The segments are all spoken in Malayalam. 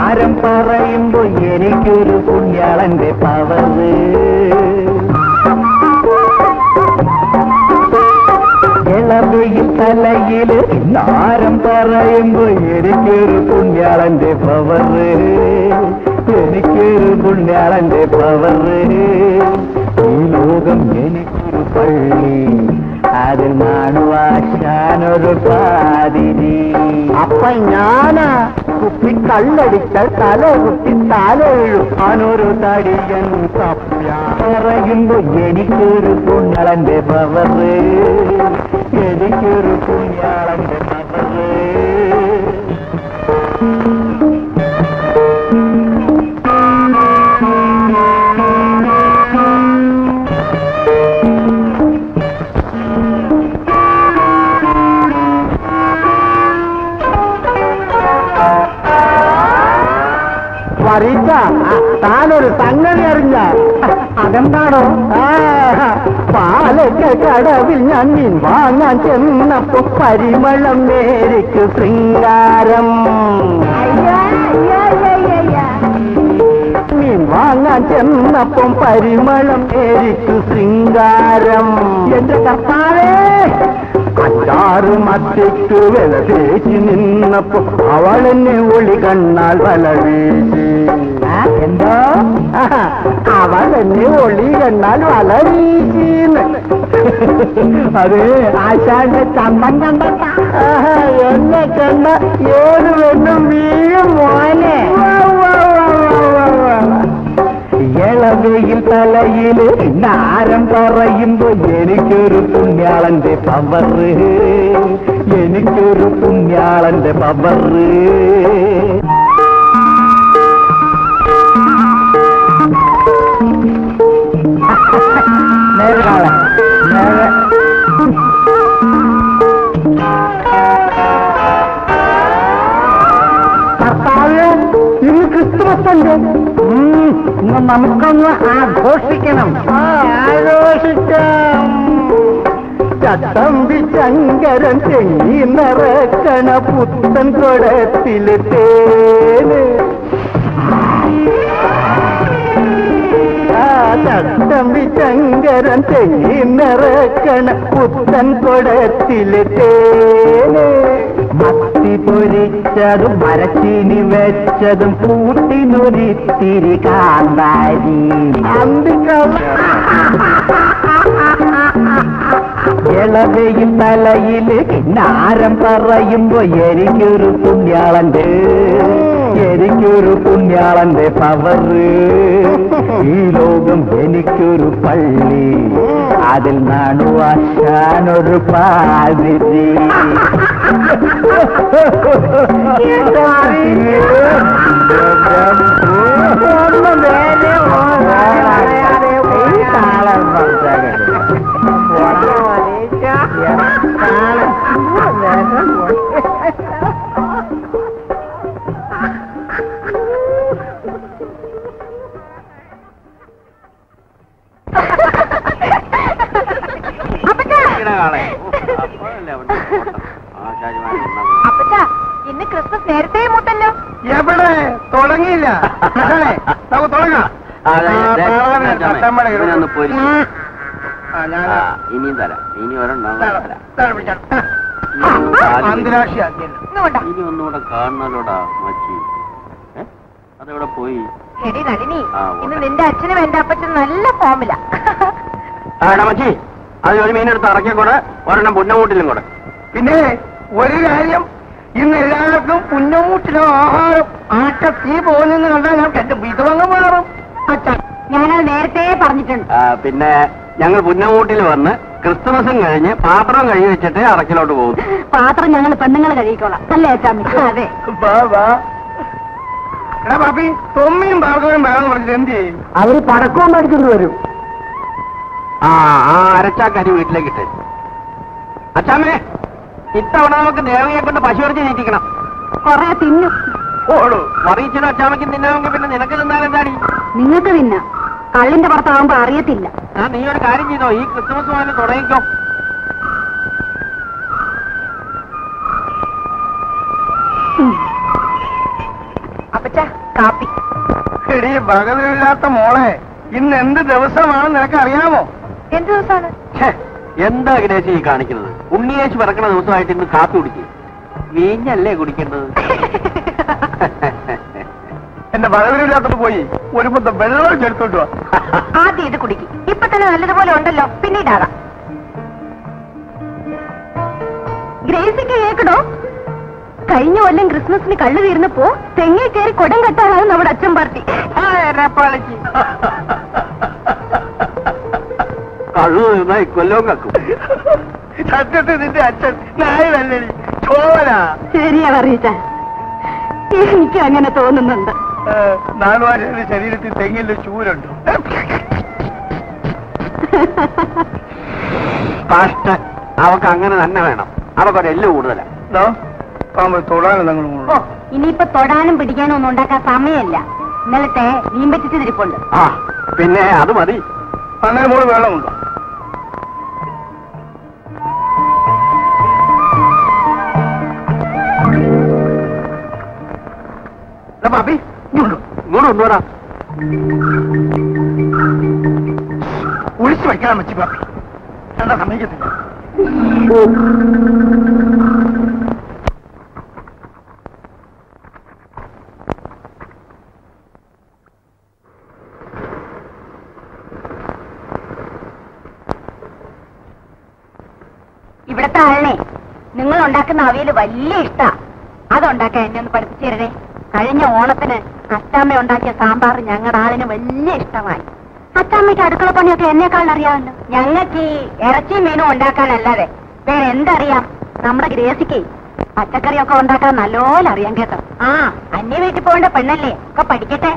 ആരം പറയുമ്പോ എനിക്കൊരു പുണ്യാളന്റെ പവറ് ഇളവയിൽ തലയില് നാരം പറയുമ്പോ എനിക്കൊരു പുണ്യാളന്റെ പവറ് എനിക്കൊരു പുണ്യാളന്റെ പവറ് ഈ ലോകം എനിക്കൊരു പള്ളി അതിൽ നാണുവാശാനൊരു പാതിരി അപ്പൊ ഞാനാ കുപ്പി കള്ളടിച്ചാൽ തല കുത്തി തല വീഴും ഞാനൊരു തടിയൻ സപ്യ പറയുമ്പോ എനിക്കൊരു പുണ്യാളന്റെ പവറ് എനിക്കൊരു പുണ്യാളന്റെ പവറ് വറിച്ച താനൊരു സംഗതി അറിഞ്ഞ അതെന്താണോ ആ, പാലൊക്കെ കടവിൽ ഞാൻ മീൻ വാങ്ങാൻ ചെന്നപ്പോ പരിമളം നേരിക്ക് ശൃംഗാരം മീൻ വാങ്ങാൻ ചെന്നപ്പം പരിമളം നേരിക്ക് ശൃംഗാരം എന്റെ കർത്താവേ അച്ചാറ് മത്തിക്ക് വില തേച്ച് നിന്നപ്പോ അവളെന്നെ ഒളി കണ്ണാൽ വല വീശി എന്തോ അവളെന്നെ ഒളി കണ്ണാൽ വല വീശിന്ന് അത് ആശാന്റെ ചന്തം കണ്ട എന്നെ കണ്ട ഏത് പെണ്ണും വീഴും മോനെ ഇളവയിൽ തലയില് നാരം പറയുമ്പോ എനിക്കൊരു പുണ്യാളന്റെ പവറ് എനിക്കൊരു പുണ്യാളന്റെ പവറ് നേരെ കാണാം നേരെ കർത്താവ് ഇന്ന് ക്രിസ്തുമസ് ഉണ്ട് ഉം, ഇന്ന് നമുക്കൊന്ന് ആഘോഷിക്കണം ആഘോഷിക്കാം ചട്ടമ്പി ശങ്കരൻ തെങ്ങി നിറക്കണ പുത്തൻ കുടത്തില് തേന് ആ ചട്ടമ്പി ശങ്കരൻ തെങ്ങി നിറക്കണ പുത്തൻ കുടത്തില് തേന് മത്തി പൊരിച്ചതും മരച്ചീനി വെച്ചതും കൂട്ടിനൊരിത്തിരി കാന്താരി ഇളവയിൽ തലയില് നാരം പറയുമ്പോ എനിക്കൊരു പുണ്യാളന്റെ എനിക്കൊരു പുണ്യാളന്റെ പവറ് ഈ ലോകം എനിക്കൊരു പള്ളി അതിൽ നാണുവാശാനൊരു പാതിരി അപ്പച്ചാ ഇന്ന് ക്രിസ്മസ് നേരത്തെ മുട്ടല്ലോ എവിടെ തുടങ്ങിയില്ല മക്കളെ, നമുക്ക് തുടങ്ങാം ആ, പാളാനെ തട്ടമ്പട ഇടും. ആ, ഞാൻ ഇനിയും തരാം ഇനി ഒരെണ്ണം തരാം, തരാം തരാം, പിടിക്കാം. അന്തരാശിയാക്കിയല്ലോ. ഇങ്ങോട്ടാ ഇനി ഒന്നുകൂടെ കാണണല്ലോടാ മച്ചി ഏ? അതെവിടെ പോയി എടി നളിനി ആ, ഇന്ന് ഓട്ടെ. നിന്റെ അച്ഛനും എന്റെ അപ്പച്ചനും നല്ല ഫോമില ആടാ മച്ചി അത് ഒരു മീനെടുത്ത് ഇറക്കിക്കൂടെ ഒരെണ്ണം പുന്നമൂട്ടിലും കൂടെ പിന്നെ ഒരു കാര്യം ഇന്ന് എല്ലാവർക്കും പുന്നമൂട്ടിലോ ആഹാരം ആട്ട തീ പോകുന്നെന്ന് കണ്ടാൽ ഞാൻ എന്റെ വിധവങ്ങ് മാറും അച്ഛാ ഞാനത് നേരത്തെ പറഞ്ഞിട്ടുണ്ട് ആ, പിന്നെ ഞങ്ങൾ പുന്നമൂട്ടിൽ വന്ന് ക്രിസ്തുമസും കഴിഞ്ഞ് പാത്രം കഴുകി വെച്ചിട്ട് അറക്കിലോട്ട് പോകും പാത്രം ഞങ്ങൾ പെണ്ണുങ്ങൾ കഴിക്കോളാം അല്ലേ അച്ഛാമ്മി അതെ എടാ പാപ്പി തൊമ്മിയും ഭാർഗവനും വേണമെന്ന് പറഞ്ഞിട്ട് എന്ത് ചെയ്യും അവര് പടക്കവും മേടിച്ചിട്ട് വരും ആ ആ അരച്ചാക്കരി വീട്ടിലേക്ക് ഇട്ട് അച്ഛാമേ ഇത്തവണ നമുക്ക് ദേവയെ കൊണ്ട് പശു ഇറച്ചി നീറ്റിക്കണം കൊറേ തിന്നും ഓടു മറിയിച്ചിനും അച്ഛാമയ്ക്കും തിന്നാമെങ്കിൽ പിന്നെ നിനക്ക് തിന്നാലെന്താടി നിങ്ങൾക്ക് തിന്നാം കള്ളിന്റെ പുറത്താവുമ്പോ അറിയത്തില്ല ആ നീ ഒരു കാര്യം ചെയ്തോ ഈ ക്രിസ്മസ് മുതൽ തുടങ്ങിക്കോ അപ്പച്ചാ കാപ്പി എടീ ഭഗതമില്ലാത്ത മോളെ ഇന്ന് എന്ത് ദിവസമാണെന്ന് നിനക്ക് അറിയാമോ എന്ത് ദിവസമാണ് ഛേ, എന്താ ഗ്രേസി ഈ കാണിക്കുന്നത് ഉണ്ണിയേശ് പിറക്കണ ദിവസമായിട്ട് ഇന്ന് കാപ്പി കുടിക്കും വീഞ്ഞല്ലേ കുടിക്കേണ്ടത് എന്റെ ഭഗതമില്ലാത്തത് പോയി ഒരു മുദ്ദ വെള്ളം ചെടുത്തോട്ട് വാ ആദ്യം ഇത് കുടിക്കും ഇപ്പൊ തന്നെ നല്ലതുപോലെ ഉണ്ടല്ലോ പിന്നീടാകാം ഗ്രേസിക്ക് കേക്കടോ കഴിഞ്ഞ കൊല്ലം ക്രിസ്മസിന് കള്ളു തീർന്നപ്പോ തെങ്ങി കയറി കൊടം കെട്ടാനാണ് നമ്മുടെ അച്ഛൻ പാർട്ടി കള്ളു നിന്നാ ഇക്കൊല്ലവും കക്കും സത്യത്തിൽ നിന്റെ അച്ഛൻ നായനല്ലേ ചോവനാ ശരിയാ പറയിച്ച എനിക്ക് അങ്ങനെ തോന്നുന്നുണ്ട് നാളുവാരുടെ ശരീരത്തിൽ തെങ്ങിന്റെ ചൂരുണ്ടോ കഷ്ട അവക്ക് അങ്ങനെ തന്നെ വേണം അവക്കൊരു എല്ല് കൂടുതലാ ഇതോ പാമ്പ് തൊടാനും നിങ്ങൾ ഓ ഇനിയിപ്പൊ തൊടാനും പിടിക്കാനും ഒന്നും ഉണ്ടാക്കാൻ സമയമല്ല ഇന്നലത്തെ മീൻ പറ്റിച്ച് തിരിപ്പുണ്ട് ആ പിന്നെ അത് മതി അന്നേരം മോള് വെള്ളമുണ്ടോ എടാ പാപ്പി ഇങ്ങോട്ട് ഇങ്ങോട്ട് കൊണ്ടുവരാ ഒളിച്ചു വയ്ക്കണം വെച്ച് പാപ്പി എന്താ സമ്മതിക്കത്തില്ല ഇവിടത്തെ ആളിനെ നിങ്ങൾ ഉണ്ടാക്കുന്ന അവിയല് വലിയ ഇഷ്ടാ അതുണ്ടാക്കാൻ എന്നെ ഒന്ന് പഠിപ്പിച്ചു തരണേ കഴിഞ്ഞ ഓണത്തിന് അച്ചാമ്മ ഉണ്ടാക്കിയ സാമ്പാർ ഞങ്ങളുടെ ആളിന് വലിയ ഇഷ്ടമായി അച്ചാമ്മയ്ക്ക് അടുക്കള പണിയൊക്കെ എന്നെക്കാൾ അറിയാമല്ലോ ഞങ്ങൾക്ക് ഈ ഇറച്ചിയും മീനും ഉണ്ടാക്കാനല്ലാതെ വേറെ എന്തറിയാം നമ്മുടെ ഗ്രേസിക്ക് പച്ചക്കറിയൊക്കെ ഉണ്ടാക്കാൻ നല്ലോലെ അറിയാം കേട്ടോ ആ അന്യ വീട്ടിൽ പോകേണ്ട പെണ്ണല്ലേ ഒക്കെ പഠിക്കട്ടെ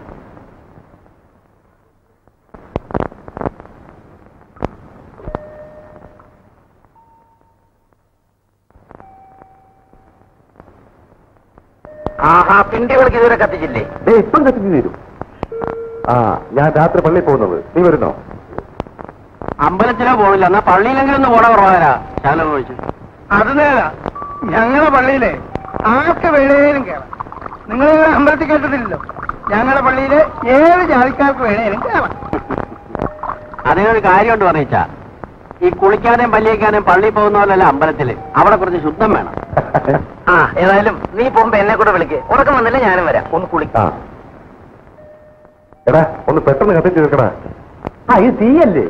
ആഹാ പിണ്ടി വിളക്ക് ഇതുവരെ കത്തിച്ചില്ലേ ദേ ഇപ്പം കത്തിച്ചു തരും ആ ഞാൻ രാത്രി പള്ളിയിൽ പോകുന്നത് നീ വരുന്നോ അമ്പലത്തിലോ പോണില്ല എന്നാ പള്ളിയിലെങ്കിലും ഒന്ന് പോണ കുറവാരാ ശാലം ചോദിച്ചു അത് നേരാ ഞങ്ങളുടെ പള്ളിയിലെ ആർക്ക് വേണേലും കയറാം നിങ്ങൾ അമ്പലത്തിൽ കേട്ടിട്ടില്ലല്ലോ ഞങ്ങളുടെ പള്ളിയിലെ ഏത് ജാതിക്കാർക്ക് വേണേലും കയറാം അതിനൊരു കാര്യമുണ്ട് പറഞ്ഞാ ഈ കുളിക്കാനും പല്ലിയേക്കാനും പള്ളിയിൽ പോകുന്ന പോലല്ല അമ്പലത്തില് അവിടെ കുറച്ച് ശുദ്ധം വേണം ആ ഏതായാലും നീ പോകുമ്പോ എന്നെ കൂടെ വിളിക്ക് ഉറക്കം വന്നില്ല ഞാനും വരാം ഒന്ന് കുളിക്കാം ആ എടാ ഒന്ന് പെട്ടെന്ന് കത്തിച്ചു തീർക്കടാ ആ ഇത് തീയല്ലേ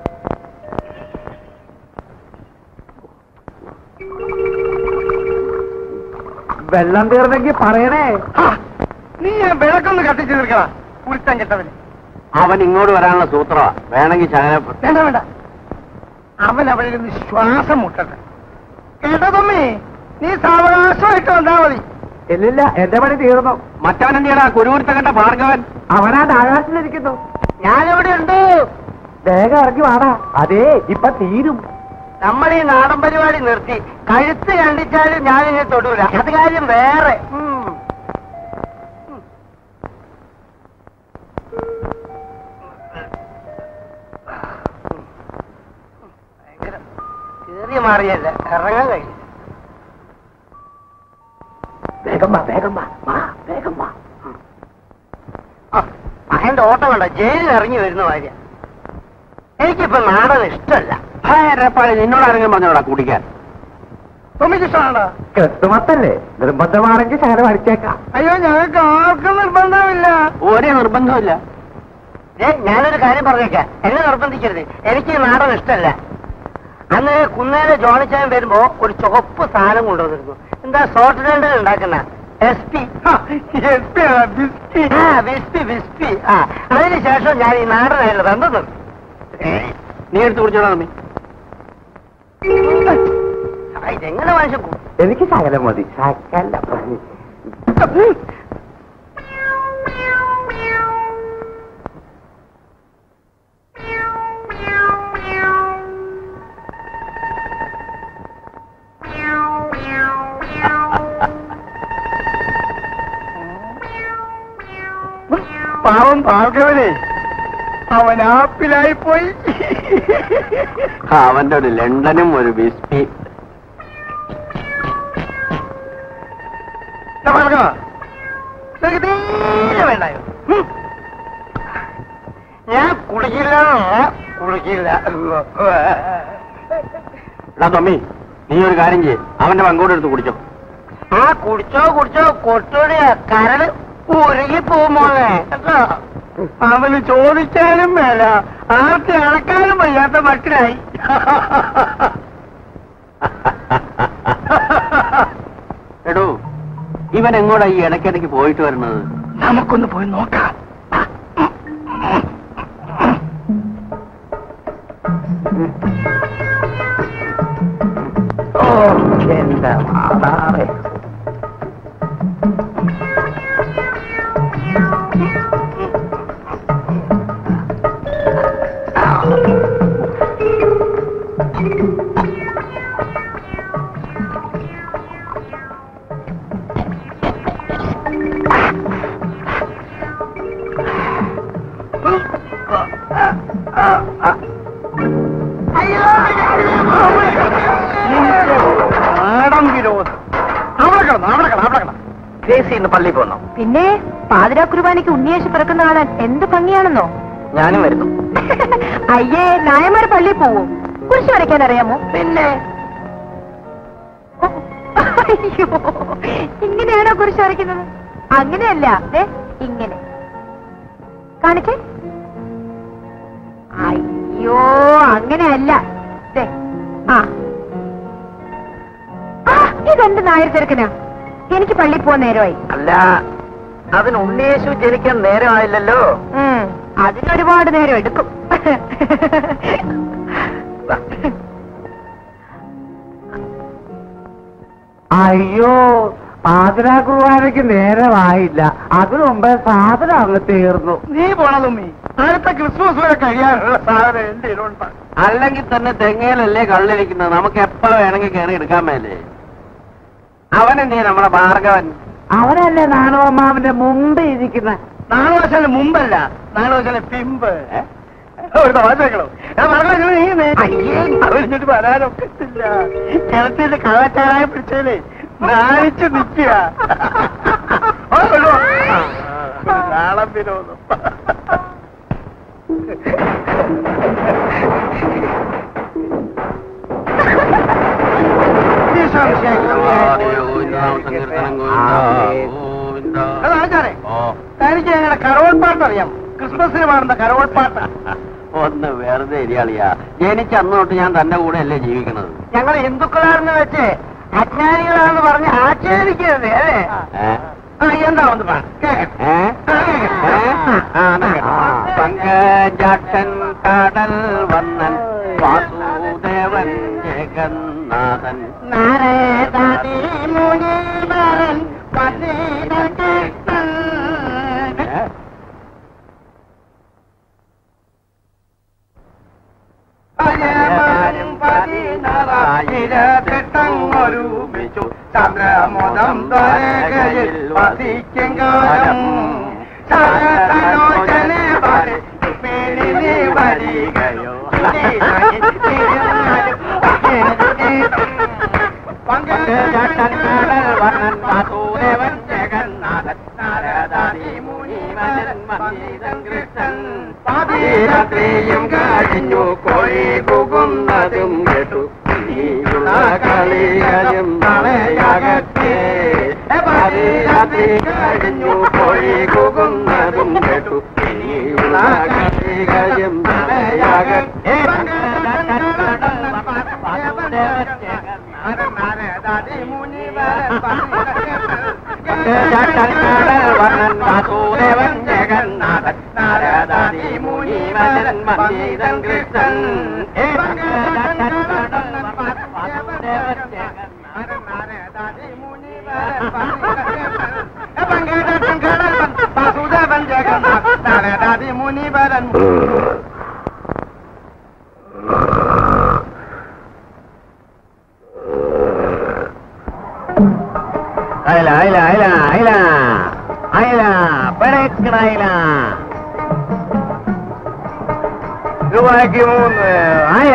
വെള്ളം തീർന്നെങ്കിൽ പറയണേ നീ ഞാൻ വിളക്കൊന്ന് കത്തിച്ചു തീർക്കണ കുളിത്താൻ കെട്ടവന് അവൻ ഇങ്ങോട്ട് വരാനുള്ള സൂത്രമാ വേണമെങ്കിൽ ശകലം വേണ്ട വേണ്ട അവൻ അവിടെ ഇരുന്ന് ശ്വാസം മുട്ടട്ടെ കേട്ടതമ്മേ നീ സാവകാശമായിട്ട് വന്നാ മതി ഇല്ലില്ല എന്റെ പണി തീർന്നു മറ്റവൻ എന്തിയടാ കുരുവരുത്ത കണ്ട ഭാർഗവൻ അവനാ ആകാശത്തിലിരിക്കുന്നു ഞാനിവിടെ ഉണ്ട് വേഗം ഇറങ്ങി വാടാ അതേ ഇപ്പൊ തീരും നമ്മൾ ഈ നാടൻ പരിപാടി നിർത്തി കഴുത്ത് കണ്ടിച്ചാലും ഞാനിങ്ങനെ തൊടൂല അത് കാര്യം വേറെ ഉം. ഭയങ്കര കേറിയ മാറിയല്ല ഇറങ്ങാൻ കഴിയും വേഗം വാ വേഗം വാ വാ വേഗം വാ അതിന്റെ ഓട്ടം കണ്ട ജയിലിൽ ഇറങ്ങി വരുന്ന ഭാര്യ എനിക്കിപ്പോ നാടൻ ഇഷ്ടമല്ല ഭയരപ്പാളി നിന്നോട് ആരെങ്കിലും പറഞ്ഞോടാ കുടിക്കാൻ തൊമ്മിക്ക് ഇഷ്ടമാണോ ക്രിസ്തുമത്തല്ലേ നിർബന്ധമാണെങ്കിൽ ശകലം അടിച്ചേക്കാം അയ്യോ ഞങ്ങൾക്ക് ആർക്കും നിർബന്ധമില്ല ഒരേ നിർബന്ധമില്ല ഏ, ഞാനൊരു കാര്യം പറഞ്ഞേക്കാം എന്നെ നിർബന്ധിക്കരുത് എനിക്ക് ഈ നാടൻ ഇഷ്ടമല്ല അന്ന് കുന്നേലെ ജോണിച്ചാൻ വരുമ്പോ ഒരു ചുവപ്പ് സാധനം കൊണ്ടുവന്നിരുന്നു എന്താ സോട്ട് രണ്ടൽ ഉണ്ടാക്കുന്ന എസ് പി വിസ്പി വിസ്പി ആ അതിനുശേഷം ഞാൻ ഈ നാടനായിട്ട് ബന്ധം നിർത്തി നീ എടുത്ത് കുടിച്ചോടാ നമ്മി ആ, ഇതെങ്ങനെ മനുഷ്യൻ കു- എനിക്ക് ശകലം മതി ശകലം മതി. പാവം ഭാർഗവനെ അവൻ ആപ്പിലായി പോയി അവന്റെ ഒരു ലണ്ടനും ഒരു ബിസ്പി ഭാർഗവ നിനക്ക് തീരെ വേണ്ടായോ ഉം. ഞാൻ കുടിക്കില്ല കുടിക്കില്ല എടാ തൊമ്മി നീ ഒരു കാര്യം ചെയ്യ് അവന്റെ പങ്കോട് എടുത്ത് കുടിച്ചോ ആ കുടിച്ചോ കുടിച്ചോ കൊട്ടോടിയ കരട് ഉരുകി പോകുമോളെ കേട്ടോ അവന് ചോദിച്ചാലും വേല ആർക്ക് അളക്കാനും വയ്യാത്ത മട്ടിലായി എടോ ഇവൻ എങ്ങോട്ടാ ഈ ഇടയ്ക്കിടയ്ക്ക് പോയിട്ട് വരുന്നത് നമുക്കൊന്ന് പോയി നോക്കാം ഓ എന്റെ മാതാവേ നാടൻ വിരോധം അവിടെ കിടന്നു അവിടെ കിടന്നു അവിടെ കിടന്നു ദേശി ഇന്ന് പള്ളി പോന്നോ പിന്നെ പാതിരാ കുർബാനയ്ക്ക് ഉണ്ണിയേശു പിറക്കുന്ന കാണാൻ എന്ത് ഭംഗിയാണെന്നോ ഞാനും വരുന്നു അയ്യേ നായന്മാര് പള്ളിയിൽ പോവും കുരിശ് വരയ്ക്കാൻ അറിയാമോ പിന്നെ അയ്യോ ഇങ്ങനെയാണോ കുരിശ് വരയ്ക്കുന്നത് അങ്ങനെയല്ല ദേ ഇങ്ങനെ കാണിച്ചേ അയ്യോ അങ്ങനെയല്ല ദേ ആ ആ, ഇതെന്ത് നായർ തിരക്കനാ എനിക്ക് പള്ളിയിൽ പോവാൻ നേരമായി അല്ല അതിന് ഉണ്ണിയേശു ജനിക്കാൻ നേരമായില്ലല്ലോ ഉം, അതിനൊരുപാട് നേരം എടുക്കും അയ്യോ പാതിരാ കുർബാനയ്ക്ക് നേരമായില്ല അതിനു മുമ്പേ സാധനം അങ്ങ് തീർന്നു നീ പോണതുമ്മി അടുത്ത ക്രിസ്മസ് വരെ കഴിയാനുള്ള സാധനം എന്റെ ഉണ്ട് അല്ലെങ്കിൽ തന്നെ തെങ്ങയിലല്ലേ കള്ളിരിക്കുന്നത് നമുക്ക് എപ്പോ വേണമെങ്കിൽ കയറി എടുക്കാൻ മേലേ അവനെന്തേ നമ്മുടെ ഭാർഗവൻ അവനല്ലേ നാണവമ്മാവിന്റെ മുമ്പ് ഇരിക്കുന്ന നാണുവശാല് മുമ്പല്ല നാണുവശാല് പിമ്പ് ഒരു തമാശകളോ അവരിഞ്ഞിട്ട് വരാനൊക്കത്തില്ല കിണറ്റിന്റെ കള്ളച്ചാരായ പിടിച്ചാലേ നാണിച്ച് നിൽക്കുക നാളം വിനോദം അതാചാരേ തനിക്ക് ഞങ്ങളുടെ കരോൾ പാട്ട് അറിയാം ക്രിസ്മസിന് പാടുന്ന കരോൾ പാട്ട് ഒന്ന് വെറുതെ ഇരിയാളിയാ ജനിച്ച അന്ന് തൊട്ട് ഞാൻ തന്റെ കൂടെ അല്ലേ ജീവിക്കണത് ഞങ്ങൾ ഹിന്ദുക്കളാണെന്ന് വെച്ച് അജ്ഞാനികളാണെന്ന് പറഞ്ഞ് ആക്ഷേപിക്കരുത് അല്ലേ ഏ? ആ എന്താ ഒന്ന് പാ കേക്കട്ടെ ഏ? ഏ? ആ, എന്നാ കേട്ടോ. പങ്കജാട്ടൻ കടൽ വന്നൻ വാസുദേവൻ ജഗന്നാഥൻ നാരദാതി മുനീവരൻ പതിന കൃഷ്ണൻ ഏ? അജയമാനും പതിനാറായിരത്തെട്ടങ്ങൊരുമിച്ചു ചന്ദ്രമോദം ദ്വാരകയിൽ വസിക്കും കാലം സകലോചനെ വരിപ്പിണിനി വരികയോ പങ്കജാട്ടൻ കടൽ വന്നൻ വാസുദേവൻ ജഗന്നാഥൻ നാരദാദി മുനിവരൻ മന്ദിരൻ കൃഷ്ണൻ പാതിരാത്രിയും കഴിഞ്ഞു കോഴി കുകുന്നതും കേട്ടു നീയുള്ള കളികളും തളയകത്തെ പാതിരാത്രി കഴിഞ്ഞു കോഴി കുകുന്നതും കേട്ടു നീയുള്ള കളികളും തളയകത്തെ പങ്കജാട്ടൻ കടൽ വന്നൻ വാസുദേവൻ ജഗന്നാഥൻ നാരദാദി മുനിവരൻ മന്ദിരൻ കൃഷ്ണൻ ഏ പങ്കജാട്ടൻ കടൽ വന്നൻ വാസുദേവൻ വാസുദേവൻ ജഗന്നാഥ് നാരദാദി മുനിവരൻ അയല അയല അയല അയല അയല പെടക്കണ അയല രൂപയ്ക്ക് മൂന്ന് ആയ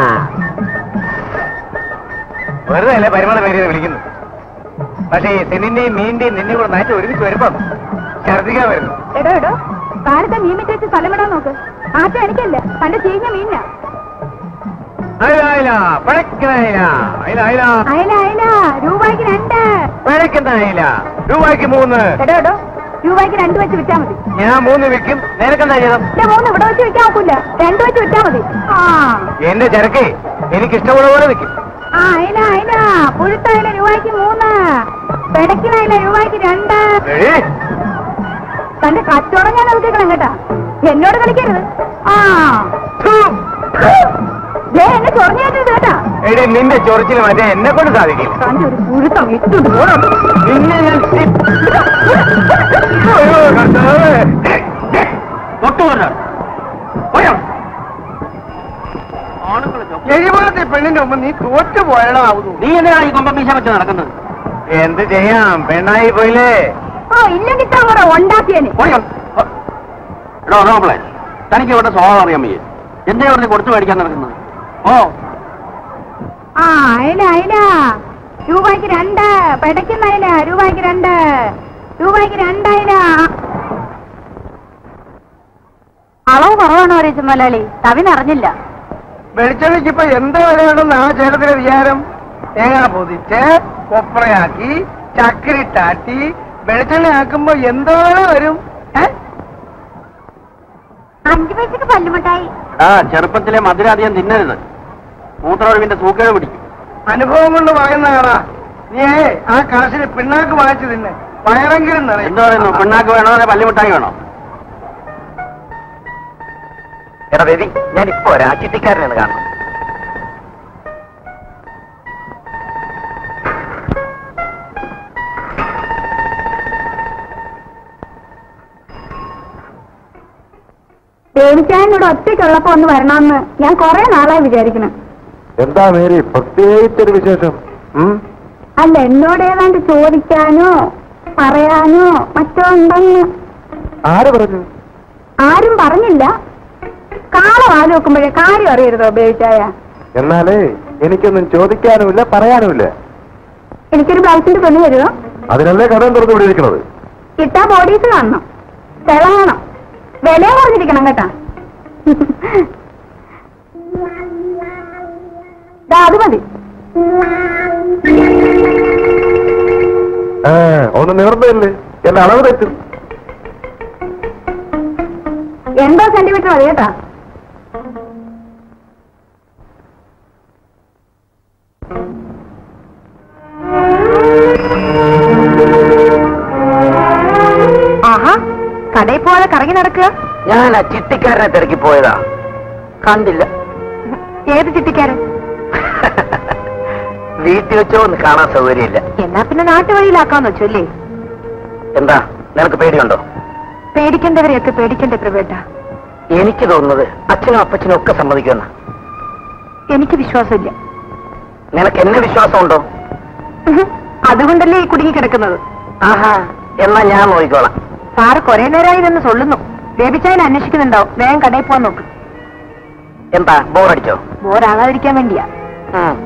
വെറുതെ അല്ലേ പരിമള പേര് വിളിക്കുന്നു പക്ഷേ ഈ തെന്നിന്റെയും മീനിന്റെയും നിന്നെ കൂടെ നയിച്ച് ഒരുമിച്ച് വരുമ്പം ഛർദിക്കാൻ വരുന്നു എടോ എടോ കാലത്തെ മീൻ വെച്ച് സ്ഥലമിടാൻ നോക്ക് ആറ്റം എനിക്കല്ല തന്റെ ചീഞ്ഞ മീനാ അയില അയില പഴക്കുന്ന അയില അയില അയില അയല അയല രൂപയ്ക്ക് രണ്ട് പഴക്കുന്ന അയില രൂപയ്ക്ക് മൂന്ന് എടോ എടോ രൂപയ്ക്ക് രണ്ട് വെച്ച് വിറ്റാ മതി ഞാൻ മൂന്ന് വിൽക്കും നിനക്കെന്താ ചെയ്തം ഇല്ല മൂന്ന് ഇവിടെ വെച്ച് വിൽക്കാൻ ഒക്കില്ല രണ്ട് വെച്ച് വിറ്റാ മതി ആ എന്റെ ചരക്ക് എനിക്ക് ഇഷ്ടമുള്ള പോലെ വിൽക്കും ആ അയല അയല പുഴുത്ത അയല രൂപയ്ക്ക് മൂന്ന് പെടക്കുന്ന അയല രൂപയ്ക്ക് രണ്ട് ഏയ്, തന്റെ കച്ചവടം ഞാൻ ഒതുക്കണം കേട്ടാ എന്നോട് കളിക്കരുത് ആ ഥു. ദേ എന്നെ ചൊറഞ്ഞേറ്റത് കേട്ടാ എടി നിന്റെ ചൊറിച്ചിൽ മറ്റേ എന്നെ കൊണ്ട് സാധിക്കില്ല തന്റെ ഒരു പുഴുത്തം ഇട്ടുണ്ട് പോണം നിന്നെ ഞാൻ സി- അയ്യോ, കർത്താവേ. തൊട്ടുകൊല്ലോ എഴുപത്തെ പെണ്ണിന്റെ മുമ്പ് നീ തോറ്റു പോയടാവുന്നു നീ എന്തിനാണ് ഈ കൊമ്പമീശ വെച്ച് നടക്കുന്നത് എന്ത് ചെയ്യാം പെണ്ണായി പോയില്ലേ ഓ ഇല്ലെങ്കിൽ തവറ ഉണ്ടാക്കിയനെ പോയോ? എടോ നോക്കളെ തനിക്ക് ഇവിടെ സ്വഭാവം അറിയാൻ വയ്യ എന്തേ പറഞ്ഞ് കൊടുത്തു മേടിക്കാൻ നടക്കുന്നത് ഓ ആ അയല അയല രൂപയ്ക്ക് രണ്ട് പെടയ്ക്കുന്ന അയല രൂപയ്ക്ക് രണ്ട് രൂപയ്ക്ക് രണ്ട് അയല അളവ് കുറവാണോ അറിയിച്ച മലയാളി തവിനറിഞ്ഞില്ല വെളിച്ചെണ്ണയ്ക്ക് ഇപ്പൊ എന്ത് വിലയുണ്ടെന്ന് ആ ചേട്ടത്തിന്റെ വിചാരം തേങ്ങ പൊതിച്ച് കൊപ്രയാക്കി ചക്കരിട്ടാട്ടി വെളിച്ചെണ്ണ ആക്കുമ്പോ എന്തോ വരും ഏ? അഞ്ചു പൈസക്ക് പല്ലുമുട്ടായി ആ ചെറുപ്പത്തിലെ മധുരം അധികം തിന്നരുത് മൂത്രമൊഴിവിന്റെ സൂക്കേട് പിടിക്കും അനുഭവം കൊണ്ട് പറയുന്നതാടാ നീ ആ കാശിന് പിണ്ണാക്ക് വാങ്ങിച്ചു തിന്നെ വയറെങ്കിലും നിറയും. എന്ത് പറയുന്നു പിണ്ണാക്ക് വേണോ അല്ലെ പല്ലിമിഠായി വേണോ എടാ ബേബി ഞാൻ ഇപ്പൊ രാജ്യത്തിക്കാരനാണ് കാണുന്നത് ദേവിച്ചായനോട് ഒറ്റയ്ക്കുള്ളപ്പോ ഒന്ന് വരണമെന്ന് ഞാൻ കുറെ നാളായി വിചാരിക്കണം എന്താ മേരി പ്രത്യേകിച്ചൊരു വിശേഷം ഉം? അല്ല എന്നോട് ഏതാണ്ട് ചോദിക്കാനോ പറയാനോ മറ്റോ ഉണ്ടെന്ന് ആര് പറഞ്ഞു ആരും പറഞ്ഞില്ല കാലം ആലോക്കുമ്പോഴേ കാര്യം അറിയരുതോ ബേവിച്ചായ എന്നാലേ എനിക്കൊന്നും ചോദിക്കാനുമില്ല പറയാനുമില്ല എനിക്കൊരു ബ്ലൗസിന്റെ പെണ്ണ് തരുമോ അതിനല്ലേ കടം തുറന്നു വിടിയിരിക്കുന്നത് ഇട്ടാ ബോഡീസ് കാണണം തിളങ്ങണം വില കുറഞ്ഞിരിക്കണം കേട്ടാ ദാ അത് മതി ആ ഒന്ന് നിവർന്നതല്ലേ എന്റെ അളവ് തെറ്റും എൺപത് സെന്റിമീറ്റർ മതി കേട്ടാ ആഹാ കടയിൽ പോവാതെ കറങ്ങി നടക്കുക ഞാൻ ആ ചിട്ടിക്കാരനെ തിരക്കി പോയതാ കണ്ടില്ല ഏത് ചിട്ടിക്കാരൻ വീട്ടിൽ വെച്ചോ ഒന്ന് കാണാൻ സൗകര്യമില്ല എന്നാ പിന്നെ നാട്ടുവഴിയിലാക്കാന്ന് വെച്ചല്ലേ എന്താ നിനക്ക് പേടിയുണ്ടോ പേടിക്കേണ്ടവരെയൊക്കെ പേടിക്കേണ്ട പ്രവേട്ട എനിക്ക് തോന്നുന്നത് അച്ഛനും അപ്പച്ചനും ഒക്കെ സമ്മതിക്കുന്ന എനിക്ക് വിശ്വാസമില്ല നിനക്ക് എന്നെ വിശ്വാസമുണ്ടോ അതുകൊണ്ടല്ലേ ഈ കുടുങ്ങി കിടക്കുന്നത് ആഹാ എന്നാ ഞാൻ നോക്കിക്കോളാം സാറ് കുറെ നേരമായി ഇതെന്ന് സൊല്ലുന്നു ബേബിച്ചായനെ അന്വേഷിക്കുന്നുണ്ടാവും വേഗം കടയിൽ പോവാൻ നോക്ക് എന്താ ബോറടിച്ചോ ബോറാകാതിരിക്കാൻ വേണ്ടിയാ ഉം.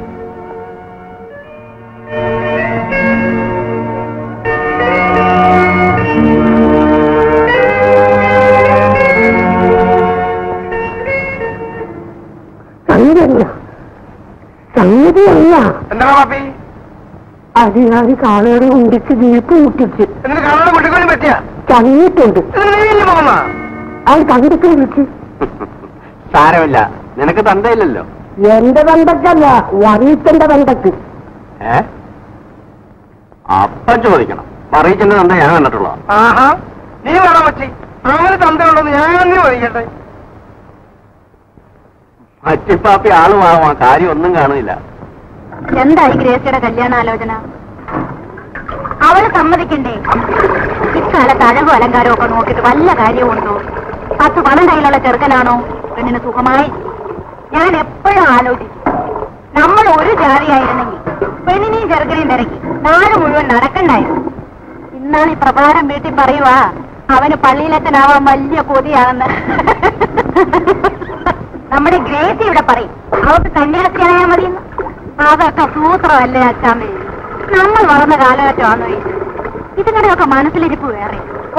സംഗതിയല്ല എന്താ പാപ്പി അതിനായി കാളയുടെ ഉണ്ടിച്ച് ജീപ്പ് മുട്ടിച്ച് എന്നിട്ട് കാണാതെ കുട്ടിക്കൊന്നും പറ്റിയ ചങ്ങിയിട്ടുണ്ട് പോന്ന അത് തന്തക്ക് വിളിച്ച് സാരമില്ല നിനക്ക് തന്തയില്ലല്ലോ എന്റെ തന്തക്കല്ല വറീച്ചന്റെ തന്തക്ക് ഏ അപ്പം ചോദിക്കണം പറയിച്ചെന്റെ തന്ത ഞാൻ കണ്ടിട്ടുള്ളൂ ആഹാ നീ വേണം പറ്റി അങ്ങനെ തന്തയുണ്ടെന്ന് ഞാൻ നീ പറയട്ടെ അച്ചിപ്പാപ്പി ആള് വാങ്ങാം കാര്യം ഒന്നും കാണുന്നില്ല എന്തായി ഗ്രേസിയുടെ കല്യാണാലോചന അവള് സമ്മതിക്കണ്ടേ ഇക്കാലത്ത് അഴകും അലങ്കാരവും ഒക്കെ നോക്കിയിട്ട് വല്ല കാര്യമുണ്ടോ പത്ത് പണം കയ്യിലുള്ള ചെറുക്കനാണോ പെണ്ണിന് സുഖമായി ഞാൻ എപ്പോഴും ആലോചിച്ചു നമ്മൾ ഒരു ജാതിയായിരുന്നെങ്കിൽ പെണ്ണിനെയും ചെറുക്കനെയും തിരക്കി നാട് മുഴുവൻ നടക്കണ്ടായിരുന്നു ഇന്നാണ് ഈ പ്രഭാരം വീട്ടിൽ പറയുവാ അവന് പള്ളിയിലെത്തനാവാൻ വലിയ കൊതിയാണെന്ന് നമ്മുടെ ഗ്രേസി ഇവിടെ പറയും അവർക്ക് കല്യാണത്തിനായാൽ മതിയെന്ന് അതൊക്കെ സൂത്രമല്ലേ അച്ചാമ്മേ നമ്മൾ വളർന്ന കാലഘട്ടമാണ് ഇത് ഇതിങ്ങളുടെയൊക്കെ മനസ്സിലിരിപ്പ് വേറെ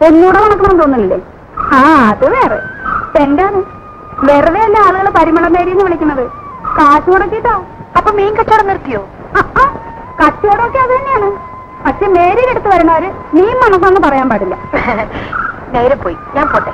ഒന്നുകൂടെ മണക്കണം തോന്നുന്നില്ലേ ആ അത് വേറെ എന്താണ് വെറുതെ അല്ല ആളുകൾ പരിമളം മേരി എന്ന് വിളിക്കുന്നത് കാശ് മുടക്കിട്ടോ അപ്പൊ മീൻ കച്ചവടം നിർത്തിയോ കച്ചവടമൊക്കെ അത് തന്നെയാണ് പക്ഷെ മേരിയുടെ അടുത്ത് വരണവര് മീൻ മണക്കെന്ന് പറയാൻ പാടില്ല നേരെ പോയി ഞാൻ പോട്ടെ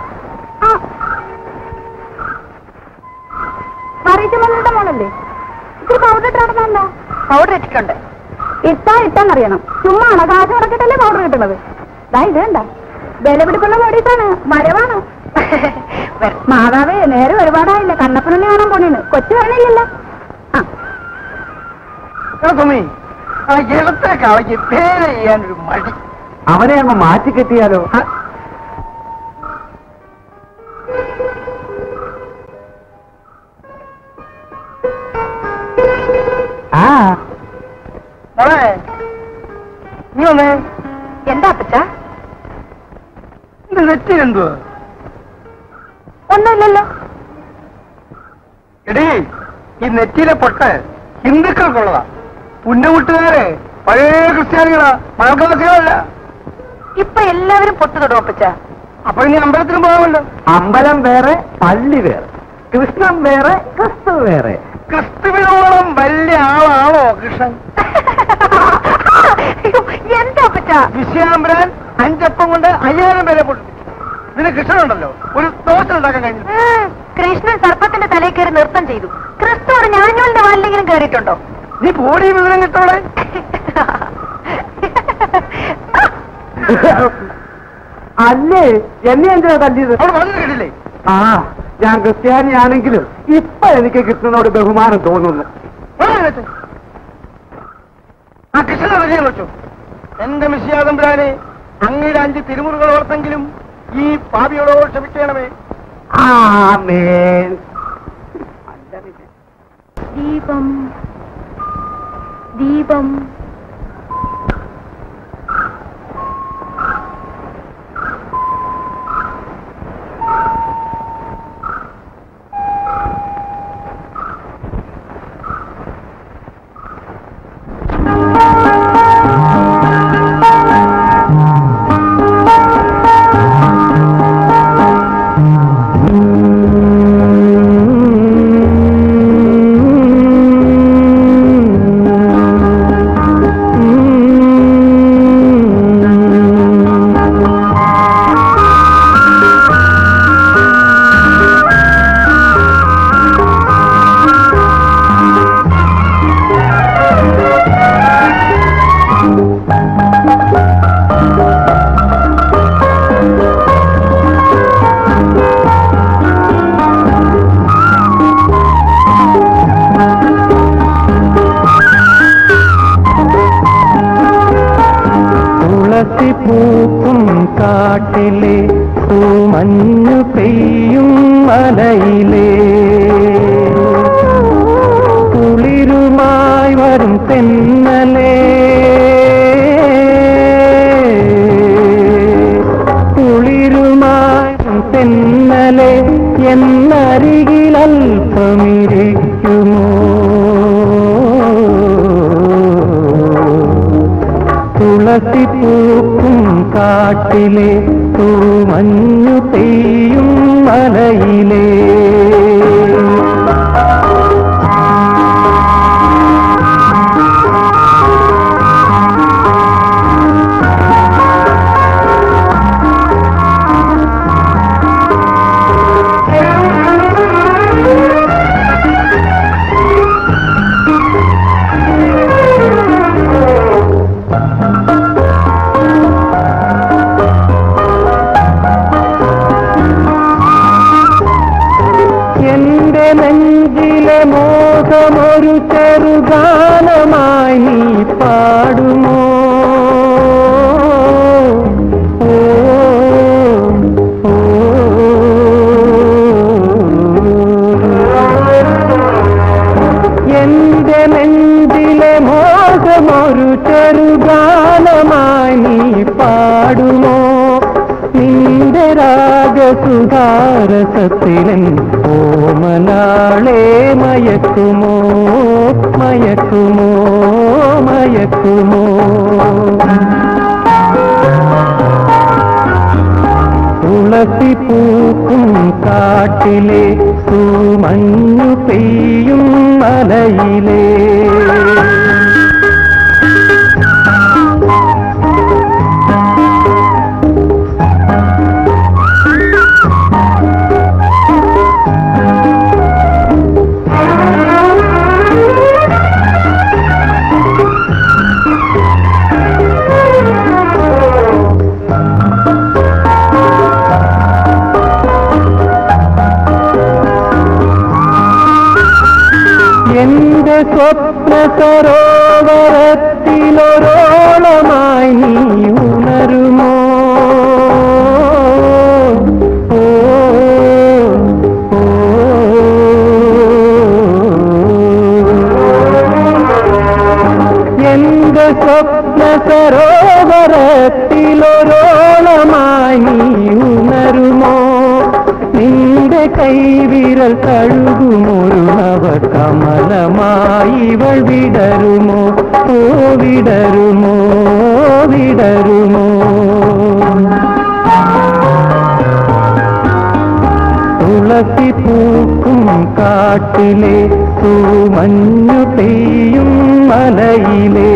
മറിയിച്ചമ്മളുടെ മോളല്ലേ ഇത്തിരി പൗഡർ ഇട്ട് നടന്നോ പൗഡർ ഇട്ടിട്ടുണ്ട് ഇട്ടാ ഇട്ടെന്നറിയണം ചുമ്മാ ആണോ കാശ് മുടക്കിട്ടല്ലേ പൗഡർ കിട്ടുന്നത് ദാ ഇത് കണ്ട വിലപിടിപ്പുള്ള മോടിയിട്ടാണ് വരവാണ് മാതാവേ നേരെ ഒരുപാടായില്ല കണ്ണപ്പനെ കാണാൻ പോണേന്ന് കൊച്ചു വരണില്ലല്ലോ ആ എടാ സുമി ആ ഇടത്തെ കാവയ്ക്ക് പേര് ചെയ്യാനൊരു മടി അവനെ അങ്ങ് മാറ്റി കെട്ടിയാലോ ആ മോളെ നീ വന്നേ എന്താ അപ്പച്ച ഇത് നെറ്റിലെന്തുവാ ഒന്നുമില്ലല്ലോ എടീ ഈ നെറ്റിയിലെ പൊട്ട് ഹിന്ദുക്കൾക്കുള്ളതാ പുന്നമുട്ടുകാരെ പഴയ ക്രിസ്ത്യാനികളാ മഴക്കാലത്തിലല്ല ഇപ്പൊ എല്ലാവരും പൊട്ടു തൊടും അപ്പച്ച അപ്പൊ ഇനി അമ്പലത്തിലും പോകാമല്ലോ അമ്പലം വേറെ പള്ളി വേറെ കൃഷ്ണൻ വേറെ ക്രിസ്തു വേറെ ക്രിസ്തുവിനോളം വലിയ ആളാണോ കൃഷ്ണൻ എന്താ അപ്പച്ച വിശ്യാംബരാൻ അഞ്ചപ്പം കൊണ്ട് അയ്യായിരം പേരെ പൊട്ടിച്ചു ഇതിന് കൃഷ്ണനുണ്ടല്ലോ ഒരു ദോശ ഉണ്ടാക്കാൻ കഴിഞ്ഞു കൃഷ്ണൻ സർപ്പത്തിന്റെ തലയിൽ കയറി നൃത്തം ചെയ്തു ക്രിസ്തുവോട് ഞാഞ്ഞോളിന്റെ വാലിലെങ്കിലും കയറിയിട്ടുണ്ടോ നീ പോടി വിവരം കിട്ടോളെ അല്ലേ എന്നെ എന്തിനാ തല്ലിയത് അവിടെ വന്നു കേട്ടില്ലേ ആ ഞാൻ ക്രിസ്ത്യാനിയാണെങ്കിലും ഇപ്പൊ എനിക്ക് കൃഷ്ണനോട് ബഹുമാനം തോന്നുന്നു വാ ഇതിനകത്ത്. ആ കൃഷ്ണനെ വലിയ വെച്ചു എന്റെ മിശ്യാതമ്പുരാനെ അങ്ങയുടെ അഞ്ച് തിരുമുറുകൾ ഓർത്തെങ്കിലും ഈ പാപിയോടോ ക്ഷമിക്കണമേ ആമേൻ ദീപം ദീപം തുളസി പൂക്കും കാട്ടിലെ പൂമഞ്ഞു പെയ്യും മലയിലെ കുളിരുമായി വരും തെന്നലേ കുളിരുമായി വരും തെന്നലെ എന്നരികിൽ അല്പമിരിക്കുമോ തുളസി പൂക്കും കാട്ടിലെ തൂമഞ്ഞു പെയ്യും മലയിലേ എന്റെ നെഞ്ചിലെ മോഹമൊരു ചെറുഗാനമായി നീ പാടുമോ ഓ, ഓ, എന്റെ നെഞ്ചിലെ മോഹമൊരു ചെറുഗാനമായി നീ പാടുമോ നിന്റെ രാഗസുധാരസത്തിലൻ ഓമനാളെ മയക്കുമോ മയക്കുമോ മയക്കുമോ തുളസി പൂക്കും കാട്ടിലെ തൂമഞ്ഞു പെയ്യും മലയിലേ എന്റെ സ്വപ്ന സരോവരത്തിലൊരോളമായി നീ ഉണരുമോ ഓ, ഓ, എന്റെ സ്വപ്ന സരോവരത്തിലൊരോളമായി നീ ഉണരുമോ നിന്റെ കൈവിരൽ കഴുകുമൊരു നവ കമലമായി ഇവൾ വിടരുമോ ഓ വിടരുമോ വിടരുമോ തുളസി പൂക്കും കാട്ടിലെ തൂമഞ്ഞു പെയ്യും മലയിലേ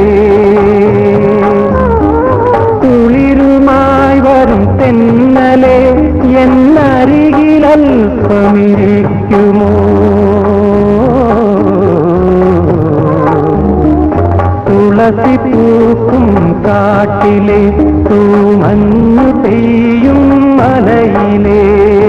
കുളിരുമായി വരും തെന്നലെ എന്നരികിൽ അല്പമിരിക്കുമോ തുളസി പൂക്കും കാട്ടിലെ തൂമഞ്ഞു പെയ്യും മലയിലേ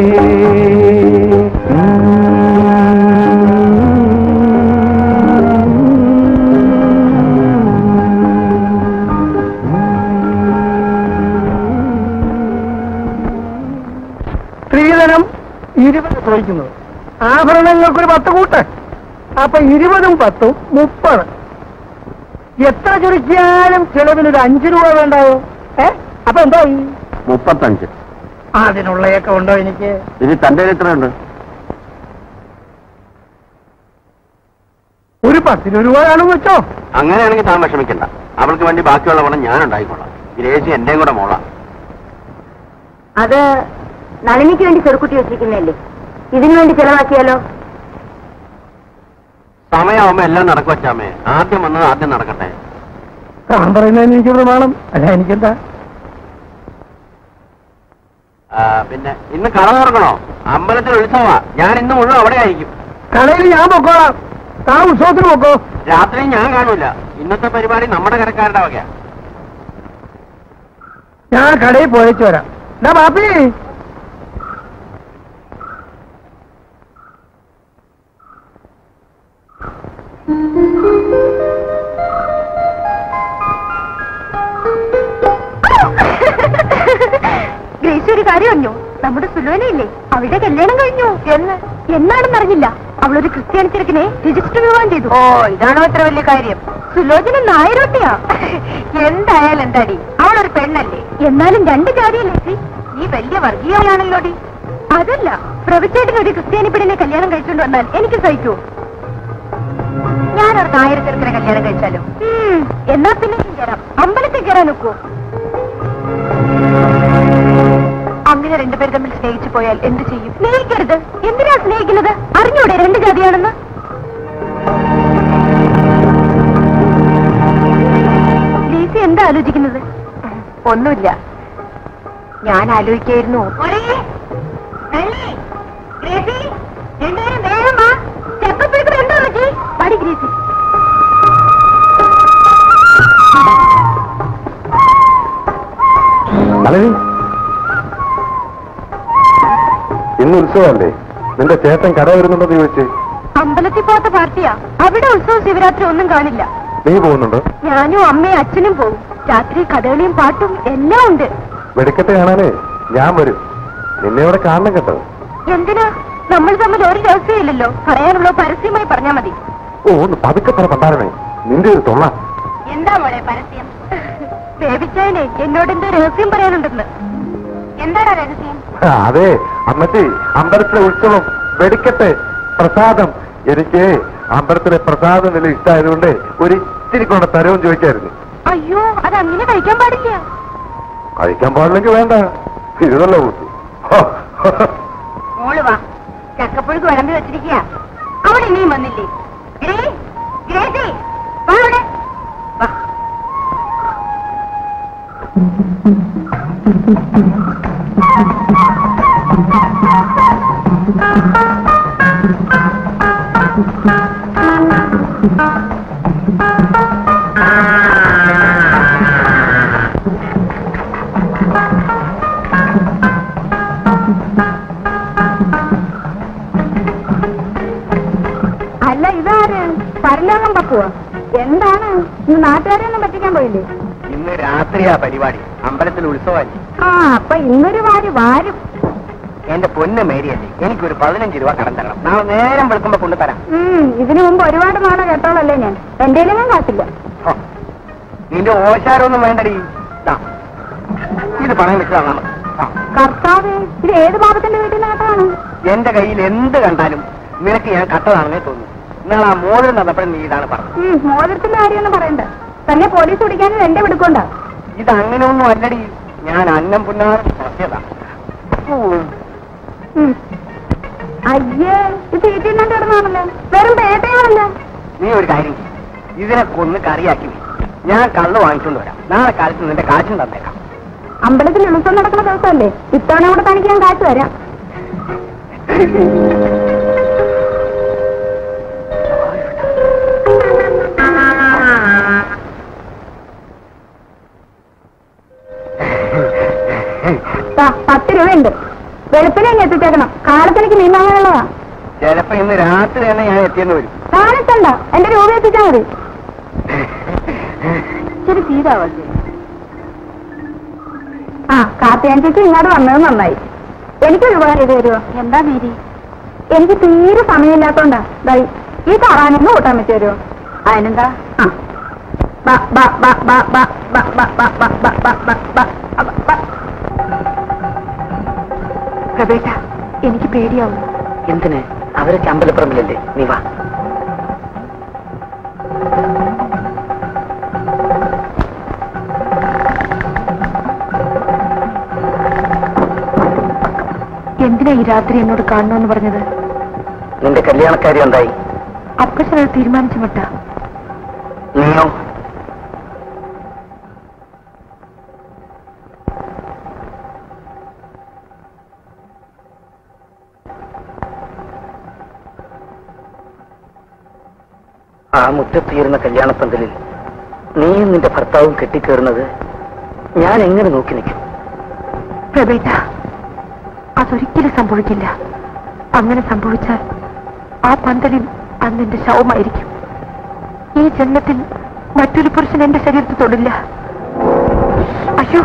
സ്ത്രീധനം ഇരുപത് ചോദിക്കുന്നത് ആഭരണങ്ങൾക്കൊരു പത്ത് കൂട്ട് അപ്പൊ ഇരുപതും പത്തും മുപ്പത് എത്ര ചുരുക്കിയാലും ചിലവിനൊരു അഞ്ചു രൂപ വേണ്ടായോ ഏ അപ്പൊ എന്തായി മുപ്പത്തഞ്ച് അതിനുള്ളയൊക്കെ ഉണ്ടോ എനിക്ക് ഇനി തന്റെ എത്രയുണ്ട് ഒരു പത്തിന് രൂപ കാണും വെച്ചോ അങ്ങനെയാണെങ്കിൽ താൻ വിഷമിക്കണ്ട അവൾക്ക് വേണ്ടി ബാക്കിയുള്ള പണം ഞാൻ ഉണ്ടായിക്കോളാം ഗ്രേസി എന്റെയും കൂടെ മോളാ അത് നളിനിക്ക് വേണ്ടി ചെറുക്കുട്ടി വെച്ചിരിക്കുന്നതല്ലേ ഇതിനു വേണ്ടി ചെലവാക്കിയാലോ സമയമാകുമ്പോ എല്ലാം നടക്കും വച്ചാമേ ആദ്യം വന്നത് ആദ്യം നടക്കട്ടെ താൻ പറയുന്നതിന് എനിക്ക് പ്രമാണം അല്ല എനിക്കെന്താ ആ, പിന്നെ ഇന്ന് കട തുറക്കണോ അമ്പലത്തിൽ ഉത്സവമാ ഞാൻ ഇന്ന് മുഴുവൻ അവിടെ ആയിരിക്കും കടയിൽ ഞാൻ പൊക്കോളാം താൻ ഉത്സവത്തിന് പൊക്കോ രാത്രി ഞാൻ കാണൂല ഇന്നത്തെ പരിപാടി നമ്മുടെ കരക്കാരുടെ വകയാ ഞാൻ കടയിൽ പോയച്ചു വരാം എന്നാ ബാപ്പി ഗ്രേസി ഒരു കാര്യം അറിഞ്ഞു നമ്മുടെ സുലോനയില്ലേ അവളുടെ കല്യാണം കഴിഞ്ഞു എന്ന് എന്നാണെന്ന് അറിഞ്ഞില്ല അവളൊരു ക്രിസ്ത്യാനി ചെറുക്കിനെ രജിസ്റ്റർ വിവാഹം ചെയ്തു ഓ ഇതാണോ അത്ര വലിയ കാര്യം സുലോചന നായരോട്ടിയാ എന്തായാലും എന്താടി അവളൊരു പെണ്ണല്ലേ എന്നാലും രണ്ട് ജാതിയല്ലേ നീ വലിയ വർഗീയമാണല്ലോ ഡി അതല്ല പ്രവിച്ചേട്ടൻ ഒരു ക്രിസ്ത്യാനി പെണ്ണിനെ കല്യാണം കഴിച്ചുകൊണ്ട് വന്നാൽ എനിക്ക് സഹിക്കൂ ഞാനൊരു നായർ ചെറുക്കനെ കല്യാണം കഴിച്ചാലോ എന്നാ പിന്നെ കയറാം അമ്പലത്തിൽ കയറാൻ നോക്കൂ അങ്ങനെ രണ്ടുപേർ തമ്മിൽ സ്നേഹിച്ചു പോയാൽ എന്ത് ചെയ്യും സ്നേഹിക്കരുത് എന്തിനാ സ്നേഹിക്കുന്നത് അറിഞ്ഞൂടെ രണ്ട് ജാതിയാണെന്ന് ഗ്രേസി എന്താ ആലോചിക്കുന്നത് ഒന്നുമില്ല ഞാൻ ആലോചിക്കായിരുന്നു പടി ഗ്രേസി നളിനി ഇന്ന് ഉത്സവമല്ലേ നിന്റെ ചേട്ടൻ കട വരുന്നുണ്ടെന്ന് ചോദിച്ചേ അമ്പലത്തിൽ പോകാത്ത പാർട്ടിയാ അവിടെ ഉത്സവം ശിവരാത്രി ഒന്നും കാണില്ല നീ പോകുന്നുണ്ടോ ഞാനും അമ്മയും അച്ഛനും പോകും രാത്രി കഥകളിയും പാട്ടും എല്ലാം ഉണ്ട് വെടിക്കട്ടെ കാണാനേ ഞാൻ വരും നിന്നെ ഇവിടെ കാണണം കേട്ടോ എന്തിനാ നമ്മൾ തമ്മിൽ ഒരു രഹസ്യമില്ലല്ലോ പറയാനുള്ള പരസ്യമായി പറഞ്ഞാ മതി ഓ ഒന്ന് പതുക്കെ പറ പണ്ടാരണേ നിന്റെ ഒരു തൊള്ള എന്താ മോളെ പരസ്യം ബേബിച്ചായനെ എന്നോട് എന്തോ രഹസ്യം പറയാനുണ്ടെന്ന് എന്താടാ രഹസ്യം ആ, അതെ അമ്മച്ചി അമ്പലത്തിലെ ഉത്സവം വെടിക്കട്ടെ പ്രസാദം എനിക്ക് അമ്പലത്തിലെ പ്രസാദം നില ഇഷ്ടമായതുകൊണ്ട് ഒരു ഇച്ചിരി കൊണ്ട് തരവും ചോദിക്കായിരുന്നു അയ്യോ അത് അങ്ങനെ കഴിക്കാൻ പാടില്ല കഴിക്കാൻ പാടില്ലെങ്കിൽ വേണ്ട ഇരുന്നല്ല കൂട്ടു മോള് വാ ചക്കപ്പുഴുക്ക് വിളമ്പി വെച്ചിരിക്കുക അവിടെ ഇനിയും വന്നില്ലേ എടീ, ഗ്രേസി, വാ ഇവിടെ. വാ. അല്ല ഇതാര് പരലോകം പക്കുവോ എന്താണ് ഇന്ന് നാട്ടുകാരെയൊന്നും പറ്റിക്കാൻ പോയില്ലേ ഇന്ന് രാത്രിയാ പരിപാടി അമ്പലത്തിൽ ഉത്സവമല്ലേ ആ അപ്പൊ ഇന്നൊരു വാരി വാരും എന്റെ പൊന്ന് മേരിയല്ലേ എനിക്കൊരു പതിനഞ്ച് രൂപ കടം തരണം നാളെ നേരം വെളുക്കുമ്പോ കൊണ്ടുതരാം ഉം ഇതിനു മുമ്പ് ഒരുപാട് നാളെ കേട്ടോളല്ലേ ഞാൻ എന്റെ ഞാൻ കാട്ടില്ല ഹോ, നിന്റെ ഓശാരമൊന്നും വേണ്ടടി ദാ, ഇത് പണയം വെച്ചതാണ് കർത്താവ് ഇത് ഏത് പാപത്തിന്റെ വീട്ടിൽ നിന്ന് കേട്ടതാണ് എന്റെ കയ്യിൽ എന്ത് കണ്ടാലും നിനക്ക് ഞാൻ കട്ടതാണെന്നേ തോന്നുന്നു ഇന്നാൾ ആ മോതിരം തന്നപ്പോഴും നീ ഇതാണ് പറഞ്ഞത് ഉം മോതിരത്തിന്റെ കാര്യമൊന്നും പറയണ്ട തന്നെ പോലീസ് പിടിക്കാനും എന്റെ വിടുക്കൊണ്ട ഇത് അങ്ങനെയൊന്നും അല്ലടി ഞാൻ അന്നം പുന്നാറും സത്യതാ അയ്യേ ഇത് വീട്ടിൽ നിന്ന് കിടന്നാണല്ലോ വെറും പേട്ടയാണല്ലോ നീ ഒരു കാര്യം ചെയ്യ്. ഇതിനെ കൊന്ന് കറിയാക്കി വെയ്. ഞാൻ കള്ള് വാങ്ങിച്ചുകൊണ്ട് വരാം നാളെ കാലത്ത് നിന്റെ കാശും തന്നേക്കാം അമ്പലത്തിൽ ഉത്സവം നടക്കുന്ന ദിവസമല്ലേ ഇത്തവണ കൂടെ തനിക്ക് ഞാൻ കാശ് തരാം ദാ, പത്ത് രൂപയുണ്ട് വെളുപ്പിനെ അങ്ങ് എത്തിച്ചേക്കണം കാലത്തിലേക്ക് മീൻ വാങ്ങാനുള്ളതാ ചിലപ്പോ ഇന്ന് രാത്രി തന്നെ ഞാൻ എത്തിയെന്ന് വരും കാലത്തണ്ട എന്റെ രൂപ എത്തിച്ചാ മതി ശരി തീരാവല്ലേ ആ കാത്തിയാഞ്ചേച്ചി ഇങ്ങോട്ട് വന്നത് നന്നായി എനിക്കൊരു ഉപകാരം ചെയ്ത് തരുമോ എന്താ മേരി എനിക്ക് തീരെ സമയമില്ലാത്തോണ്ടാ ദാ ഈ- ഈ താറാനൊന്ന് കൂട്ടാൻ വെച്ച് തരുമോ അതിനെന്താ ആ ബ, ബ, ബ, ബ, ബ, ബ, ബ, ബ, ബ, ബ, ബ, ബ, ബ, ബ, ബ. പ്രവേശ എനിക്ക് പേടിയാവും എന്തിന് അവരൊക്കെ അമ്പലപ്പറമ്പിലല്ലേ നീ വാ എന്തിനാ ഈ രാത്രി എന്നോട് കാണണമെന്ന് പറഞ്ഞത് നിന്റെ കല്യാണക്കാരി എന്തായി അപ്പച്ചനത് തീരുമാനിച്ചു വിട്ട നീയോ ആ മുറ്റത്തുയരുന്ന കല്യാണപ്പന്തലിൽ നീയും നിന്റെ ഭർത്താവും കെട്ടിക്കേറുന്നത് ഞാൻ എങ്ങനെ നോക്കി നിൽക്കും പ്രബേട്ട അതൊരിക്കലും സംഭവിക്കില്ല അങ്ങനെ സംഭവിച്ചാൽ ആ പന്തലിൽ അന്ന് എന്റെ ശവമായിരിക്കും ഈ ജന്മത്തിൽ മറ്റൊരു പുരുഷൻ എന്റെ ശരീരത്തിൽ തൊടില്ല അയ്യോ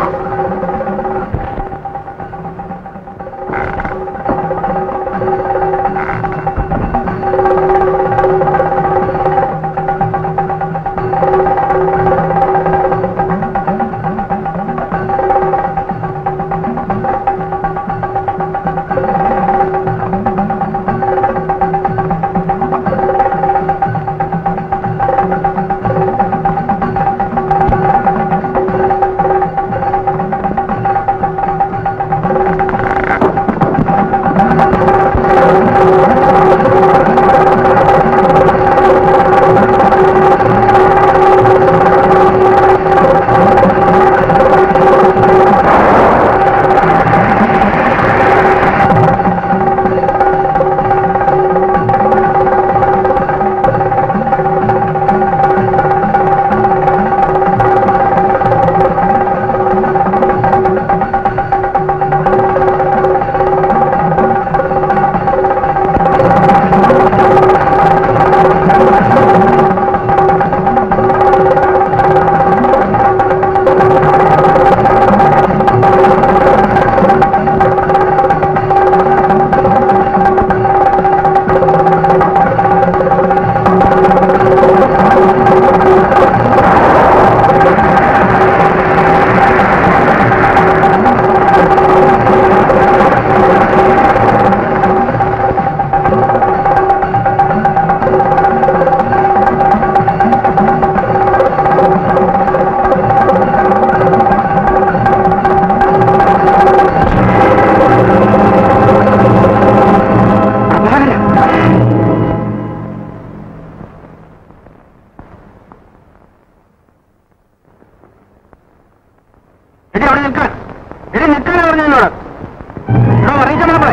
എടി അവിടെ നിൽക്കാൻ എടി നിൽക്കാൻ പറഞ്ഞു എന്നോട് ഇവിടെ അറിയിച്ച നമ്മളെ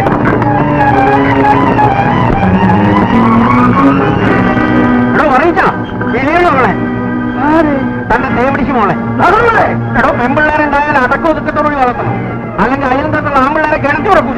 എടോ അറിയിച്ച ഇല്ലയോ അവളെ തന്റെ തേപിടിച്ച് മോളെ അതുപോലെ എടോ പെൺപിള്ളേരുണ്ടായാൽ അടക്കം ഒതുക്കത്തോടുകൂടി വളർത്തണം അല്ലെങ്കിൽ അയലും തട്ടുള്ള ആൺപിള്ളേരെ കിണറ്റി ഉറപ്പില്ല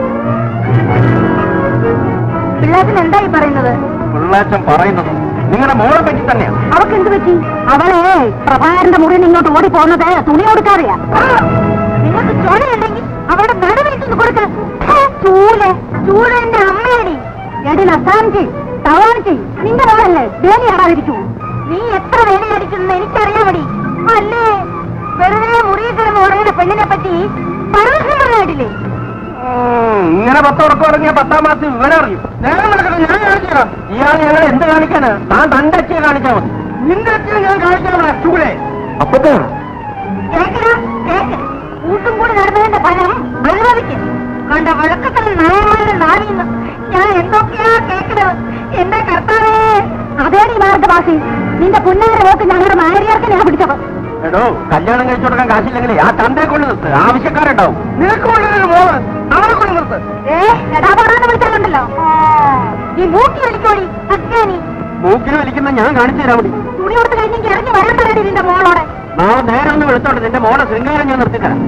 പിള്ളേച്ചൻ എന്തായി പറയുന്നത് പിള്ളേച്ചൻ പറയുന്നത് നിങ്ങളുടെ മോളെ പറ്റി തന്നെയാണ് അവക്ക് എന്ത് പറ്റി അവളെ പ്രഭാകരന്റെ മുറിയിൽ നിന്ന് ഇങ്ങോട്ട് ഓടി പോകുന്നത് തുണി കൊടുക്കാതെയാ നിങ്ങൾക്ക് ചൊലയുണ്ടെങ്കിൽ അവളുടെ നടുവിലിട്ടൊന്ന് കൊടുക്ക ചൂല ചൂല എന്റെ അമ്മയടി എടി നസാനിച്ച് തവാനിച്ച് നിന്റെ മോളല്ലേ വേലി ആടാതിരിക്കൂ നീ എത്ര വേലി അടിക്കുന്നു എനിക്കറിയാമടി അല്ലേ വെറുതെ മുറിയിൽ കിടന്ന് ഉറങ്ങുന്ന പെണ്ണിനെ പറ്റി പരമശം പറഞ്ഞിട്ടില്ലേ ഇങ്ങനെ പത്ത് ഉറക്കം ഇറങ്ങിയ പത്താം മാസം വിവരം അറിയും നേരം നടക്കണം ഞാൻ കാണിച്ചു ഇയാൾ ഞങ്ങൾ എന്ത് കാണിക്കാന് താൻ തന്റെ അച്ഛയെ കാണിച്ചാൽ മതി നിന്റെ അച്ഛനെ ഞാൻ കാണിക്കാൻ ചൂടെ അപ്പത്താ കേക്കടാ, കേക്ക്. കൂട്ടും കൂടി നടന്നതിന്റെ ഫലം അനുഭവിക്കും കണ്ട വഴക്കത്തിന് നായന്മാരുടെ നാവിന്ന് ഞാൻ എന്തൊക്കെയാ കേക്കണത് എന്റെ കർത്താവേ അതേടി മാർഗവാസി നിന്റെ പുന്നാരെ നോക്ക് ഞങ്ങളുടെ മാരിയാർക്ക് ഞാൻ പിടിച്ചത് എടോ കല്യാണം കഴിച്ചു കൊടുക്കാൻ കാശില്ലെങ്കിലേ ആ തന്റെ കൊണ്ട് നിർത്ത് ആവശ്യക്കാരുണ്ടാവും നിനക്ക് കൊണ്ടൊരു മോള് അവരെ കൊണ്ട് നിർത്ത് ഏ എടാ പറയാന്ന് വിളിച്ചാലുണ്ടല്ലോ നീ മൂക്കി വലിക്കോടി അജ്ഞാനി മൂക്കിന് വലിക്കുന്ന ഞാൻ കാണിച്ചു തരാൻ മതി തുണി കൊടുത്ത് കഴിഞ്ഞെങ്കിൽ ഇറങ്ങി വരാൻ പറയടി നിന്റെ മോളോടെ നാളെ നേരെ ഒന്ന് വെളുത്തോണ്ട് നിന്റെ മോളെ ശൃംഗാരം ഞാൻ നിർത്തിത്തരാം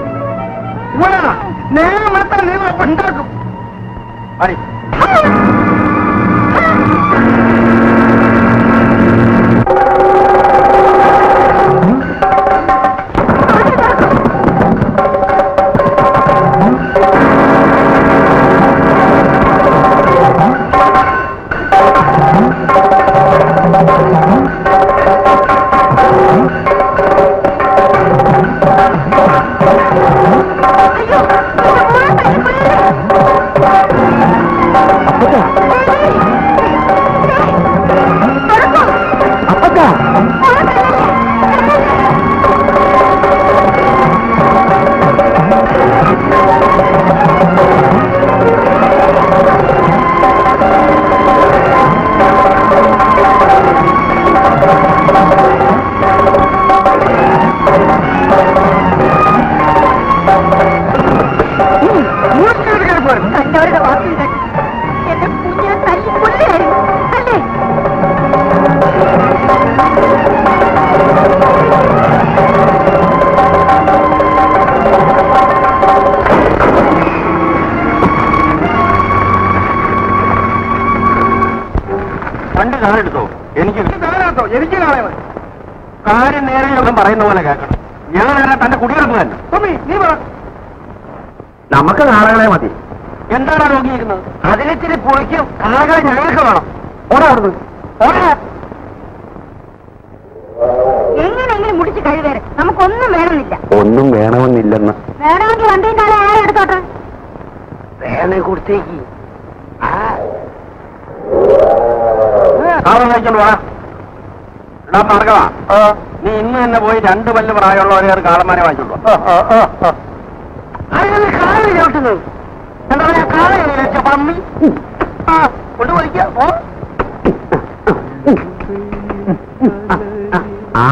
നേരെ വെളുത്താൽ നീ ഉണ്ടാക്കും അടി കണ്ടവരുടെ വാക്കിൽ കേട്ട് എന്റെ കുഞ്ഞിനെ തല്ലി കൊല്ലുകയായിരുന്നു അല്ലേ പണ്ട് കാലെടുത്തോ എനിക്ക് കാലെടുത്തോ എനിക്ക് കാലേ മതി കാര്യം നേരെ ഒന്നും പറയുന്ന പോലെ കേൾക്കണം ഞാൻ നേരെ തന്റെ കുടിയിറപ്പ് തന്നെ നീ പറ നമുക്ക് നാളകളെ മതി എന്താണ് നോക്കിയിരിക്കുന്നത് അതിലിച്ചിരി പുളിക്കും കാളകളെ ഞങ്ങൾക്ക് വേണം ഓടാ അവിടുന്ന് ഓടാ എങ്ങനെയെങ്കിലും മുടിച്ച് കഴിവേറെ നമുക്കൊന്നും വേണമെന്നില്ല ഒന്നും വേണമെന്നില്ലെന്ന് വേണമെങ്കിൽ വണ്ടീൻ്റെ ആളെ ആരെ എടുത്തോട്ടെ വേണേ കൊടുത്തേക്ക് കാറ് കഴിച്ചോണ്ട് വാ എടാ ഭാർഗവ നീ ഇന്ന് തന്നെ പോയി രണ്ട് പല്ല് പ്രായമുള്ളവരെ ഒരു കാളന്മാരെ വാങ്ങിച്ചോണ്ട് വാ കാലിൽ ചവിട്ടുന്നത് എന്താ പറയാ കാലയിൽ വെച്ച പമ്മി ആ കൊണ്ടുപോയിക്ക പോ ആ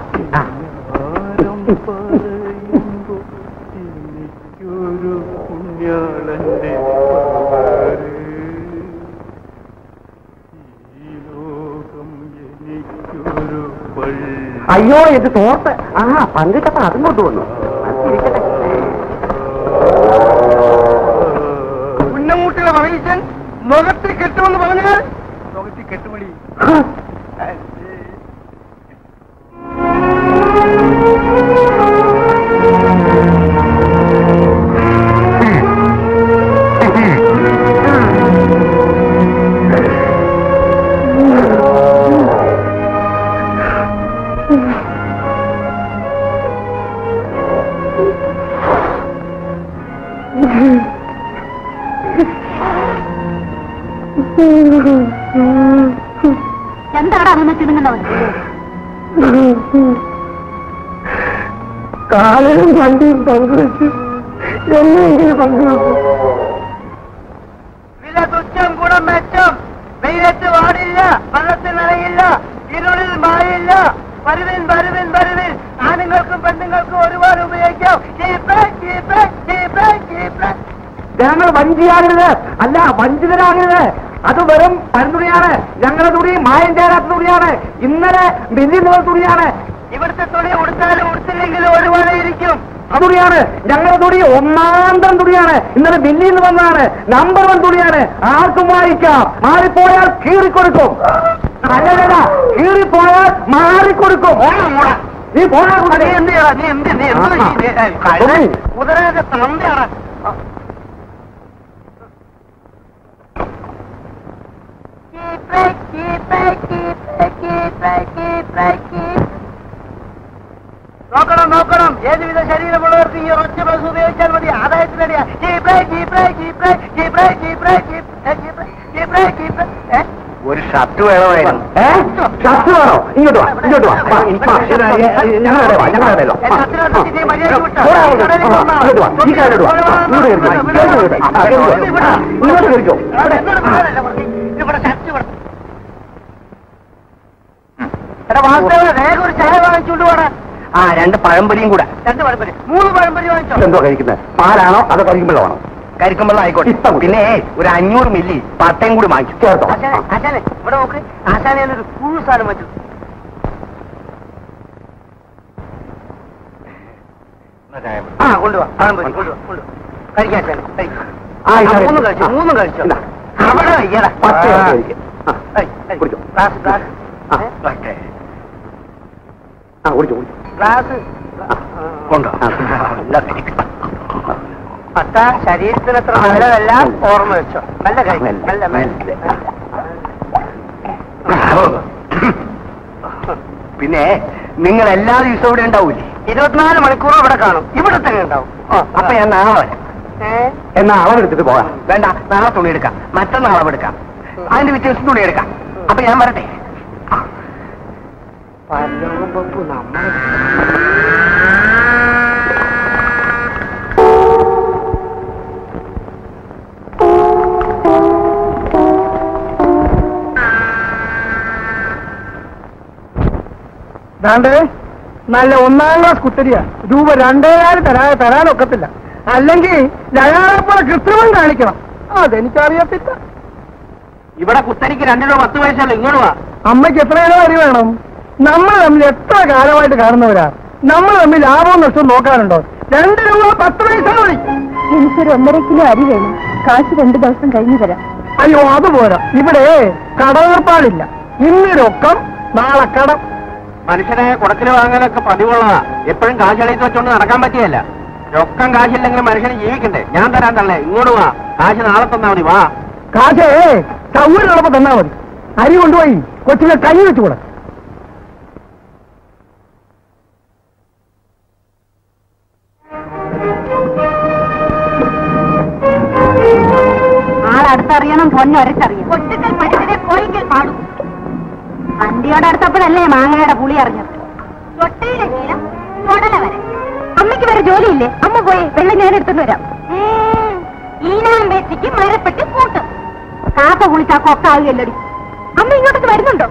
അയ്യോ ഇത് തോർത്ത് ആ പങ്കിട്ടപ്പോ അതും കൊണ്ടുവന്നു അതിരിക്കട്ടെ ഉന്നമൂട്ടിലെ മഹേശൻ മുഖത്തിൽ കെട്ടുമെന്ന് പറഞ്ഞാൽ മുഖത്തിൽ കെട്ടുമണി എന്താടാ അങ്ങനെ ചിടുങ്ങുന്നവൻ കാലനും വണ്ടിയും പങ്കുവെച്ചു എന്നെങ്കിലും പങ്കുവെക്കും വില തുച്ഛം കൂടെ മെച്ചം മെച്ചം വെയിലത്ത് വാടില്ല വെള്ളത്തിൽ നനയില്ല ഇരുളിൽ മായില്ല വരുവിൻ വരുവിൻ വരുവിൻ ആണുങ്ങൾക്കും പെണ്ണുങ്ങൾക്കും ഒരുപാട് ഉപയോഗിക്കാം ചീപ്പ് ചീപ്പ് ചീപ്പ് ചീപ്പ് ജനങ്ങൾ വഞ്ചിയാകരുത് അല്ല വഞ്ചിതരാകരുത് അത് വെറും പരന്തുണിയാണ് ഞങ്ങളുടെ തുണി മായം ചേരാത്ത തുണിയാണ് ഇന്നലെ മില്ലിൽ മുതൽ തുണിയാണ് ഇവിടുത്തെ തുണി ഉടുത്താലും ഉടുത്തില്ലെങ്കിലും ഒരുപാട് ഇരിക്കും ആ തുണിയാണ് ഞങ്ങളുടെ തുണി ഒന്നാന്തരം തുണിയാണ് ഇന്നലെ മില്ലിൽ നിന്ന് വന്നതാണ് നമ്പർ വൺ തുണിയാണ് ആർക്കും വായിക്കാം മാറിപ്പോയാൽ കീറിക്കൊടുക്കും അല്ലല്ല കീറിപ്പോയാൽ മാറിക്കൊടുക്കും നീ പോയാ നീ എന്ത് ചെയ്യടാ? നീ എന്ത് നീ എന്ത് ആ, ആ. ഈ- ഏ, കഴുത, കുതിരയുടെ തന്തയാണ് നോക്കണം നോക്കണം ഏതുവിധ ശരീരമുള്ളവർക്ക് ഈ ഒറ്റ ബസ് ഉപയോഗിച്ചാൽ മതി ആദായത്തിനടിയാ jeep jeep jeep jeep jeep jeep jeep jeep ഏ ഒരു ഷർട്ട് വേണമായിരുന്നു ഏ ഷർട്ട് വേണോ ഇങ്ങോട്ട് വാ ഇങ്ങോട്ട് വാ വാ, വാ, ഇത് ഞങ്ങളുടെ വാ ഞങ്ങളുടെ വാ ആ, ആ. പോടാ അങ്ങോട്ട്. ആ, ഇങ്ങോട്ട് വാ ഈ കാര്യം വാ ആ, ഇങ്ങോട്ട് കയറിക്കോ. ഇങ്ങോട്ട് കയറിക്കോ. ആ, കയറിക്കോ. ആ, ഇങ്ങോട്ട് കയറിക്കോ ഇവിടെ ഷർട്ട് ഇവിടെ എടാ വാസ്തവ വേഗം ഒരു ചായ വാങ്ങിച്ചുകൊണ്ട് പോടാ ആ രണ്ട് പഴംപൊരിയും കൂടെ രണ്ട് പഴംപൊരി മൂന്ന് പഴംപൊരി വാങ്ങിച്ചോ എന്തോ കഴിക്കുന്നത് പാലാണോ അതോ കരിക്കുമ്പോഴാണോ കരിക്കുമ്പോൾ ആയിക്കോട്ടെ ഇപ്പം കൂടി. പിന്നെ ഒരു അഞ്ഞൂറ് മില്ലി പട്ടയും കൂടി വാങ്ങിച്ചു ചേർത്തോ ആശാനെ ആശാനെ ഇവിടെ നോക്ക് ആശാനെ ഒരു പുഴു സാധനം വെച്ചു ആ കൊണ്ടുവാ പഴംപൊരി കൊണ്ടുവാ കൊണ്ടുവാ കഴിക്കാം ആശാനെ കഴിക്കാം ആ, ഇതാ ആ, മൂന്നും കഴിച്ചു. കഴിച്ചു മൂന്നും കഴിച്ചു ഇതാ. അവിടെ വയ്യടാ പച്ച ചേർത്ത് കഴിക്ക്. ആ, കഴി, കഴി. കുടിച്ചോ. ഗ്ലാസ് ഗ്ലാസ് ആ, ഏ? പട്ടേ. ആ കുടിച്ചു കുടിച്ചു ഗ്ലാസ് കൊണ്ടോ ആ. നല്ല കരിക്ക്. പട്ട ശരീരത്തിന് അത്ര നല്ലതല്ല ഓർമ്മ വെച്ചോ നല്ല കഴിക്കും മെല്ലെ, നല്ല മെല്ലെ. പിന്നെ നിങ്ങൾ എല്ലാ ദിവസവും ഇവിടെ ഉണ്ടാവൂലേ ഇരുപത്തിനാല് മണിക്കൂർ ഇവിടെ കാണും ഇവിടെ തന്നെ ഉണ്ടാവും അപ്പൊ ഞാൻ നാളെ വരാം ഏ? എന്നാ അളവെടുത്തിട്ട് പോകാം വേണ്ട നാളെ തുണി എടുക്കാം മറ്റന്നാൾ അളവെടുക്കാം അതിന്റെ വ്യത്യാസം തുണി എടുക്കാം അപ്പൊ ഞാൻ വരട്ടെ പല്ലും പപ്പു നമ്മളെ ദാണ്ടേ നല്ല ഒന്നാം ക്ലാസ് കുത്തരിയാ രൂപ രണ്ടേകാല് തരാ തരാനൊക്കത്തില്ല അല്ലെങ്കിൽ ലയാളെപ്പോലെ കൃത്രിമം കാണിക്കണം അതെനിക്കറിയത്തില്ല ഇവിടെ കുത്തരിക്ക് രണ്ടു രൂപ പത്ത് പൈസല്ലോ ഇങ്ങോട്ട് വാ അമ്മയ്ക്ക് എത്ര കിലോ അരി വേണം നമ്മൾ തമ്മിൽ എത്ര കാലമായിട്ട് കാണുന്നവരാ നമ്മൾ തമ്മിൽ ലാഭവും നഷ്ടവും നോക്കാറുണ്ടോ രണ്ട് രൂപ പത്ത് പൈസ മതി എനിക്കൊരു ഒന്നര കിലോ അരി വേണം കാശ് രണ്ടു ദിവസം കഴിഞ്ഞു തരാം അയ്യോ അത് പോരാ ഇവിടെ കടവേർപ്പാടില്ല ഇന്ന് രൊക്കം നാളെ കടം മനുഷ്യനെ കുടക്കില് വാങ്ങാനൊക്കെ പതിവുള്ളതാ എപ്പോഴും കാശളയിട്ട് വെച്ചോണ്ട് നടക്കാൻ പറ്റിയല്ല രൊക്കം കാശില്ലെങ്കിൽ മനുഷ്യന് ജീവിക്കണ്ടേ ഞാൻ തരാൻ തള്ളേ ഇങ്ങോട്ട് വാ കാശ് നാളെ തന്നാ മതി വാ കാശേ സൗകര്യമുള്ളപ്പോ തന്നാ മതി അരി കൊണ്ടുപോയി കൊച്ചിനെ കൈ വെച്ചുകൂടെ ആളടുത്തറിയണം പൊന്നൊരച്ചറിയണം ഒറ്റക്കൽ മനുഷ്യരെ പോയെങ്കിൽ പാടും വണ്ടിയോട് അടുത്തപ്പോഴല്ലേ മാങ്ങയുടെ പുളി അറിഞ്ഞത് തൊട്ടയിലെ ശീലം തൊടല വരെ അമ്മയ്ക്ക് വേറെ ജോലിയില്ലേ അമ്മ പോയി വെള്ളം ഞാൻ എടുത്തുകൊണ്ട് വരാം ഈനാം വേത്തിക്ക് മരപ്പെട്ട് കൂട്ടും കാക്ക കുളിച്ചാ കൊക്കാവുകയല്ലടി അമ്മ ഇങ്ങോട്ടൊന്ന് വരുന്നുണ്ടോ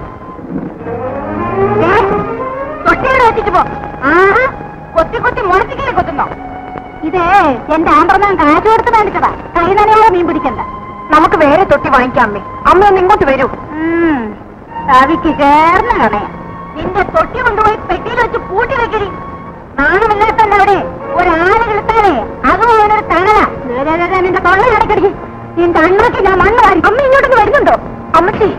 തൊട്ടയുടെ വെച്ചിട്ട് പോ ആഹാ കൊത്തി കൊത്തി മുളച്ചിക്കല്ലേ കൊത്തുന്നോ ഇതേ എന്റെ ആമ്പറന്നാൻ കാശ് കൊടുത്ത് മേടിച്ചതാ കൈ നനയോടെ മീൻ പിടിക്കണ്ട നമുക്ക് വേറെ തൊട്ടി വാങ്ങിക്കാം അമ്മേ അമ്മ ഒന്ന് ഇങ്ങോട്ട് വരൂ തവിക്ക് ചേർന്ന് കളയാം നിന്റെ തൊട്ടി കൊണ്ടുപോയി പെട്ടിയിൽ വെച്ച് പൂട്ടി വെക്കടി നാണമില്ലാത്തവിടെ ഒരാള് കിടത്താലേ അതും അവനൊരു തണല നിന്റെ തൊള്ള അടക്കടി നിന്റെ അണ്ണക്ക് ഞാൻ മണ്ണ് വാരി അമ്മ ഇങ്ങോട്ടൊന്ന് വരുന്നുണ്ടോ അമ്മച്ചി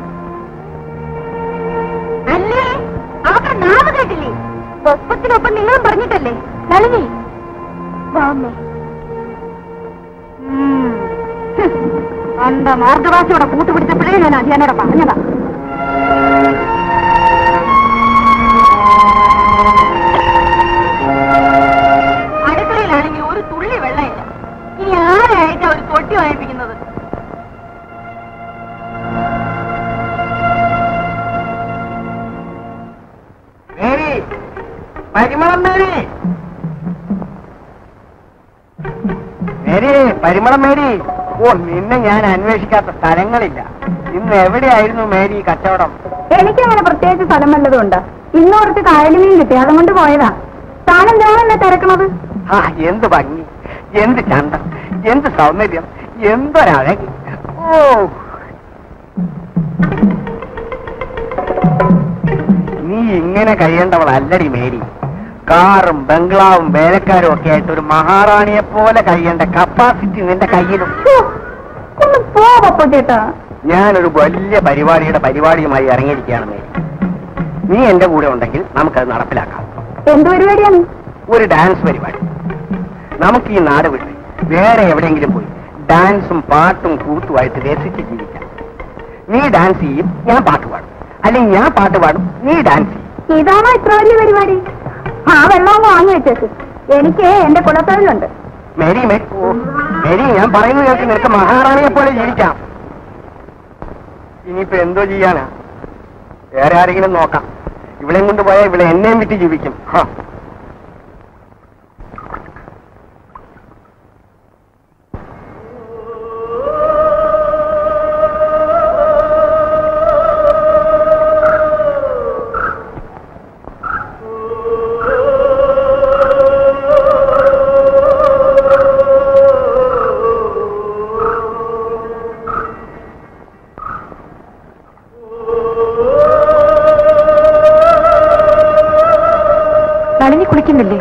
അല്ലേ അവർക്ക് നാമ കേട്ടില്ലേ ഒപ്പത്തിനൊപ്പം നിങ്ങളും പറഞ്ഞിട്ടല്ലേ നളിനി വാമ്മേ എന്താ മാർഗവാസിയോടെ കൂട്ടുപിടിച്ചപ്പോഴേ ഞാൻ അധികാനോടെ പറഞ്ഞതാ അടുക്കളയിലാണെങ്കിൽ ഒരു തുള്ളി വെള്ളമില്ല ഇനി ആരായിട്ട് ഒരു തൊട്ടി വാങ്ങിപ്പിക്കുന്നത് Mary Parimalam Mary Mary Parimalam Mary ഓ നിന്നെ ഞാൻ അന്വേഷിക്കാത്ത സ്ഥലങ്ങളില്ല ഇന്ന് എവിടെയായിരുന്നു മേരി ഈ കച്ചവടം എനിക്കങ്ങനെ പ്രത്യേകിച്ച് സ്ഥലം വല്ലതും ഉണ്ട് ഇന്ന് കുറച്ച് കായലിൽ മീൻ കിട്ടി അതുകൊണ്ട് പോയതാ താനും ഞാനല്ലേ തിരക്കണത് ആ എന്ത് ഭംഗി എന്ത് ചന്തം എന്ത് സൗന്ദര്യം എന്തൊരഴകി ഓ നീ ഇങ്ങനെ കഴിയേണ്ടവളല്ലടി മേരി കാറും ബംഗ്ലാവും വേലക്കാരും ഒക്കെ ആയിട്ട് ഒരു മഹാറാണിയെ പോലെ കഴിയേണ്ട കപ്പാസിറ്റി നിന്റെ കയ്യിലും ഛോ, ഒന്ന് പോ പപ്പു ചേട്ടാ ഞാനൊരു വലിയ പരിപാടിയുടെ പരിപാടിയുമായി ഇറങ്ങിയിരിക്കുകയാണ് മേരി നീ എന്റെ കൂടെ ഉണ്ടെങ്കിൽ നമുക്കത് നടപ്പിലാക്കാം എന്ത് പരിപാടിയാണ് ഒരു ഡാൻസ് പരിപാടി നമുക്ക് ഈ നാട് വിട്ട് വേറെ എവിടെയെങ്കിലും പോയി ഡാൻസും പാട്ടും കൂത്തുമായിട്ട് രസിച്ച് ജീവിക്കാം നീ ഡാൻസ് ചെയ്യും ഞാൻ പാട്ട് പാടും അല്ലെങ്കിൽ ഞാൻ പാട്ട് പാടും നീ ഡാൻസ് ചെയ്യും ഇതാണോ ഇത്ര വലിയ പരിപാടി ആ വെള്ളം വാങ്ങി വെച്ചേക്ക് എനിക്ക് എന്റെ കുലത്തൊഴിലുണ്ട് മേരി മേ- ഓ, മേരി ഞാൻ പറയുന്നത് കേൾക്ക് നിനക്ക് മഹാറാണിയെ പോലെ ജീവിക്കാം ഇനിയിപ്പോ എന്തോ ചെയ്യാനാ വേറെ ആരെങ്കിലും നോക്കാം ഇവിടെയും കൊണ്ടുപോയാൽ ഇവിടെ എന്നെയും വിറ്റ് ജീവിക്കും ഹാ നളിനി കുളിക്കുന്നില്ലേ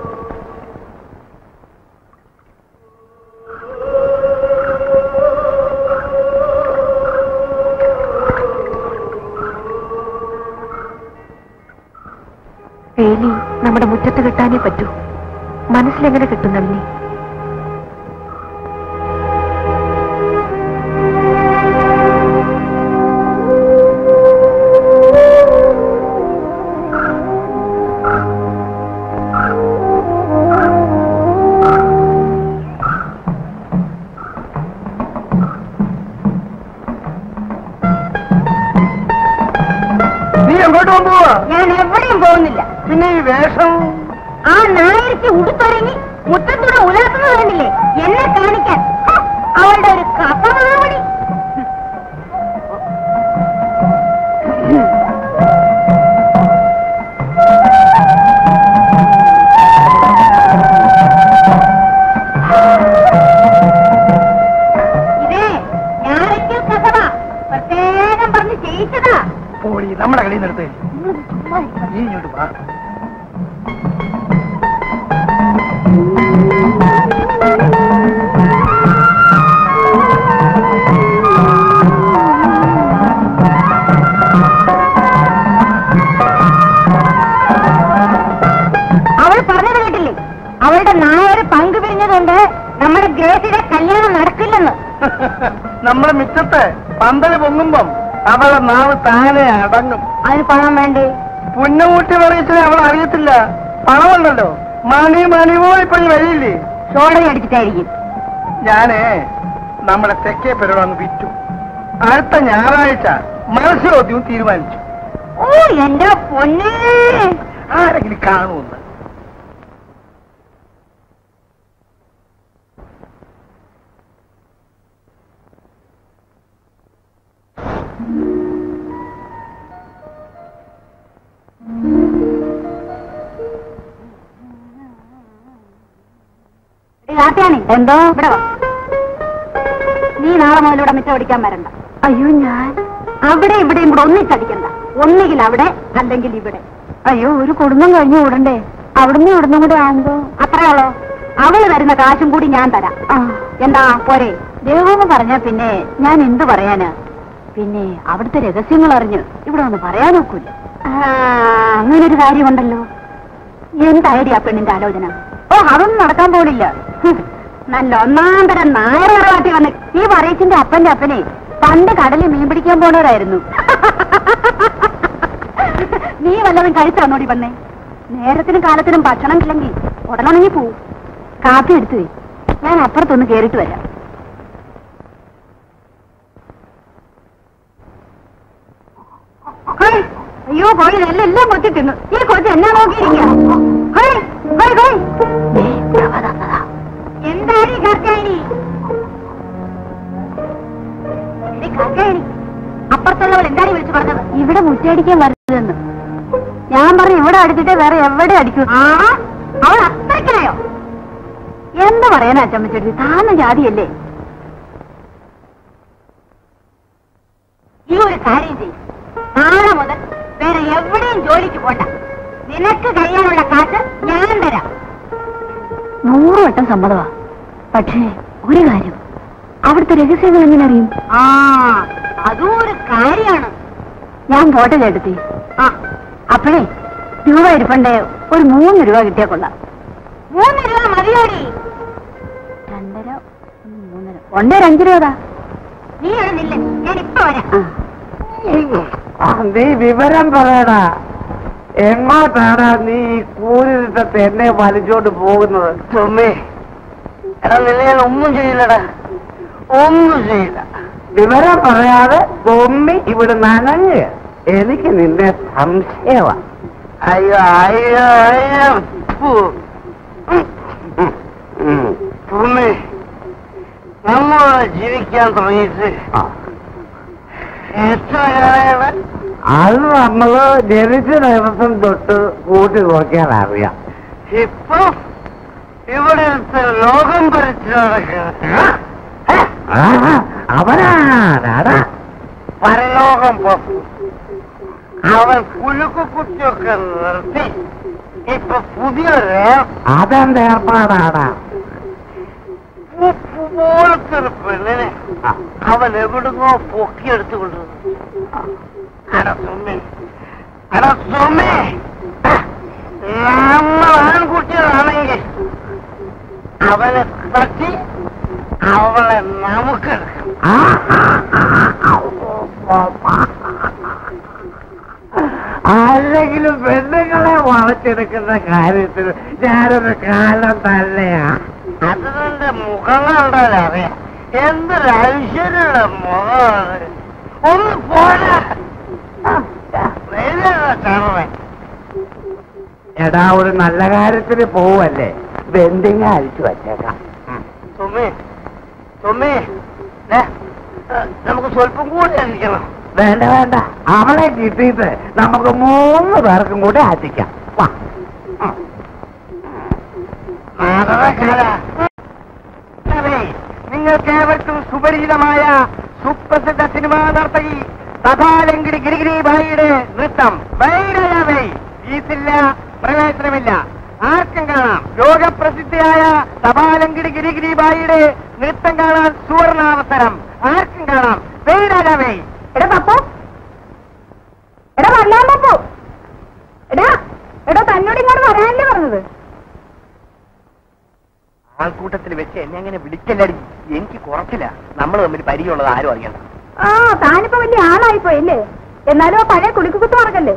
വേലി നമ്മുടെ മുറ്റത്ത് കിട്ടാനേ പറ്റൂ മനസ്സിലെങ്ങനെ കിട്ടും നളിനി നീ എങ്ങോട്ട് പോവാ ഞാൻ എവിടെയും പോകുന്നില്ല പിന്നെ ഈ വേഷം ആ നായർക്ക് ഉടുത്തൊരുങ്ങി മുറ്റത്തൂടെ ഉലർത്തുന്നത് കണ്ടില്ലേ എന്നെ കാണിക്കാൻ ഹ, അവളുടെ ഒരു കഥമാവടി ഇതേ ഞായറയ്ക്കൽ കഥവ പ്രത്യേകം പറഞ്ഞ് ചെയ്യിച്ചതാ പോടി നമ്മുടെ കളി നിർത്തേ നീ ഇങ്ങോട്ട് വാ അവൾ പറഞ്ഞത് കേട്ടില്ലേ അവളുടെ നായർ പങ്കു പിരിഞ്ഞതുകൊണ്ട് നമ്മുടെ ഗ്രേസിയുടെ കല്യാണം നടക്കില്ലെന്ന് നമ്മുടെ മുറ്റത്ത് പന്തല് പൊങ്ങുമ്പം അവളെ നാവ് താനെ അടങ്ങും അതിന് പണം വേണ്ടേ പുന്നമൂട്ടി പറയിച്ചത് അവൾ അറിയത്തില്ല പണമുണ്ടല്ലോ മണി മണി പോയി ഇപ്പൊ വരില്ലേ സോഡറി അടിച്ചിട്ടായിരിക്കും ഞാന് നമ്മുടെ തെക്കേ പെരുളങ്ങ് വിറ്റു അടുത്ത ഞായറാഴ്ച മത്സ്യോദ്യവും തീരുമാനിച്ചു ഓ എന്റെ പൊന്നേ ആരെങ്കിലും കാണുമെന്ന് കാട്ടിയാണ് എന്തോ ഇവിടെ വാ. നീ നാളെ മുതൽ ഇവിടെ മിറ്റം അടിക്കാൻ വരണ്ട അയ്യോ ഞാൻ അവിടെ ഇവിടെയും കൂടെ ഒന്നിച്ചടിക്കണ്ട ഒന്നുകിൽ അവിടെ അല്ലെങ്കിൽ ഇവിടെ അയ്യോ ഒരു കുടുംബം കഴിഞ്ഞു കൂടണ്ടേ അവിടുന്ന് ഇവിടുന്നും കൂടെ ആവുമ്പോ അത്രയുള്ളോ അവള് തരുന്ന കാശും കൂടി ഞാൻ തരാം ആ എന്താ പോരെ ദേവമെന്ന് പറഞ്ഞാ പിന്നെ ഞാൻ എന്ത് പറയാന് പിന്നെ അവിടുത്തെ രഹസ്യങ്ങൾ അറിഞ്ഞ് ഇവിടെ ഒന്ന് പറയാൻ നോക്കൂല അങ്ങനെ ഒരു കാര്യമുണ്ടല്ലോ എന്തായാലും ആ പെണ്ണിന്റെ ആലോചന ഓ അതൊന്നും നടക്കാൻ പോണില്ല ഹും, നല്ല ഒന്നാം തരം നായർ തറവാട്ടി വന്ന് ഈ പറയച്ചിന്റെ അപ്പന്റെ അപ്പനെ പണ്ട് കടലിൽ മീൻ പിടിക്കാൻ പോണവരായിരുന്നു നീ വല്ലതും കഴിച്ചാന്നോടി പെണ്ണേ നേരത്തിനും കാലത്തിനും ഭക്ഷണം ഇല്ലെങ്കിൽ ഉടനുണങ്ങി പോവും കാപ്പി എടുത്തു വേ ഞാൻ അപ്പുറത്തൊന്ന് കേറിട്ട് വരാം ഹേയ്, അയ്യോ പോയി എല്ലാം എല്ലാം കൊത്തി തിന്നു ഈ കൊച്ചു എന്നാ നോക്കിയിരിക്കുക എന്താണ് ഈ കർത്താനി അപ്പുറത്തുള്ളവൾ എന്താടി വിളിച്ചു പറഞ്ഞത് ഇവിടെ മുറ്റടിക്കാൻ വരരുതെന്ന് ഞാൻ പറഞ്ഞു ഇവിടെ അടിച്ചിട്ട് വേറെ എവിടെ അടിക്കൂ ആ അവൾ അത്രയ്ക്കായോ എന്താ പറയാനാ അച്ചമ്മച്ചേട്ടി താന്ന ജാതിയല്ലേ ഈ ഒരു കാര്യം ചെയ്യും നാളെ മുതൽ വേറെ എവിടെയും ജോലിക്ക് പോണ്ട നിനക്ക് കഴിയാനുള്ള കാശ് ഞാൻ തരാം നൂറ് വട്ടം സമ്മതമാ പക്ഷേ ഒരു കാര്യം അവിടുത്തെ രഹസ്യങ്ങൾ എങ്ങനെ അറിയും ആ അതും ഒരു കാര്യമാണ് ഞാൻ പോട്ടെ ചേട്ടത്തി ആ അപ്പോഴേ രൂപ ഇരിപ്പണ്ടേ ഒരു മൂന്ന് രൂപ കിട്ടിയാ കൊള്ളാം മൂന്ന് രൂപ മതിയോടി രണ്ടര ഉം, മൂന്നര ഒന്നര അഞ്ച് രൂപ താ. നീ എഴുന്നില്ല ഞാൻ ഇപ്പൊ വരാം ആ. നീ വിവരം പറയടാ എങ്ങോട്ടാണ് നീ ഈ കൂരിട്ടത്ത് എന്നെ വലിച്ചോണ്ട് പോകുന്നത് ചുമ്മേ എടാ നിന്നെ ഞാൻ ഒന്നും ചെയ്യില്ലടാ ഒന്നും ചെയ്യില്ല വിവരം പറയാതെ ബൊമ്മി ഇവിടെ നനഞ്ഞ് എനിക്ക് നിന്നെ സംശയമാ അയ്യോ അയ്യോ അയ്യോ ഭൂമി നമ്മൾ ജീവിക്കാൻ തുടങ്ങിയിട്ട് എത്ര കാലമാണ് അത് നമ്മള് ജനിച്ച ദിവസം തൊട്ട് കൂട്ടി നോക്കിയാൽ അറിയാം ഇപ്പൊ ഇവിടെ ലോകം ഭരിച്ചു അവനാടാ പരലോകം പോക്കും അവൻ കുലുക്കു കുത്തിയൊക്കെ നിർത്തി ഇപ്പൊ പുതിയൊരു അതെന്ത് ഏർപ്പാടാടാ ഉപ്പ് പോലത്തെ ഒരു പെണ്ണിനെ അവൻ എവിടുന്നോ പൊക്കിയെടുത്തു കൊണ്ടുവന്നു അടാ സുമ്മി അടാ സുമ്മി നമ്മൾ ആൺകുട്ടികളാണെങ്കിൽ അവനെ തട്ടി അവളെ നമുക്ക് ആരെങ്കിലും പെണ്ണുങ്ങളെ വളച്ചെടുക്കുന്ന കാര്യത്തിൽ ഞാനൊരു കാലം തന്നെയാ അത് നിന്റെ മുഖം കണ്ടാൽ അറിയാം എന്തൊരു ഐശ്വര്യമുള്ള മുഖമാണ് ഒന്ന് പോരാ കാണുന്നേ എടാ ഒരു നല്ല കാര്യത്തിന് പോവല്ലേ വെന്തിങ്ങ അഴിച്ചു വച്ചേക്കാം തുമ്മി തുമ്മി ദേ, ഏ, നമുക്ക് സ്വല്പം കൂടി അടിക്കണം വേണ്ട വേണ്ട അവളെ കിട്ടിയിട്ട് നമുക്ക് മൂന്ന് പേർക്കും കൂടി അടിക്കാം വാ നിങ്ങൾക്കേവർക്കും സുപരിചിതമായ സുപ്രസിദ്ധ സിനിമാ നർത്തകി തഥാലങ്കിടി ഗിരിഗിരി ഭായിയുടെ നൃത്തം വൈരവൈ ഫീസില്ല പ്രവേശനമില്ല ആർക്കും കാണാം ലോകപ്രസിദ്ധിയായ തപാലങ്കിടി ഗിരിഗിരി ഭായിയുടെ നൃത്തം കാണാൻ സുവർണാവസരം ആർക്കും കാണാം വൈരവൈ എടാ പപ്പു എടാ വല്ലാൻ പപ്പു എടാ എടാ തന്നോട് ഇങ്ങോട്ട് വരാനല്ലേ പറഞ്ഞത് ആൾക്കൂട്ടത്തിൽ വെച്ച് എന്നെ അങ്ങനെ വിളിക്കല്ലടി എനിക്ക് കുറച്ചില്ല നമ്മൾ തമ്മിൽ പരിചയമുള്ളത് ആരും അറിയണ്ട ആ താനിപ്പോ വലിയ ആളായിപ്പോയല്ലേ എന്നാലും ആ പഴയ കുലുക്കുകുത്ത് മറക്കല്ലേ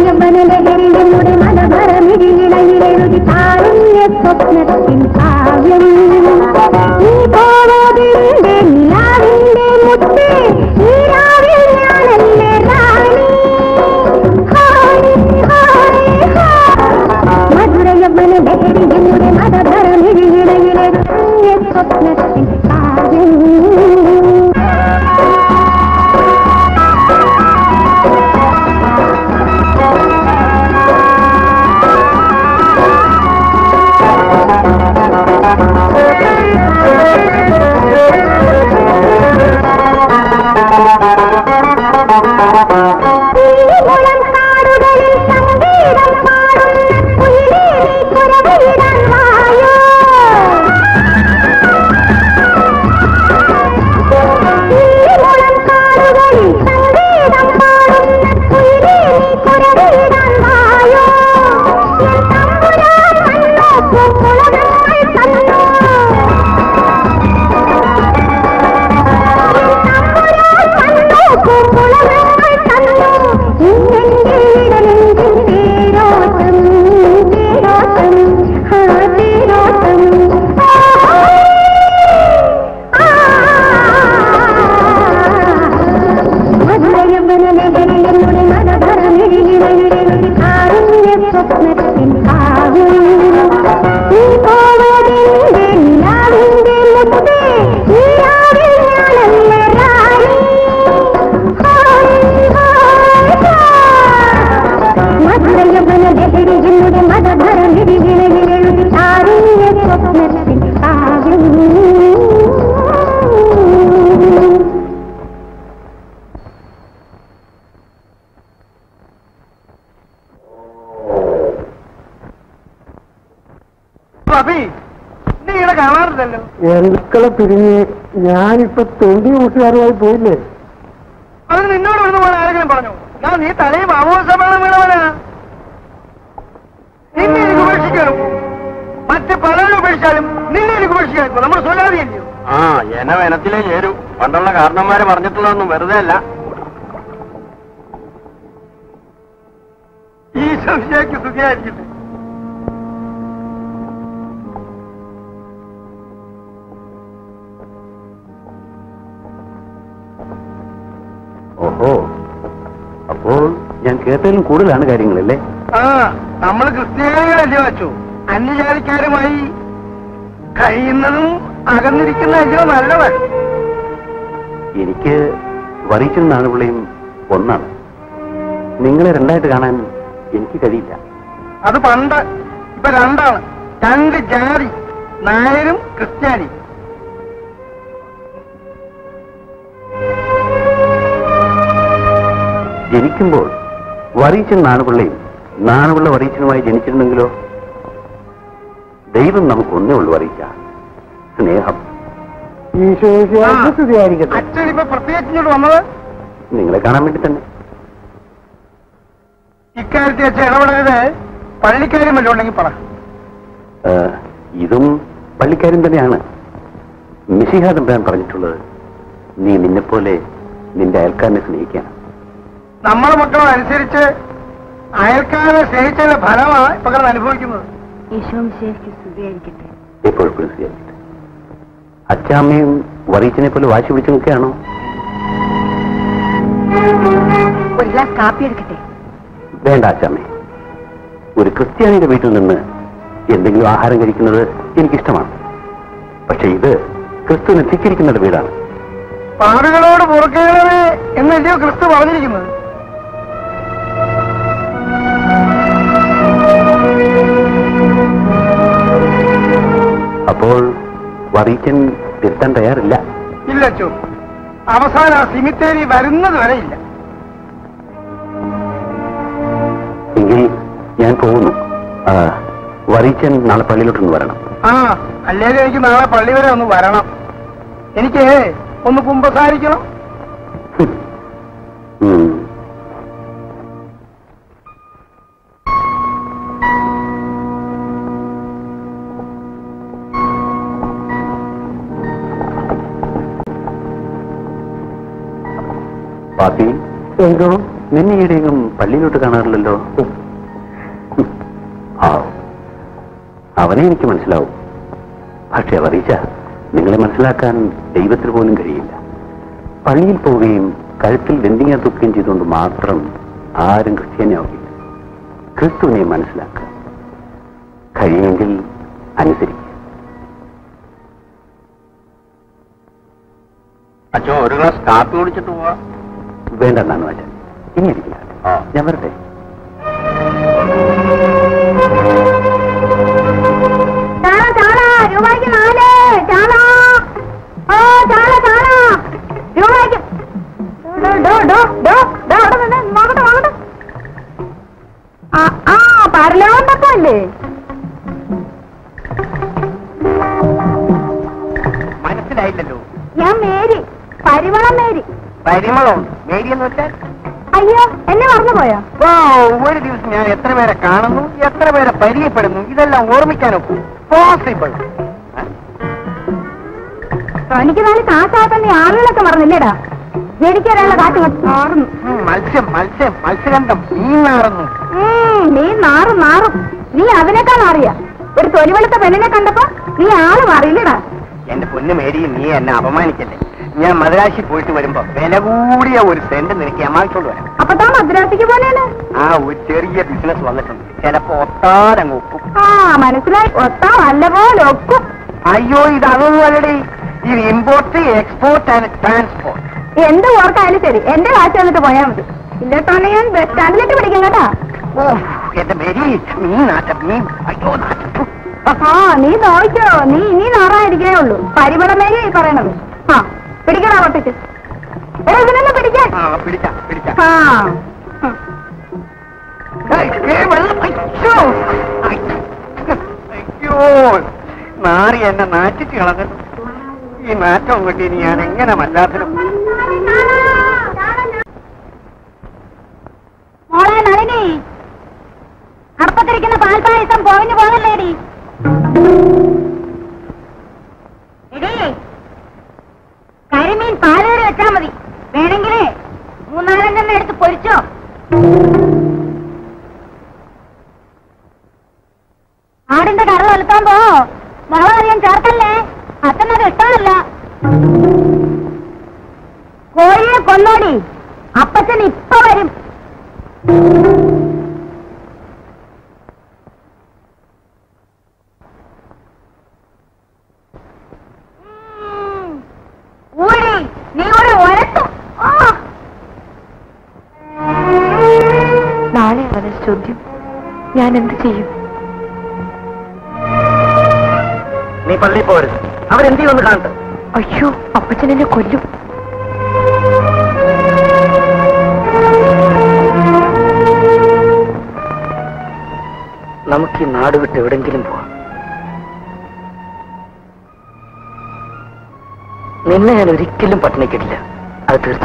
മധുരയവനലഹരിയുടെ മലഭരമിഴിയിളയിലെഴുതി താരുണ്യ സ്വപ്നത്തിൻ കാവ്യം നീ പോവതിന്റെ നിലാവിന്റെ മുത്തേ ഈ രാവിൽ ഞാനല്ലേ റാണി ഹായ് ഹായ് ഹായ് മധുരയവനലഹരിയുടെ മലഭരമിഴിയിളയിലെഴുതി താരുണ്യ സ്വപ്നത്തിൻ കാവ്യം പുള്ളിമുളം കാടുകളിൽ സംഗീതം പാടുന്ന പുള്ളിയേറി കുരവിടാൻ വായോ പുള്ളിമുളം കാടുകളിൽ സംഗീതം പാടുന്ന പുള്ളിയേറി കുരവിടാൻ വായോ എൻ തമ്പുരാൻ വന്നോ പൂക്കുളങ്ങൾ തന്നോ സ്വപ്നത്തിൻ കാവ്യം നീ പോവതിന്റെ നിലാവിന്റെ മുത്തേ ഈ രാവിൽ ഞാനല്ലേ റാണി മധുരയവന ലഹരിയുടെ മതഭരമിഴിയിലെഴുതി താരുണ്യ സ്വപ്നത്തിൻ കാവ്യം അഭി നീ ഇവിടെ കാണാറില്ലല്ലോ എരുക്കളെ പിരിഞ്ഞ് ഞാനിപ്പോ തൊണ്ടി കൂട്ടുകാരുമായി പോയില്ലേ അതിന് നിന്നോട് വരുന്ന പോലെ ആരെങ്കിലും പറഞ്ഞു ഞാൻ നീ തലയും ആമോസമാണ് വീണവനാ നിന്നെ എനിക്ക് ഉപേക്ഷിക്കണം മറ്റ് പലരും ഉപേക്ഷിച്ചാലും നിന്നെ എനിക്ക് ഉപേക്ഷിക്കാൻ ഇപ്പൊ നമ്മൾ സ്വലാതിയല്ലയോ ആ എന വനത്തിലേ ചേരൂ പണ്ടുള്ള കാരണന്മാര് പറഞ്ഞിട്ടുള്ളതൊന്നും വെറുതെ അല്ല ഈ സംശയക്ക് സുഖിയായിരിക്കട്ടെ ഓഹോ അപ്പോൾ ഞാൻ കേട്ടതിലും കൂടുതലാണ് കാര്യങ്ങളല്ലേ ആ നമ്മൾ ക്രിസ്ത്യാനികളല്ലേ വച്ചു അന്യജാതിക്കാരുമായി കഴിയുന്നതും അകന്നിരിക്കുന്നതല്ലയോ നല്ലത് എനിക്ക് വറിച്ചും നാണുപിള്ളയും ഒന്നാണ് നിങ്ങളെ രണ്ടായിട്ട് കാണാൻ എനിക്ക് കഴിയില്ല അത് പണ്ട് ഇപ്പൊ രണ്ടാണ് രണ്ട് ജാതി നായരും ക്രിസ്ത്യാനി ജനിക്കുമ്പോൾ വറീച്ചൻ നാണുപിള്ളയും നാണുപിള്ള വറീച്ചനുമായി ജനിച്ചിരുന്നെങ്കിലോ ദൈവം നമുക്ക് ഒന്നേ ഉള്ളൂ വറീച്ച സ്നേഹം സ്തുതിയായിരിക്കട്ടെ അച്ഛൻ ഇപ്പൊ പ്രത്യേകിച്ച് ഇങ്ങോട്ട് വന്നത് നിങ്ങളെ കാണാൻ വേണ്ടി തന്നെ ഇക്കാര്യത്തിൽ അച്ഛൻ ഇടപെടരുത് പള്ളിക്കാര്യം വല്ലതും ഉണ്ടെങ്കിൽ പറ ആ, ഇതും പള്ളിക്കാരും തന്നെയാണ് മിശിഹ തമ്പുരാൻ പറഞ്ഞിട്ടുള്ളത് നീ നിന്നെപ്പോലെ നിന്റെ അയൽക്കാരനെ സ്നേഹിക്കാൻ നമ്മളെ മക്കളും അനുസരിച്ച് അയൽക്കാരെ സ്നേഹിച്ചതിന്റെ ഫലമാണ് ഇപ്പൊ കിടന്ന് അനുഭവിക്കുന്നത് എപ്പോഴും സ്വീകരിച്ചിട്ട് അച്ചാമ്മയും വറീച്ചനെ പോലെ വാശി പിടിച്ചു നിൽക്കുകയാണോ ഒരു ഗ്ലാസ് കാപ്പി എടുക്കട്ടെ വേണ്ട അച്ചാമ്മേ ഒരു ക്രിസ്ത്യാനിയുടെ വീട്ടിൽ നിന്ന് എന്തെങ്കിലും ആഹാരം കഴിക്കുന്നത് എനിക്കിഷ്ടമാണ് പക്ഷെ ഇത് ക്രിസ്തുവിനെ ധിക്കരിക്കുന്ന വീടാണ് പാടുകളോട് പൊറുക്കണമേ എന്നല്ലയോ ക്രിസ്തു പറഞ്ഞിരിക്കുന്നത് അപ്പോൾ വറീച്ചൻ തിരുത്താൻ തയ്യാറില്ല ഇല്ല അച്ഛോ അവസാനം ആ സിമിത്തേരി വരുന്നത് വരെ ഇല്ല എങ്കിൽ ഞാൻ പോകുന്നു ആ, വറീച്ചൻ നാളെ പള്ളിയിലോട്ടൊന്ന് വരണം ആ അല്ലെങ്കിൽ എനിക്ക് നാളെ പള്ളി വരെ ഒന്ന് വരണം എനിക്ക് ഒന്ന് കുമ്പസാരിക്കണം ഉം. പാപ്പി എന്തോ നിന്നെ ഈടെയെങ്കിലും പള്ളിയിലോട്ട് കാണാറില്ലല്ലോ ആ അവനെ എനിക്ക് മനസ്സിലാവും പക്ഷെ അവറിയിച്ച നിങ്ങളെ മനസ്സിലാക്കാൻ ദൈവത്തിന് പോലും കഴിയില്ല പള്ളിയിൽ പോവുകയും കഴുത്തിൽ വെന്തിങ്ങ തുക്കുകയും ചെയ്തുകൊണ്ട് മാത്രം ആരും ക്രിസ്ത്യാനിയാവില്ല ക്രിസ്തുവിനെ മനസ്സിലാക്കുക കഴിയുമെങ്കിൽ അനുസരിക്കുക അച്ഛോ ഒരു ഗ്ലാസ് കാപ്പി കുടിച്ചിട്ട് പോവാ വേണ്ട എന്നാണ് മാറ്റം ഇനി ഇരിക്കില്ല ആ. ഞാൻ വരട്ടെ ചാള ചാള രൂപയ്ക്ക് നാല് ചാള ഓ ചാള ചാള രൂപയ്ക്ക് ഡോ, ഡോ, ഡോ, ഡോ, ഡോ, അവിടെ നിന്ന് നോക്കട്ടെ നോക്കട്ടെ ആ ആ പരലോണ്ടൊക്കെ അല്ലേ മനസ്സിലായില്ലല്ലോ ഞാൻ Mary Parimalam Mary Parimalam Mary എന്ന് വെച്ചാൽ അയ്യോ എന്നെ മറന്നുപോയോ ഓ ഒരു ദിവസം ഞാൻ എത്ര പേരെ കാണുന്നു എത്ര പേരെ പരിചയപ്പെടുന്നു ഇതെല്ലാം ഓർമ്മിക്കാനൊക്കും പോസിബിൾ എനിക്ക് നാല് കാശാക്കാൻ നീ ആളുകളൊക്കെ മറന്നില്ലേടാ എനിക്കൊരാളെ കാറ്റ് മാറുന്നു മത്സ്യം മത്സ്യം മത്സ്യഗന്ധം മീനാറുന്നു ഉം, നീ നാറും നാറും നീ അതിനേക്കാൾ മാറിയ ഒരു തൊലിവെളുത്ത പെണ്ണിനെ കണ്ടപ്പോ നീ ആള് മാറിയില്ലടാ എന്റെ പൊന്നു മേരി നീ എന്നെ അപമാനിക്കല്ലേ ഞാൻ മദ്രാശി പോയിട്ട് വരുമ്പോ വില കൂടിയ ഒരു സെന്റ് നിനക്ക് എമാച്ചോണ്ട് വരാം അപ്പൊ താൻ മദ്രാസിക്ക് പോലെയാണ് ആ ഒരു ചെറിയ ബിസിനസ് വന്നിട്ടുണ്ട് ചിലപ്പോ ഒത്താരങ്ങ് ഒക്കും ആ മനസ്സിലായി ഒത്താ നല്ല പോലെ ഒക്കും അയ്യോ ഇത് അതൊന്നും അല്ലടേ ഇത് ഇമ്പോർട്ട് എക്സ്പോർട്ട് ആൻഡ് ട്രാൻസ്പോർട്ട് എന്ത് ഓർക്കായാലും ശരി എന്റെ കാശ് വന്നിട്ട് പോയാൽ മതി ഇല്ലത്തോന്നെ ഞാൻ ബസ് സ്റ്റാൻഡിലേക്ക് പിടിക്കും കേട്ടാ ഓ എന്റെ മേരി നീ നാട്ടം നീ അയ്യോ നാട്ടം ആ നീ നോക്കിയോ നീ ഇനി നാറായിരിക്കേ ഉള്ളൂ പരിമളമേരി ഈ പറയണത് ആ പിടിക്കടാ പൊട്ടിച്ച് എടാ ഇതിനൊന്ന് പിടിക്കാൻ ആ പിടിച്ച പിടിച്ച ആ ഉം. അയ്യോ നാറി എന്നെ നാറ്റിച്ച് കളഞ്ഞു ഈ നാറ്റം കൊണ്ട് ഇനി ഞാൻ എങ്ങനെ വല്ലാത്തിനും മോളെ നളിനി അപ്പത്തിരിക്കുന്ന പാൽപ്പായസം പോയിന് പോകല്ലേടി എടീ കരിമീൻ പാലേറി വെച്ചാ മതി വേണമെങ്കിലേ മൂന്നാലഞ്ചെണ്ണം എടുത്ത് പൊരിച്ചോ ആടിന്റെ കറ വലുത്താമ്പോ മുളക് അധികം ചേർക്കല്ലേ അച്ഛനത് ഇഷ്ടമല്ല കോഴിയെ കൊന്നോടി അപ്പച്ചൻ ഇപ്പൊ വരും ഉം. ഊരി നീ ഒരു ഒരത്തും ആ. നാളെ അവനെ ചോദ്യം ഞാൻ എന്ത് ചെയ്യും നീ പള്ളിയിൽ പോരുത് അവരെന്ത് ചെയ്യുമെന്ന് കാണട്ടെ അയ്യോ അപ്പച്ചൻ എന്നെ കൊല്ലും നമുക്ക് ഈ നാട് വിട്ട് എവിടെങ്കിലും പോവാം നിന്നെ ഞാൻ ഒരിക്കലും പട്ടിണിക്കിടില്ല അത് തീർച്ച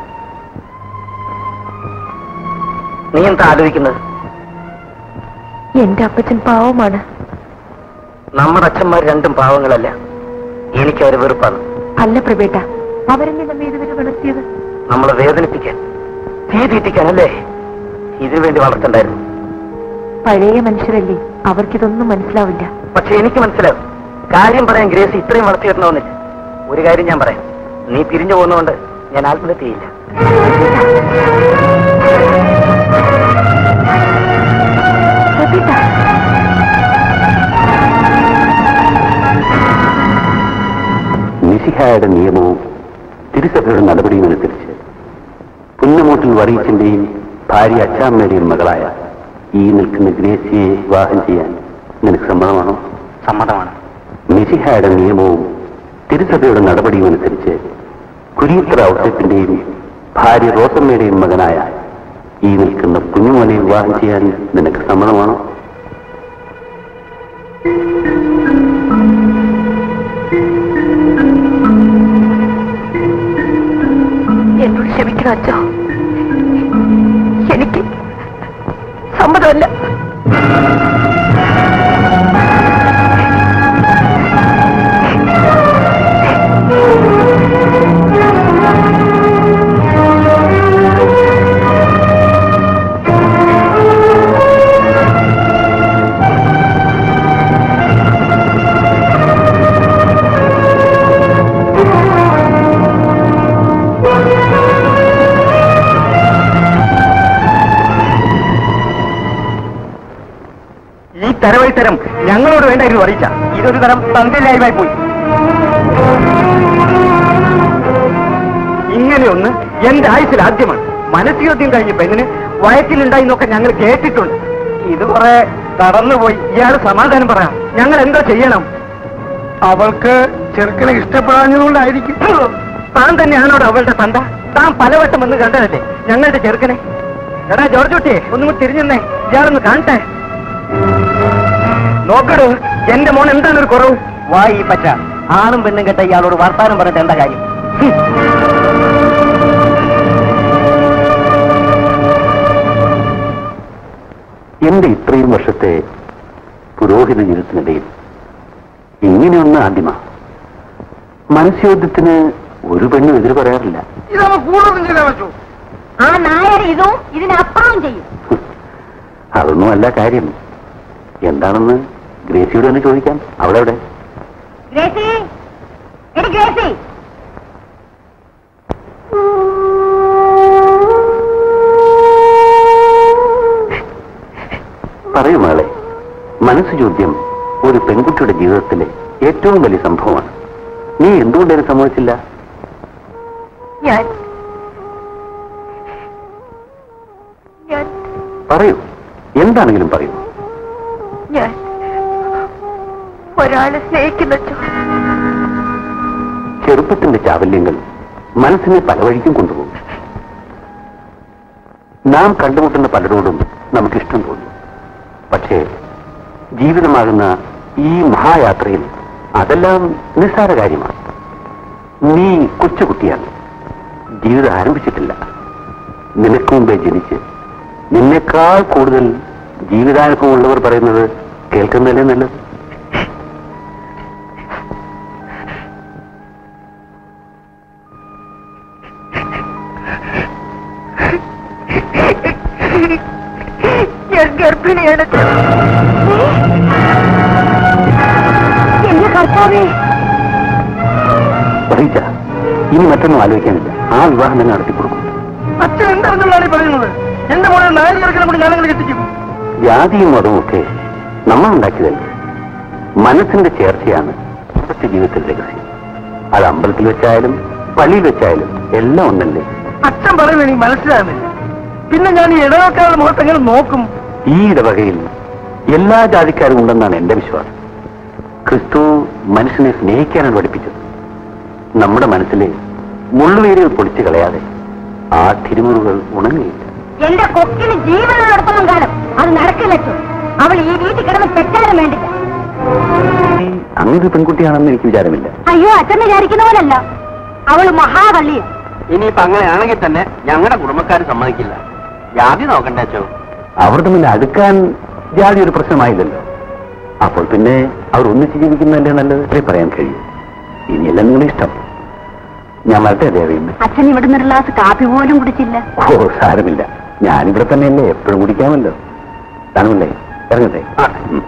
നീ എന്താ ആലോചിക്കുന്നത് എന്റെ അപ്പച്ചൻ പാവമാണ് നമ്മുടെ അച്ഛന്മാർ രണ്ടും പാവങ്ങളല്ല എനിക്ക് അവരെ വെറുപ്പാണ് അല്ല പ്രബേട്ട അവരെന്നെ നമ്മെ ഇതുവരെ വളർത്തിയത് നമ്മളെ വേദനിപ്പിക്കാൻ ഭീതിപ്പിക്കാനല്ലേ ഇതിനു വേണ്ടി വളർത്തണ്ടായിരുന്നു പഴയ മനുഷ്യരല്ലേ അവർക്കിതൊന്നും മനസ്സിലാവില്ല പക്ഷെ എനിക്ക് മനസ്സിലാവും കാര്യം പറയാൻ ഗ്രേസ് ഇത്രയും വളർത്തിയിടണമെന്നില്ല ഒരു കാര്യം ഞാൻ പറയാം നീ പിരിഞ്ഞു പോകുന്നതുകൊണ്ട് ഞാൻ ആത്മഹത്യ ചെയ്യില്ല പ്രബേട്ട മിശിഹായുടെ നിയമവും തിരുസഭയുടെ നടപടിയും അനുസരിച്ച് പുന്നമൂട്ടിൽ വറീച്ചിന്റെയും ഭാര്യ അച്ചാമ്മയുടെയും മകളായ ഈ നിൽക്കുന്ന ഗ്രേസിയെ വിവാഹം ചെയ്യാൻ നിനക്ക് സമ്മതമാണോ സമ്മതമാണ് മിശിഹായുടെ നിയമവും തിരുസഭയുടെ നടപടിയും അനുസരിച്ച് കുരിയത്ര ഔസേപ്പിന്റെയും ഭാര്യ റോസമ്മയുടെയും മകനായ ഈ നിൽക്കുന്ന കുഞ്ഞുമോനെ വിവാഹം ചെയ്യാൻ നിനക്ക് സമ്മതമാണോ എന്നോട് ക്ഷമിക്കണം അച്ഛോ എനിക്ക് സമ്മതമല്ല ഈ തരവഴിത്തരം ഞങ്ങളോട് വേണ്ടായിരുന്നു അറിയിച്ച ഇതൊരു തരം തന്ത്രില്ലായ്മയായി പോയി ഇങ്ങനെയൊന്ന് എന്റെ ആയുസിൽ ആദ്യമാണ് മനസ്സിയോദ്യം കഴിഞ്ഞ പെണ്ണിന് വയറ്റിലുണ്ടായി എന്നൊക്കെ ഞങ്ങൾ കേട്ടിട്ടുണ്ട് ഇത് കുറെ കടന്നുപോയി ഇയാൾ സമാധാനം പറയാം ഞങ്ങൾ എന്താ ചെയ്യണം അവൾക്ക് ചെറുക്കനെ ഇഷ്ടപ്പെടാഞ്ഞതുകൊണ്ടായിരിക്കും താൻ തന്നെയാണോട് അവളുടെ തന്ത താൻ പലവട്ടം വന്ന് കണ്ടതല്ലേ ഞങ്ങളുടെ ചെറുക്കനെ എടാ ജോർജ് കുട്ടിയെ ഒന്നും കൂടി തിരിഞ്ഞെന്നേ ഇയാളൊന്ന് കാണട്ടെ നോക്കടോ എന്റെ മോൻ എന്താണ് ഒരു കുറവ് വായി പറ്റ ആണും പെണ്ണും കെട്ട ഇയാളോട് വർത്താനം പറഞ്ഞിട്ട് എന്താ കാര്യം ഹും. എന്റെ ഇത്രയും വർഷത്തെ പുരോഹിത ജീവിതത്തിനിടയിൽ ഇങ്ങനെയൊന്ന് ആദ്യമാ മനസ്യോദ്യത്തിന് ഒരു പെണ്ണും എതിര് പറയാറില്ല ആ നായർ ഇതും ഇതിനപ്പുറവും ചെയ്യും അതൊന്നും അല്ല കാര്യം എന്താണെന്ന് ഗ്രേസിയോട് തന്നെ ചോദിക്കാം അവിടെ എവിടെ ഗ്രേസി എടി ഗ്രേസി പറയൂ മകളെ മനസ്സ് ചോദ്യം ഒരു പെൺകുട്ടിയുടെ ജീവിതത്തിലെ ഏറ്റവും വലിയ സംഭവമാണ് നീ എന്തുകൊണ്ട് അതിനെ സമ്മതിച്ചില്ല ഞാൻ ഞാൻ പറയൂ എന്താണെങ്കിലും പറയൂ ഞാൻ ഒരാളെ സ്നേഹിക്കുന്നു ചെറുപ്പത്തിന്റെ ചാവല്യങ്ങൾ മനസ്സിനെ പല വഴിക്കും കൊണ്ടുപോകും നാം കണ്ടുമുട്ടുന്ന പലരോടും നമുക്കിഷ്ടം തോന്നും പക്ഷേ ജീവിതമാകുന്ന ഈ മഹായാത്രയിൽ അതെല്ലാം നിസ്സാര കാര്യമാണ് നീ കൊച്ചുകുട്ടിയാണ് ജീവിതം ആരംഭിച്ചിട്ടില്ല നിനക്ക് മുമ്പേ ജനിച്ച് നിന്നേക്കാൾ കൂടുതൽ ജീവിതാനുഭവമുള്ളവർ പറയുന്നത് കേൾക്കുന്നതല്ലേ നല്ലത് ഞാൻ ഗർഭിണിയാണ് എന്റെ കർത്താവേ പറയിച്ച ഇനി മറ്റൊന്നും ആലോചിക്കാനില്ല ആ വിവാഹം തന്നെ നടത്തിക്കൊടുക്കും അച്ഛൻ എന്താണെന്നുള്ളതാണ് ഈ പറയുന്നത് എന്റെ മോനെ നായർ ചെറുക്കനെ കൂടി ഞാനങ്ങനെ കെട്ടിക്കും ജാതിയും മതവും ഒക്കെ നമ്മൾ ഉണ്ടാക്കിയതല്ല മനസ്സിന്റെ ചേർച്ചയാണ് ഇപ്പോഴത്തെ ജീവിതത്തിൽ രഹസ്യം അത് അമ്പലത്തിൽ വെച്ചായാലും പള്ളിയിൽ വെച്ചായാലും എല്ലാം ഒന്നല്ലേ അച്ഛൻ പറയുന്നത് എനിക്ക് മനസ്സിലാകുന്നില്ല പിന്നെ ഞാൻ ഈ ഇടവക്കാരുടെ മുഖത്ത് എങ്ങനെ നോക്കും ഈ ഇടവകയിൽ എല്ലാ ജാതിക്കാരും ഉണ്ടെന്നാണ് എന്റെ വിശ്വാസം ക്രിസ്തു മനുഷ്യനെ സ്നേഹിക്കാനാണ് പഠിപ്പിച്ചത് നമ്മുടെ മനസ്സിലെ മുള്ളുവേരുകൾ പൊളിച്ചു കളയാതെ ആ തിരുമുറുകൾ ഉണങ്ങിയില്ല എന്റെ കൊക്കിന് ജീവനുള്ളിടത്തോളം കാലം അത് നടക്കില്ല അച്ഛൻ. അവൾ ഈ വീട്ടിൽ കിടന്ന് പെറ്റാലും വേണ്ടില്ല അങ്ങനെ ഒരു പെൺകുട്ടിയാണെന്ന് എനിക്ക് വിചാരമില്ല അയ്യോ അച്ഛൻ വിചാരിക്കുന്ന പോലല്ല അവള് മഹാവള്ളിയ ഇനിയിപ്പോ അങ്ങനെയാണെങ്കിൽ തന്നെ ഞങ്ങളുടെ കുടുംബക്കാർ സമ്മതിക്കില്ല ജാതി നോക്കണ്ടേ അച്ചോ അവർ തമ്മിൽ അടുക്കാൻ ജാതി ഒരു പ്രശ്നമായില്ലല്ലോ അപ്പോൾ പിന്നെ അവർ ഒന്നിച്ച് ജീവിക്കുന്നതല്ലേ നല്ലത് അത്രേ പറയാൻ കഴിയും ഇനിയെല്ലാം നിങ്ങളുടെ ഇഷ്ടം ഞാൻ വരട്ടെ ദേവയിന്ന് അച്ഛൻ ഇവിടുന്ന് ഒരു ഗ്ലാസ് കാപ്പി പോലും കുടിച്ചില്ല ഓ സാരമില്ല ഞാനിവിടെ തന്നെയല്ലേ എപ്പോഴും കുടിക്കാമല്ലോ കാണുമല്ലേ ഇറങ്ങട്ടെ ഉം.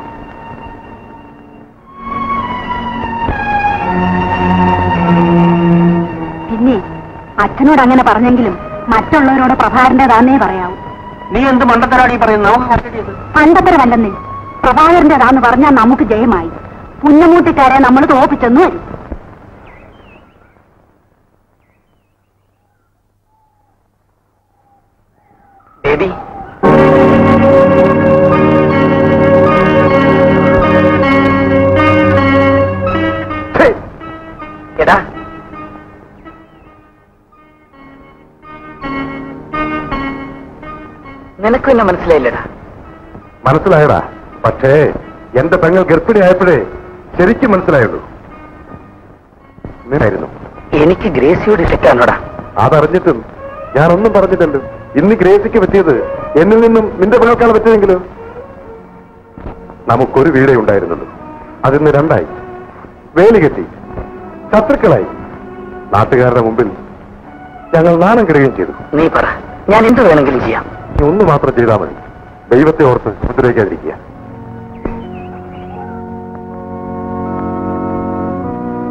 പിന്നെ അച്ഛനോട് അങ്ങനെ പറഞ്ഞെങ്കിലും മറ്റുള്ളവരോട് പ്രഭാകരന്റേതാന്നേ പറയാവൂ നീ എന്ത് മണ്ടത്തരാടി പറയുന്നത് നമുക്ക് കണ്ടിട്ട് പണ്ടത്തരമല്ലെന്നേ പ്രഭാകരന്റേതാന്ന് പറഞ്ഞാൽ നമുക്ക് ജയമായി പുന്നമൂട്ടിക്കാരെ നമ്മൾ തോപ്പിച്ചെന്നു വരും ബേബി എടാ നിനക്ക് എന്നെ മനസ്സിലായില്ലടാ മനസ്സിലായടാ പക്ഷേ എന്റെ പെങ്ങൾ ഗർഭിണിയായപ്പോഴേ ശരിക്കും മനസ്സിലായുള്ളൂ നീനായിരുന്നു എനിക്ക് ഗ്രേസിയോട് ഇഷ്ടക്കാണോടാ അതറിഞ്ഞിട്ടും ഞാനൊന്നും പറഞ്ഞില്ലല്ലോ ഇന്ന് ഗ്രേസിക്ക് പറ്റിയത് എന്നിൽ നിന്നും നിന്റെ പെങ്ങൾക്കാണ് പറ്റിയതെങ്കിലോ നമുക്കൊരു വീടേ ഉണ്ടായിരുന്നുള്ളൂ അതിന്ന് രണ്ടായി വേലി കെട്ടി ശത്രുക്കളായി നാട്ടുകാരുടെ മുമ്പിൽ ഞങ്ങൾ നാണം കെടുകയും ചെയ്തു നീ പറ ഞാൻ എന്ത് വേണമെങ്കിലും ചെയ്യാം നീ ഒന്ന് മാത്രം ചെയ്താൽ മതി ദൈവത്തെ ഓർത്ത് ഉപദ്രവിക്കാതിരിക്കുക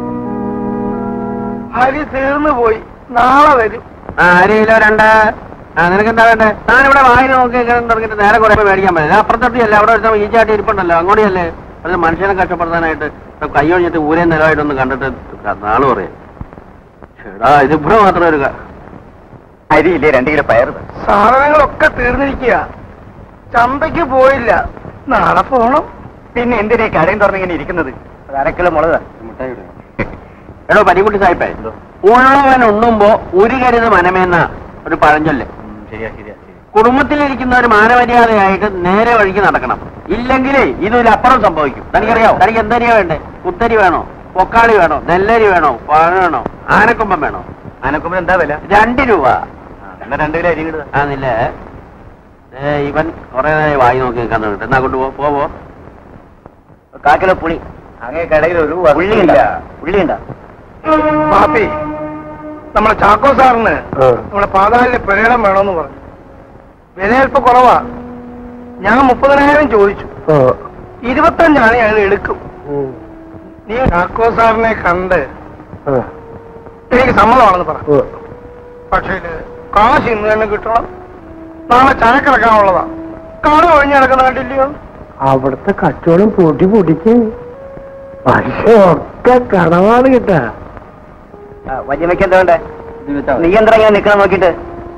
അരി തീർന്നു പോയി നാളെ വരും അര കിലോ രണ്ട് ആ നിനക്ക് എന്താ വേണ്ടേ ഞാൻ ഇവിടെ വായിൽ നോക്കി ഇങ്ങനെ തുടങ്ങിയിട്ട് നേരെ കുറെ മേടിക്കാൻ പറ്റില്ല അപ്പുറത്തൊട്ടിയല്ല അവിടെ ഒരു ഈച്ചാട്ടി ഇരിപ്പുണ്ടല്ലോ അങ്ങോട്ടല്ലേ ഒരു മനുഷ്യനെ കഷ്ടപ്പെടുത്താനായിട്ട് ഇപ്പൊ കൈ ഒഴിഞ്ഞിട്ട് ഊരേ നിലമായിട്ടൊന്ന് കണ്ടിട്ട് നാള് പറയാം ചേടാ ഇതിവിടെ മാത്രം ഒരു ക- അരിയില്ലേ രണ്ട് കിലോ പയർ സാധനങ്ങളൊക്കെ തീർന്നിരിക്കുക ചന്തയ്ക്ക് പോയില്ല നാളെ പോണം പിന്നെ എന്തിനാ ഈ കടയും തുറന്നിങ്ങനെ ഇരിക്കുന്നത് അത് അര കിലോ മുളക് എടോ പരിക്കുട്ടി സാഹിബേ ഉള്ളവൻ ഉണ്ണുമ്പോ ഒരു കരുത് മനമേന്ന ഒരു പഴഞ്ചൊല്ല് ശരിയാ ശരിയാ ശരി കുടുംബത്തിലിരിക്കുന്ന ഒരു മാനമര്യാദയായിട്ട് നേരെ വഴിക്ക് നടക്കണം ഇല്ലെങ്കിലേ ഇതിലപ്പുറം സംഭവിക്കും തനിക്കറിയാവോ തനിക്ക് എന്തരിയാ വേണ്ടേ കുത്തരി വേണോ പൊക്കാളി വേണോ നെല്ലരി വേണോ പഴം വേണോ ആനക്കൊമ്പം വേണോ ആനക്കുമ്പോ എന്താ വില രണ്ട് രൂപ എന്നാ രണ്ട് കിലോ അരി കിട്ടുക ആന്നില്ലേ ഏ, ഇവൻ കൊറേ നേരം വായി നോക്കി നിൽക്കാൻ തുടങ്ങിട്ട് എന്നാ കൊണ്ടുപോ പോവോ കാ കിലോ പുളി അങ്ങേ കടയിൽ ഒരു ഉള്ളിയുണ്ടോ? ഉള്ളിയുണ്ടോ പാപ്പി നമ്മളെ ചാക്കോ സാറിന് നമ്മളെ പാതാലിലെ പ്രകടനം വേണമെന്ന് പറഞ്ഞു വില അല്പം കുറവാ ഞാൻ മുപ്പതിനായിരം ചോദിച്ചു ഇരുപത്തഞ്ചാണ് ഞാൻ എടുക്കും നീ ചാക്കോ സാറിനെ കണ്ട് എനിക്ക് സമ്മതമാണെന്ന് പറ പക്ഷേ ഇത് കാശ് ഇന്ന് തന്നെ കിട്ടണം നാളെ ചരക്കിറക്കാനുള്ളതാ കാട് ഒഴിഞ്ഞ് നടക്കുന്ന കണ്ടില്ലയോ അവിടുത്തെ കച്ചവടം പൊടി പൊടിക്ക് പൈസ ഒക്കെ കടമാണ് കിട്ടാ വജ്രമയ്ക്ക് എന്താ വേണ്ടേ നീ എന്താ ഇങ്ങനെ നിക്കണം നോക്കിട്ട്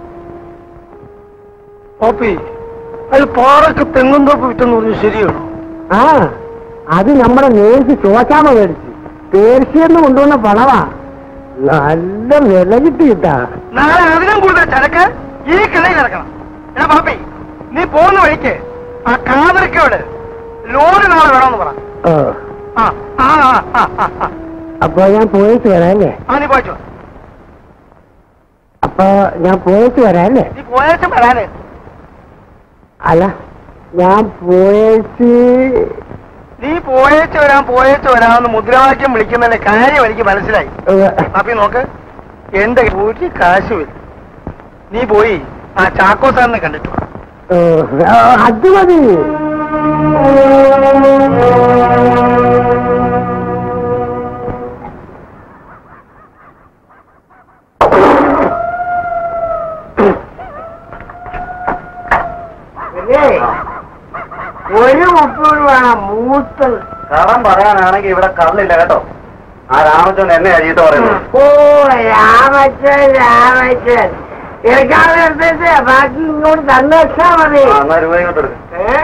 പാപ്പി അത് പാറക്ക് തെങ്ങും തോപ്പ് വിറ്റെന്ന് പറഞ്ഞു ശരിയാണോ ആ അത് നമ്മുടെ നേരിട്ട് ചോച്ചാമ മേടിച്ചു പേർഷ്യന്ന് കൊണ്ടുവന്ന പണവാ നല്ല വില കിട്ടി കിട്ടാ നാളെ അതിനും കൂടുതൽ ചരക്ക് ഈ കിളയിൽ ഇറക്കണം ഞാൻ പാപ്പി നീ പോകുന്ന വഴിക്ക് ആ കാതർക്കോട് ലോറി നാളെ വേണമെന്ന് പറ ഓ ആ ആ ആ ആ ആ ആ അപ്പൊ ഞാൻ പോയിട്ട് വരാല്ലേ ആ നീ പോയിച്ചോ അപ്പൊ ഞാൻ പോയിട്ട് വരാല്ലേ നീ പോയേച്ചും വരാന് അല്ല ഞാൻ പോയിട്ട് നീ പോയേച്ച് വരാൻ പോയേച്ച് വരാമെന്ന് മുദ്രാവാക്യം വിളിക്കുന്നതിന്റെ കാര്യം എനിക്ക് മനസ്സിലായി ഏ, പാപ്പി നോക്ക് എന്റെ കയ്യിൽ ഒരു കാശുമില്ല നീ പോയി ആ ചാക്കോ സാറിനെ കണ്ടിട്ടു വാ. ഏ, ആ, അത് മതി ഒരു മുപ്പത് രൂപ മൂത്തത് കടം പറയാനാണെങ്കിൽ ഇവിടെ കള്ളില്ല കേട്ടോ ആ രാമചന്ദ്രൻ എന്നെ അഴിയിട്ട് പറയുന്നു ഓ രാമച്ചൻ രാമച്ചൻ എടുക്കാതെ എടുത്തിട്ട് ബാക്കി ഇങ്ങോട്ട് തന്നെ വെച്ചാ മതി ആ, എന്നാ രൂപ ഇങ്ങോട്ട് എടുക്ക്. ഏ?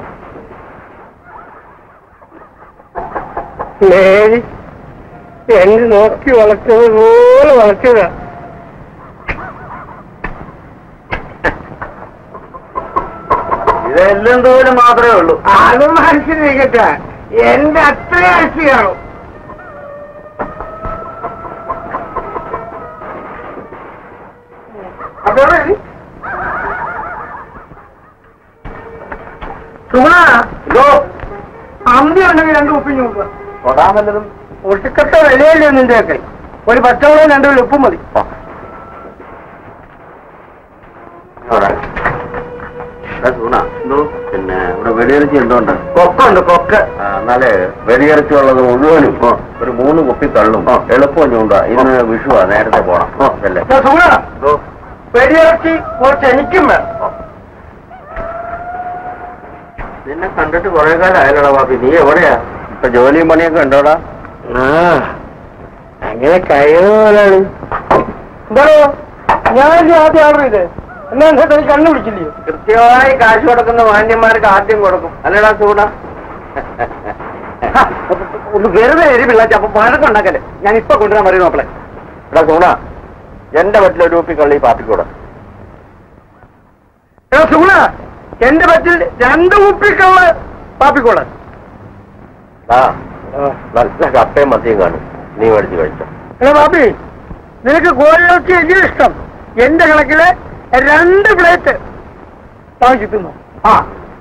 മേരി എന്നെ നോക്കി വളർത്തത് പോലെ വളർത്തതാ ഇത് എല്ലാം തോലും മാത്രമേ ഉള്ളൂ അത് മനസ്സിലിരിക്കട്ടെ എന്റെ അത്ര ആഴ്ച കാണും അപ്പൊ സുഗുണ ഇതോ അമ്പി ഉണ്ടെങ്കിൽ രണ്ട് ഉപ്പിഞ്ഞു നോക്കുക തൊടാൻ വല്ലതും ഒടുക്കത്തെ വിലയല്ലേ നിന്റെയൊക്കെ ഒരു പച്ചവളം രണ്ടു കിലോ ഉപ്പും മതി പിന്നെ ഇവിടെ വെടിയിറച്ചി എന്തുകൊണ്ട് കൊക്കുണ്ട് കൊക്ക് ആ, എന്നാലേ വെടിയിറച്ചി ഉള്ളത് മുഴുവനും ഒരു മൂന്ന് കുപ്പി തള്ളും എളുപ്പം ചൂണ്ടാ ഇന്ന് വിഷുവാ നേരത്തെ പോണം അല്ലേ സുഗുണ വെടിയിറച്ചി കുറച്ച് എനിക്കും വേണം നിന്നെ കണ്ടിട്ട് കുറെ കാലം ആയല്ലോടാ ബാപ്പി നീ എവിടെയാ ഇപ്പൊ ജോലിയും പണിയൊക്കെ ഉണ്ടോടാ ആ അങ്ങനെ കഴിയുന്ന പോലാണ് എന്താണോ ഞാൻ ആദ്യം ഓർഡർ ചെയ്തേ എന്നാ എന്താ കണ്ണു പിടിച്ചില്ലയോ കൃത്യമായി കാശ് കൊടുക്കുന്ന മാന്യന്മാർക്ക് ആദ്യം കൊടുക്കും അല്ലടാ സൂണ ഒന്ന് വെറുതെ എരിവില്ല അപ്പൊ വഴക്കുണ്ടാക്കല്ലേ ഞാൻ ഇപ്പൊ കൊണ്ടുവരാൻ പറയും നോക്കളെ എടാ സൂണ എന്റെ വീട്ടിൽ ഒരു കുപ്പി കള്ളി പാപ്പിക്കൂടെ സുഗുണ എന്റെ പറ്റിൽ രണ്ട് കുപ്പിക്കുള്ള പാപ്പിക്കോള് ആ നല്ല കപ്പയും മത്തിയും കാണും നീ മേടിച്ച് കഴിച്ചോ എടാ പാപ്പി നിനക്ക് കോഴിയൊക്കെ വലിയ ഇഷ്ടം എന്റെ കണക്കില് രണ്ട് പ്ലേറ്റ് വാങ്ങിച്ചു തിന്നു ആ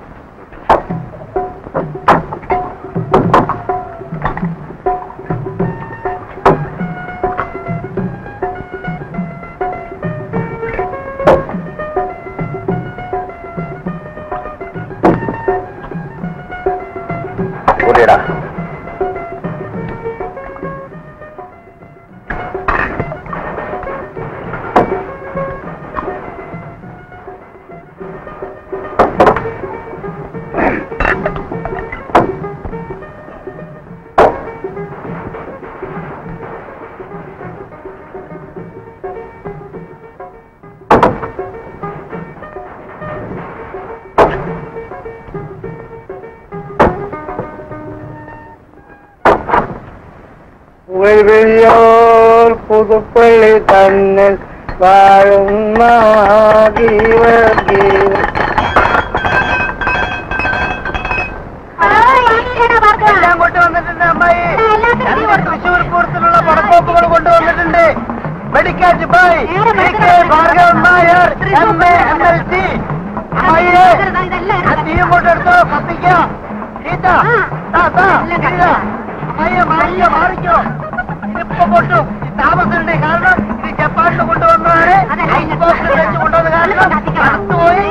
കൂട്ടിയടാ പുൽവിളിയോർ പുതുപ്പള്ളി തന്നിൽ വാഴുന്ന ജീവ ജീവ എല്ലാം കൊണ്ടുവന്നിട്ടുണ്ട് അമ്മായി ഞങ്ങൾ തൃശ്ശൂർ പൂരത്തിലുള്ള പടക്കോപ്പുകൾ കൊണ്ടുവന്നിട്ടുണ്ട് മെഡിക്കാറ്റ് by Bhargavan Nair M A M L C അമ്മായിയെ ആ തീ കൊണ്ടെടുത്തോ കത്തിക്കാം ചീത്ത താ, താ, ചീത്ത. അമ്മായിയെ മാറിക്കോ മാറിക്കോ ഇതിപ്പോ പൊട്ടും ഈ താമസമുണ്ട് കാരണം ഇത് ജപ്പാനിൽ കൊണ്ടുവന്നതാണ് ഐസ് ബോക്സിൽ വെച്ച് കൊണ്ടുവന്ന കാരണം അടുത്തുപോയി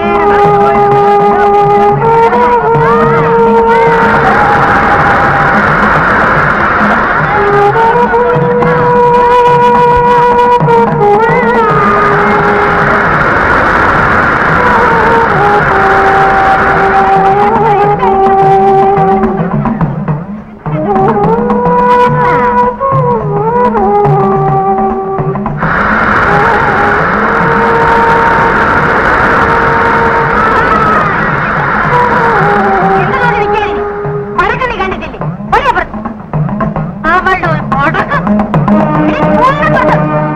പടക്കം നീ കണ്ടിട്ടില്ലേ ഒരേ പുറത്ത്. അവളുടെ ഒരു പടക്കം നീ കൊന്നിട്ടുണ്ട്.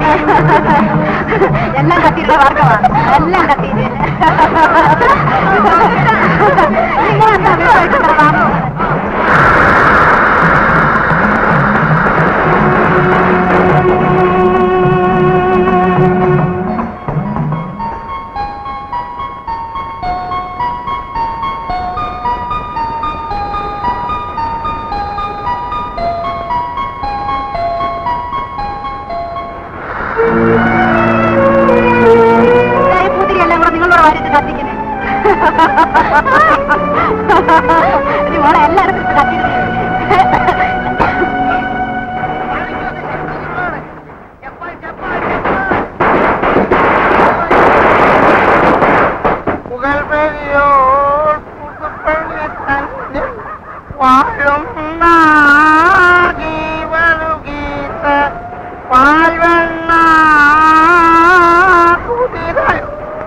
എല്ലാം കത്തിയിട്ടുള്ള വർഗമാ എല്ലാം കത്തിയിട്ട് നിങ്ങളെന്താ വിശ്വസിക്കുന്നത് വാങ്ങോ ഈ പൂത്തിരി എല്ലാം കൂടെ നിങ്ങളുടെ വാരിട്ട് കത്തിക്കുന്നത് മോളെ എല്ലായിടത്തും ഇട്ട് കത്തിയിടുന്നു പുകൽപെരിയോർ പുതുപ്പള്ളി തന്നിൽ വാഴുന്ന ജീവനുഗീത പാൽവണ്ണ കുതിരയോ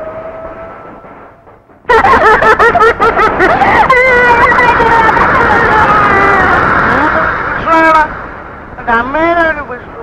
വിഷ്ണുവാണ് എന്റെ അമ്മേനെ ഒരു വിഷ്ണു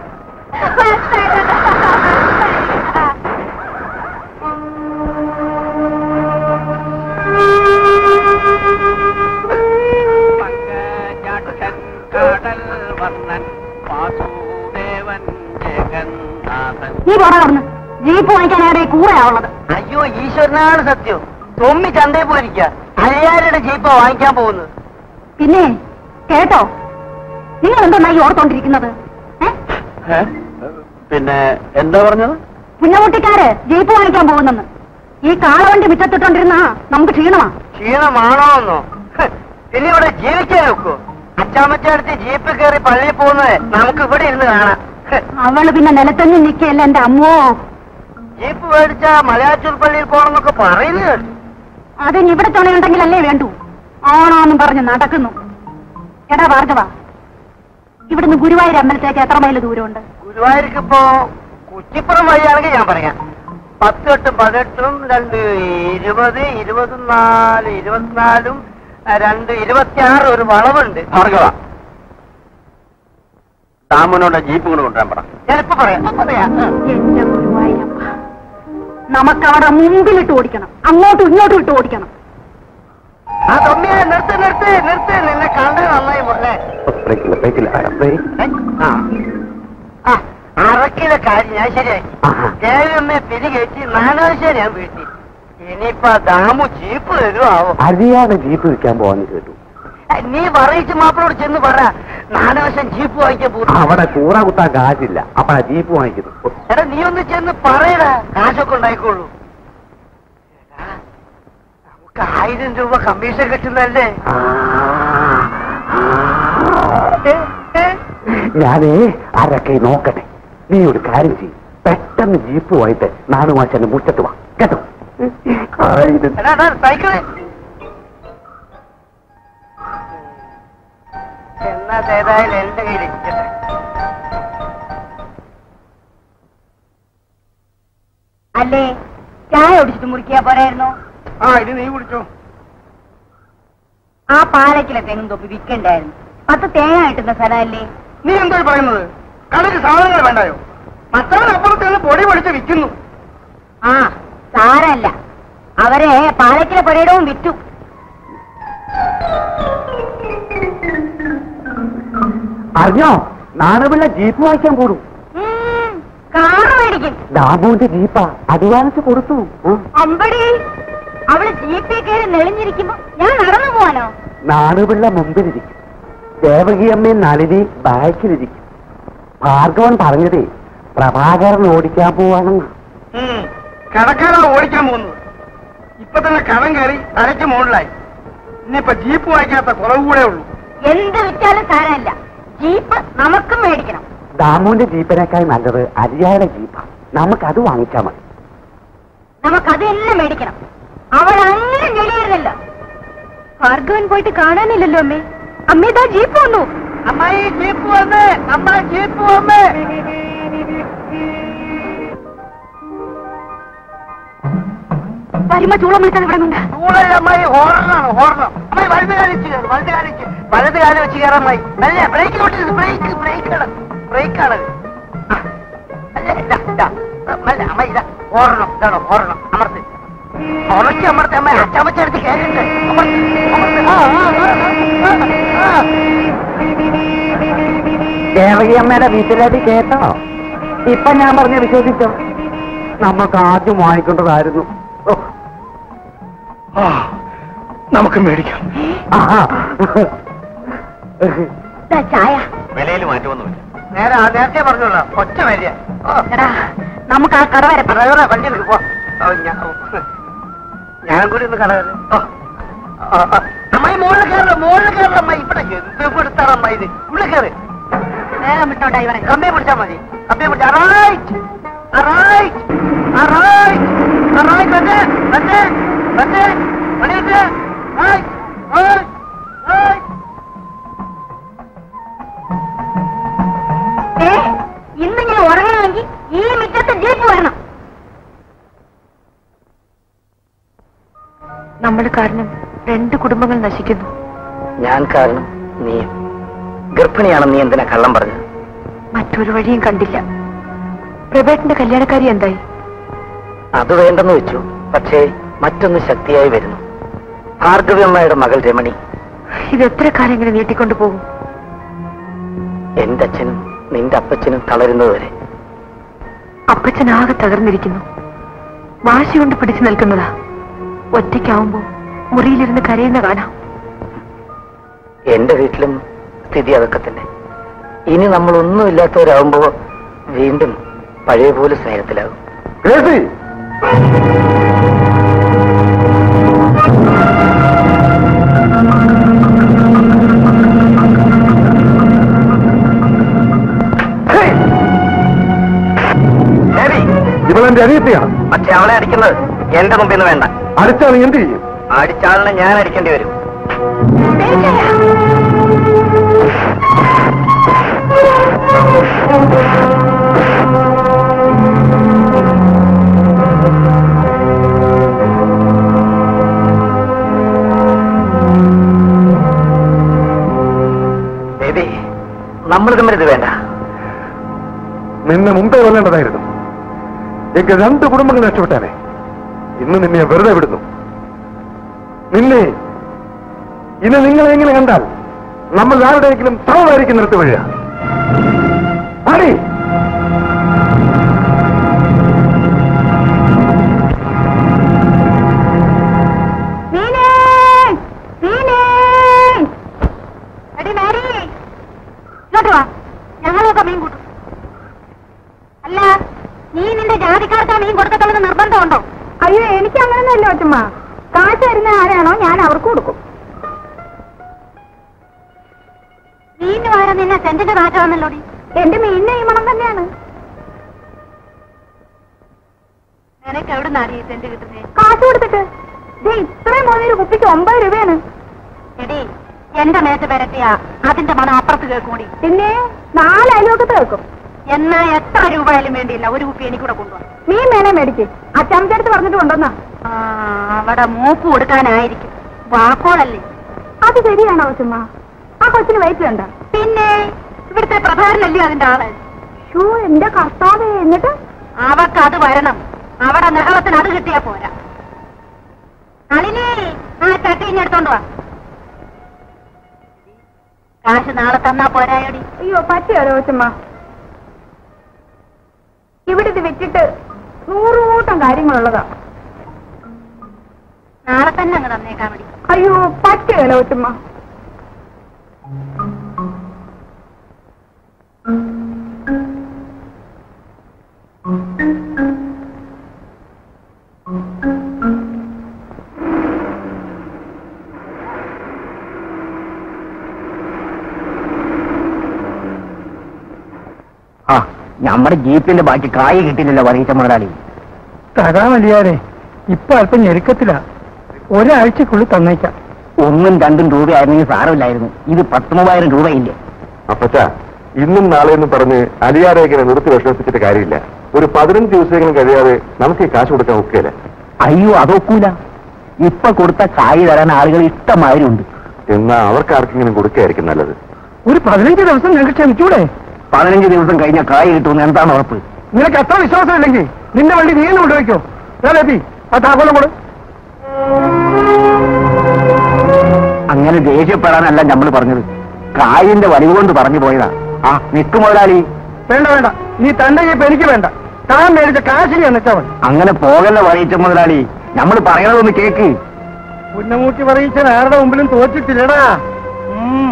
കടൽ വർണ്ണൻ വാസുദേവൻ ജഗന്നാഥൻ നീ പോടാ കടന്ന് ജീപ്പ് വാങ്ങിക്കാൻ അവിടെ കൂറയാവുള്ളത് അയ്യോ ഈശ്വരനാണ് സത്യം തൊമ്മി ചന്തയിൽ പോയിരിക്കുക അയ്യാരുടെ ജീപ്പാ വാങ്ങിക്കാൻ പോകുന്നത് പിന്നെ കേട്ടോ നിങ്ങൾ എന്തുണ്ടാ ഈ ഓർത്തോണ്ടിരിക്കുന്നത് ഏ? പിന്നെ എന്താ പറഞ്ഞത് പുന്നമുട്ടിക്കാര് ജീപ്പ് വാങ്ങിക്കാൻ പോകുന്നെന്ന് ഈ കാളവണ്ടി മുറ്റത്തിട്ടോണ്ടിരുന്നാ നമുക്ക് ക്ഷീണമാ ക്ഷീണമാണോ എന്നോ ഹ്, ഇനി ഇവിടെ ജീവിക്കാൻ നോക്കൂ അച്ചാമ്മച്ചടുത്ത് ജീപ്പിൽ കയറി പള്ളിയിൽ പോകുന്നത് നമുക്ക് ഇവിടെ ഇരുന്ന് കാണാം ഹ്, അവള് പിന്നെ നിലത്തന്നെ നിക്കല്ല എന്റെ അമ്മോ ജീപ്പ് മേടിച്ച മലയാറ്റൂർ പള്ളിയിൽ പോകണമെന്നൊക്കെ പറയുന്നത് കേട്ടു അതിന് ഇവിടെ തുണയുണ്ടെങ്കിലല്ലേ വേണ്ടൂ ആണോന്നും പറഞ്ഞ് നടക്കുന്നു എടാ ഭാർഗവ ഇവിടുന്ന് ഗുരുവായൂർ അമ്പലത്തേക്ക് എത്ര മൈൽ ദൂരമുണ്ട് ഗുരുവായൂർക്ക് ഇപ്പോ കുറ്റിപ്പുറം വഴിയാണെങ്കിൽ ഞാൻ പറയാം പത്ത് എട്ടും പതിനെട്ടും രണ്ട് ഇരുപത് ഇരുപതും നാല് ഇരുപത്തിനാലും ആ, രണ്ട് ഇരുപത്തിയാറ് ഒരു വളവുണ്ട് ഭാർഗവ താമനോടെ ജീപ്പ് കൊണ്ട് കൊണ്ടുവരാൻ പറ ഞാനിപ്പോ പറയാം ഇപ്പൊ പറയാം ഉം. എന്റെ ഗുരുവായൂരപ്പ നമുക്ക് അവിടെ മുമ്പിലിട്ട് ഓടിക്കണം അങ്ങോട്ടും ഇങ്ങോട്ടും ഇട്ട് ഓടിക്കണം ആ തൊമ്മിയെ നിർത്ത് നിർത്ത് നിർത്ത് നിന്നെ കണ്ടത് നന്നായി പോലെ ബ്രേക്കില്ല ബ്രേക്കില്ല ആ ആ അറക്കിലെ കാര്യം ഞാൻ ശരിയാക്കി ദേവിയമ്മയെ പിരികേറ്റി നാനാവശ്യം ഞാൻ വീട്ടി ഇനിയിപ്പോ ദാമു ജീപ്പ് തരുമാവോ അറിയാതെ ജീപ്പ് വിൽക്കാൻ പോവാന്ന് കേട്ടു നീ പറയിച്ച് മാപ്പിളോട് ചെന്ന് പറ നാനാവശ്യം ജീപ്പ് വാങ്ങിക്കാൻ പോകുന്നു അവിടെ കൂറ കുത്താൻ കാശില്ല അപ്പൊ ആ ജീപ്പ് വാങ്ങിക്കുന്നു എടാ നീ ഒന്ന് ചെന്ന് പറയടാ കാശൊക്കെ ഉണ്ടായിക്കോളൂ എടാ, നമുക്ക് ആയിരം രൂപ കമ്മീഷൻ കിട്ടുന്നല്ലേ ഏ, ഏ? ഞാനേ ആരൊക്കെ നോക്കട്ടെ നീ ഒരു കാര്യം ചെയ്യും പെട്ടെന്ന് ജീപ്പുമായിട്ട് നാണുമാശന്റെ മുറ്റത്ത് വാ കേട്ടോ ആയിരം എടാ, എടാ, സൈക്കിള് എന്നാ ഏതായാലും എന്റെ കയ്യിൽ ഇരിക്കട്ടെ അല്ലേ ചായ ഒടിച്ചിട്ട് മുറിക്കിയാ പോരായിരുന്നു ആ ഇത് നീ കുടിച്ചോ ആ പാലക്കിലെ തെങ്ങും തൊപ്പി വിൽക്കണ്ടായിരുന്നു പത്ത് തേങ്ങ കിട്ടുന്ന സ്ഥലമല്ലേ നീ എന്താ പറയുന്നത് കടക്ക് സാധനങ്ങൾ വേണ്ടായോ മറ്റവൻ അപ്പുറത്ത് നിന്ന് പൊടി പൊടിച്ച് വിൽക്കുന്നു ആ സാരല്ല അവരെ പാലക്കിലെ പുരയിടവും വിറ്റു അറിഞ്ഞോ നാണുപിള്ള ജീപ്പ് വായിക്കാൻ കൂടും ഉം, കാറ് മേടിക്കും ദാമുവിന്റെ ജീപ്പാ അഡ്വാൻസ് കൊടുത്തു ഉം. അമ്പടി അവള് ജീപ്പിൽ കയറി നെളിഞ്ഞിരിക്കുമ്പോ ഞാൻ നടന്നു പോവാനോ നാണുപിള്ള മുമ്പിലിരിക്കും ദേവകിയമ്മയും നളിനി ബാക്കിലിരിക്കും ഭാർഗവൻ പറഞ്ഞതേ പ്രഭാകരൻ ഓടിക്കാൻ പോവാണെന്ന് കടക്കാരാണ് ഓടിക്കാൻ പോകുന്നത് ഇപ്പൊ തന്നെ കടം കയറി തലയ്ക്ക് മുകളിലായി ഇനിയിപ്പൊ ജീപ്പ് വായിക്കാത്ത കുറവ് കൂടെ ഉള്ളൂ എന്ത് വിറ്റാലും സാരമില്ല ജീപ്പ് നമുക്കും മേടിക്കണം ദാമുവിന്റെ ജീപ്പിനേക്കാൾ നല്ലത് അരിയായുടെ ജീപ്പാ നമുക്കത് വാങ്ങിച്ചാൽ മതി നമുക്കത് തന്നെ മേടിക്കണം അവൾ അങ്ങനെ ഞെളിയിരുന്നല്ലോ ഭാർഗവൻ പോയിട്ട് കാണാനില്ലല്ലോ അമ്മേ അമ്മേതാ ജീപ്പ് വന്നു അമ്മായി ജീപ്പ് വന്ന് അമ്മ ജീപ്പ് വന്ന് വരുമ്പോ ചൂളം വിളിച്ചാൽ ഇവിടെ നിന്നുണ്ട് ചൂടല്ല അമ്മായി ഹോർണാണ് ഹോർണം അമ്മായി വലത് കാലിച്ച് കയറും വലത് കാലിച്ച് വലത് കാലം വെച്ച് കയറാൻ അമ്മായി നല്ല ബ്രേക്ക് തൊട്ടിട്ട് ബ്രേക്ക് ബ്രേക്കാണ് ബ്രേക്കാണ് അല്ല ഇതാ ഇതാ അല്ല അമ്മായി ഇതാ ഹോർണം ഇതാണോ ഹോർണം അമർത്ത് ഉറക്കി അമർത്ത് അമ്മായി അച്ചമച്ചെടുത്ത് കയറിട്ട് അമർത്ത് അമർത്ത് ആ ആ ആ ആ ആ ദേവകിയമ്മയുടെ വീട്ടിലേക്ക് കേട്ടോ ഇപ്പൊ ഞാൻ പറഞ്ഞ വിശ്വസിച്ചോ നമുക്ക് ആദ്യം വാങ്ങിക്കേണ്ടതായിരുന്നു ഓ, നമുക്ക് മേടിക്കാം ആഹാ. ദാ ചായ വിലയിൽ മാറ്റമൊന്നുമില്ല നേരെ ആ നേരത്തെ പറഞ്ഞോളാം ഒറ്റ വരിക എടാ നമുക്ക് ആ കട വരെ പോകാം. ഡ്രൈവറെ വണ്ടി എടുക്ക്, പോ ഓ, ഞാ- ഓ. ഞാൻ കൂടി ഒന്ന് കട വരെ ഓ. ആ, ആ. അമ്മായി മുകളിൽ കയറ മുകളിൽ കയറ അമ്മായി ഇവിടെ എന്ത് എടുത്താറ അമ്മായി ഇത് ഉള്ളിൽ കയറി വേഗം വിട്ടോ ഡ്രൈവറെ കമ്പിയെ പിടിച്ചാ മതി കമ്പിയെ പിടിച്ചാ റൈറ്റ് റൈറ്റ് റൈറ്റ് റൈറ്റ് വന്നേ വന്നേ വന്നേ പണിയിട്ട് റൈറ്റ് റൈറ്റ് റൈറ്റ് ഏ ഇന്നിങ്ങനെ ഉറങ്ങണമെങ്കിൽ ഈ മുറ്റത്ത് ജീപ്പ് വരണം നമ്മൾ കാരണം രണ്ട് കുടുംബങ്ങൾ നശിക്കുന്നു ഞാൻ കാരണം നീ ഗർഭിണിയാണ് നീ എന്തിനാ കള്ളം പറഞ്ഞത് മറ്റൊരു വഴിയും കണ്ടില്ല പ്രഭേട്ടന്റെ കല്യാണക്കാരി എന്തായി അത് വേണ്ടെന്ന് വെച്ചു പക്ഷേ മറ്റൊന്ന് ശക്തിയായി വരുന്നു ഭാർഗവ്യമ്മയുടെ മകൾ രമണി ഇത് എത്ര കാലം ഇങ്ങനെ നീട്ടിക്കൊണ്ടു പോകും എന്റെ അച്ഛനും നിന്റെ അപ്പച്ചനും തളരുന്നതുവരെ അപ്പച്ചൻ ആകെ തകർന്നിരിക്കുന്നു വാശി കൊണ്ട് പിടിച്ചു നിൽക്കുന്നതാ ഒറ്റയ്ക്കാവുമ്പോ മുറിയിലിരുന്ന് കരയുന്ന കാണാം എന്റെ വീട്ടിലും സ്ഥിതി അതൊക്കെ തന്നെ ഇനി നമ്മൾ ഒന്നുമില്ലാത്തവരാകുമ്പോ വീണ്ടും പഴയ പോലെ സ്നേഹത്തിലാകും ഗ്രേസി ഇവളെന്റെ അനിയത്തിയാണ് പക്ഷെ അവളെ അടിക്കുന്നത് എന്റെ മുമ്പിൽ നിന്ന് വേണ്ട അടിച്ചാൽ നീ എന്ത് ചെയ്യും അടിച്ചാളിനെ ഞാൻ അടിക്കേണ്ടി വരും ബേബി നമ്മൾ തമ്മിൽ ഇത് വേണ്ട നിന്നെ മുമ്പേ കൊല്ലേണ്ടതായിരുന്നു എങ്കിൽ രണ്ട് കുടുംബങ്ങൾ രക്ഷപ്പെട്ടാനെ ഇന്ന് നിന്നെ വെറുതെ വിടുന്നു നിന്നെ ഇന്ന് നിങ്ങളെ എങ്ങനെ കണ്ടാൽ നമ്മൾ ആരുടെയെങ്കിലും സമമായിരിക്കും നിർത്തി വഴിയ ആടി മീനേ മീനേ എടി മേരി ഇങ്ങോട്ട് വാ ഞങ്ങളൊക്കെ മീൻ കൂട്ടും അല്ല നീ നിന്റെ ജാതിക്കാർക്ക് മീൻ കൊടുക്കത്തുള്ളത് നിർബന്ധമുണ്ടോ അയ്യോ എനിക്ക് അങ്ങനെയൊന്നുമല്ല ഒറ്റമ്മ കാശ് തരുന്ന ആരാണോ ഞാൻ അവർക്ക് കൊടുക്കും മീനിന് പകരം നിന്നെ സെന്റിന്റെ കാറ്റാണെന്നല്ലോ എന്റെ മീനിന് ഈ മണം തന്നെയാണ് നിനക്ക് എവിടെ നിന്നാണ് ഈ സെന്റ് കിട്ടുന്നേ കാശ് കൊടുത്തിട്ട് ദേ ഇത്രയും മൂന്നൊരു കുപ്പിക്ക് ഒമ്പത് രൂപയാണ് എടി എന്റെ മേത്ത് പെരട്ടിയ അതിന്റെ മണം അപ്പുറത്ത് കേൾക്കൂടി പിന്നെ നാല് അയലോക്കത്ത് വെക്കും എന്നാ എത്ര രൂപയായാലും വേണ്ടിയില്ല ഒരു കുപ്പി എനിക്കൂടെ കൊണ്ടുപോകാം മീൻ വേണേ മേടിക്ക് അച്ചാമ്മച്ചടുത്ത് പറഞ്ഞിട്ട് കൊണ്ടുവന്നാ ആ അവിടെ മൂക്ക് കൊടുക്കാനായിരിക്കും വാക്കോളല്ലേ അത് ശരിയാണോ ചുമ്മാ ആ കൊച്ചിന് വയറ്റിലുണ്ടോ പിന്നെ ഇവിടുത്തെ പ്രധാനല്ലേ അതിന്റെ ആള് ഷൂ എന്റെ കർത്താവേ എന്നിട്ട് അവക്ക് അത് വരണം അവിടെ നെഹളത്തിന് അത് കിട്ടിയാ പോരാ നളിനി ആ ചട്ടി ഇഞ്ഞെടുത്തോണ്ട് വാ കാശ് നാളെ തന്നാ പോരായോടി അയ്യോ പറ്റിയോ രോച്ചമ്മ ഇവിടെ ഇത് വെച്ചിട്ട് നൂറുകൂട്ടം കാര്യങ്ങളുള്ളതാ നാളെ തന്നെ അങ്ങ് തന്നേക്കാൻ വേണ്ടി അയ്യോ പറ്റിയോ രോച്ചമ്മ ആ നമ്മുടെ ജീപ്പിന്റെ ബാക്കി കായ് കിട്ടിയില്ലല്ലോ പറയിച്ച മുതലാളി തരാമല്ലിയാരെ ഇപ്പൊ അല്പം ഞെരുക്കത്തില ഒരാഴ്ചക്കുള്ളിൽ തന്നേക്കാം ഒന്നും രണ്ടും രൂപയായിരുന്നെങ്കിൽ സാരമില്ലായിരുന്നു ഇത് പത്ത് മൂവായിരം രൂപയില്ലേ അപ്പച്ച ഇന്നും നാളെയെന്നും പറഞ്ഞ് അലിയാരെ ഇങ്ങനെ നിർത്തി വിഷമിപ്പിച്ചിട്ട് കാര്യമില്ല ഒരു പതിനഞ്ച് ദിവസമെങ്കിലും കഴിയാതെ നമുക്ക് ഈ കാശ് കൊടുക്കാൻ ഒക്കെയല്ലേ അയ്യോ അതൊക്കൂല ഇപ്പൊ കൊടുത്ത കായ് തരാൻ ആളുകൾ ഇഷ്ടമാതിരി ഉണ്ട് എന്നാ അവർക്ക് ആർക്കെങ്കിലും കൊടുക്കുകയായിരിക്കും നല്ലത് ഒരു പതിനഞ്ച് ദിവസം ഞങ്ങൾക്ക് ക്ഷമിച്ചൂടെ പതിനഞ്ച് ദിവസം കഴിഞ്ഞ കായ് കിട്ടുമെന്ന് എന്താണ് ഉറപ്പ് നിനക്ക് അത്ര വിശ്വാസം ഇല്ലെങ്കിൽ നിന്റെ വണ്ടി നീ തന്നെ കൊണ്ടുവയ്ക്കോ ഞാൻ എത്തി ആ താക്കോലം കൊടു അങ്ങനെ ദേഷ്യപ്പെടാനല്ല നമ്മൾ പറഞ്ഞത് കായിന്റെ വലിവ് കൊണ്ട് പറഞ്ഞു പോയതാ ആ നിക്ക് മുതലാളി വേണ്ട വേണ്ട നീ തന്റെ ജീപ്പ് എനിക്ക് വേണ്ട താൻ മേടിച്ച കാശിനി എന്നിട്ടാ മതി അങ്ങനെ പോകല്ല പറയിച്ച മുതലാളി നമ്മൾ പറയണതൊന്ന് കേക്ക് പുന്നമൂട്ടി പറയിച്ചാൽ ആരുടെ മുമ്പിലും തോറ്റിട്ടില്ലടാ ഉം.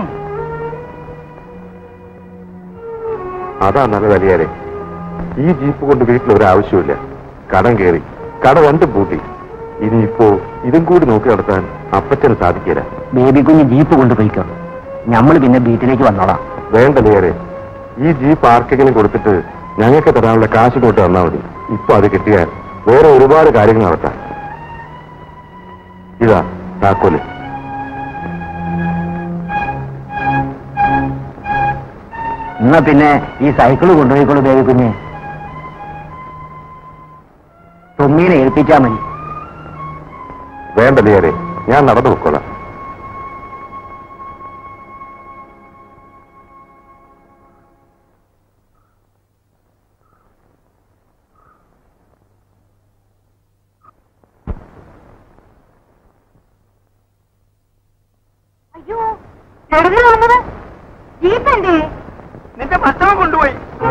അതാ നല്ലത് അലിയാരെ ഈ ജീപ്പ് കൊണ്ട് വീട്ടിൽ ഒരു ആവശ്യമില്ല കടം കയറി കട രണ്ടും പൂട്ടി ഇനിയിപ്പോ ഇതും കൂടി നോക്കി നടത്താൻ അപ്പച്ചന് സാധിക്കില്ല ബേബി കുഞ്ഞ് ജീപ്പ് കൊണ്ടുപോയിക്കോ നമ്മൾ പിന്നെ വീട്ടിലേക്ക് വന്നോളാം വേണ്ട ലിയരെ ഈ ജീപ്പ് ആർക്കെങ്കിലും കൊടുത്തിട്ട് ഞങ്ങൾക്ക് തരാനുള്ള കാശ് കൊണ്ട് തന്നാൽ മതി ഇപ്പൊ അത് കിട്ടിയാൽ വേറെ ഒരുപാട് കാര്യങ്ങൾ നടത്താം ഇതാ താക്കോല് എന്നാ പിന്നെ ഈ സൈക്കിള് കൊണ്ടുപോയിക്കോളൂ ബേബി കുഞ്ഞ് തൊമ്മീനെ ഏൽപ്പിച്ചാ മതി വേണ്ട ലിയരെ ഞാൻ നടന്നു പൊക്കോളാം അയ്യോ നടന്നു വന്നത് ജീപ്പ് എന്തേ നിന്റെ ഭക്ഷണം കൊണ്ടുപോയി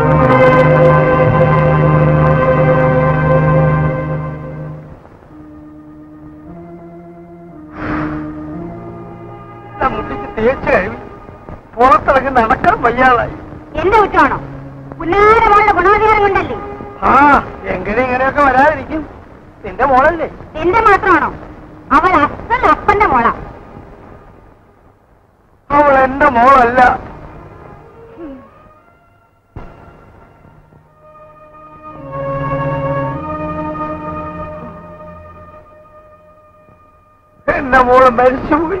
മുട്ടിക്ക് തേച്ച് കഴിവി പുറത്തിറങ്ങി നടക്കാൻ വയ്യാതായി എന്റെ കുറ്റമാണോ പുന്നാര മോളുടെ ഗുണാധികാരം കൊണ്ടല്ലേ ആ എങ്ങനെ ഇങ്ങനെയൊക്കെ വരാതിരിക്കും നിന്റെ മോളല്ലേ എന്റെ മാത്രമാണോ അവൾ അസൽ അപ്പന്റെ മോളാ അവൾ എന്റെ മോളല്ല എന്റെ മോള് മരിച്ചുപോയി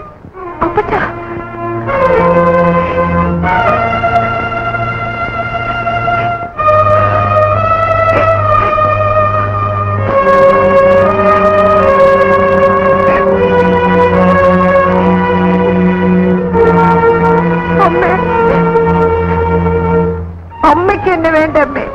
അമ്മേ അമ്മയ്ക്ക് എന്നെ വേണ്ട അമ്മേ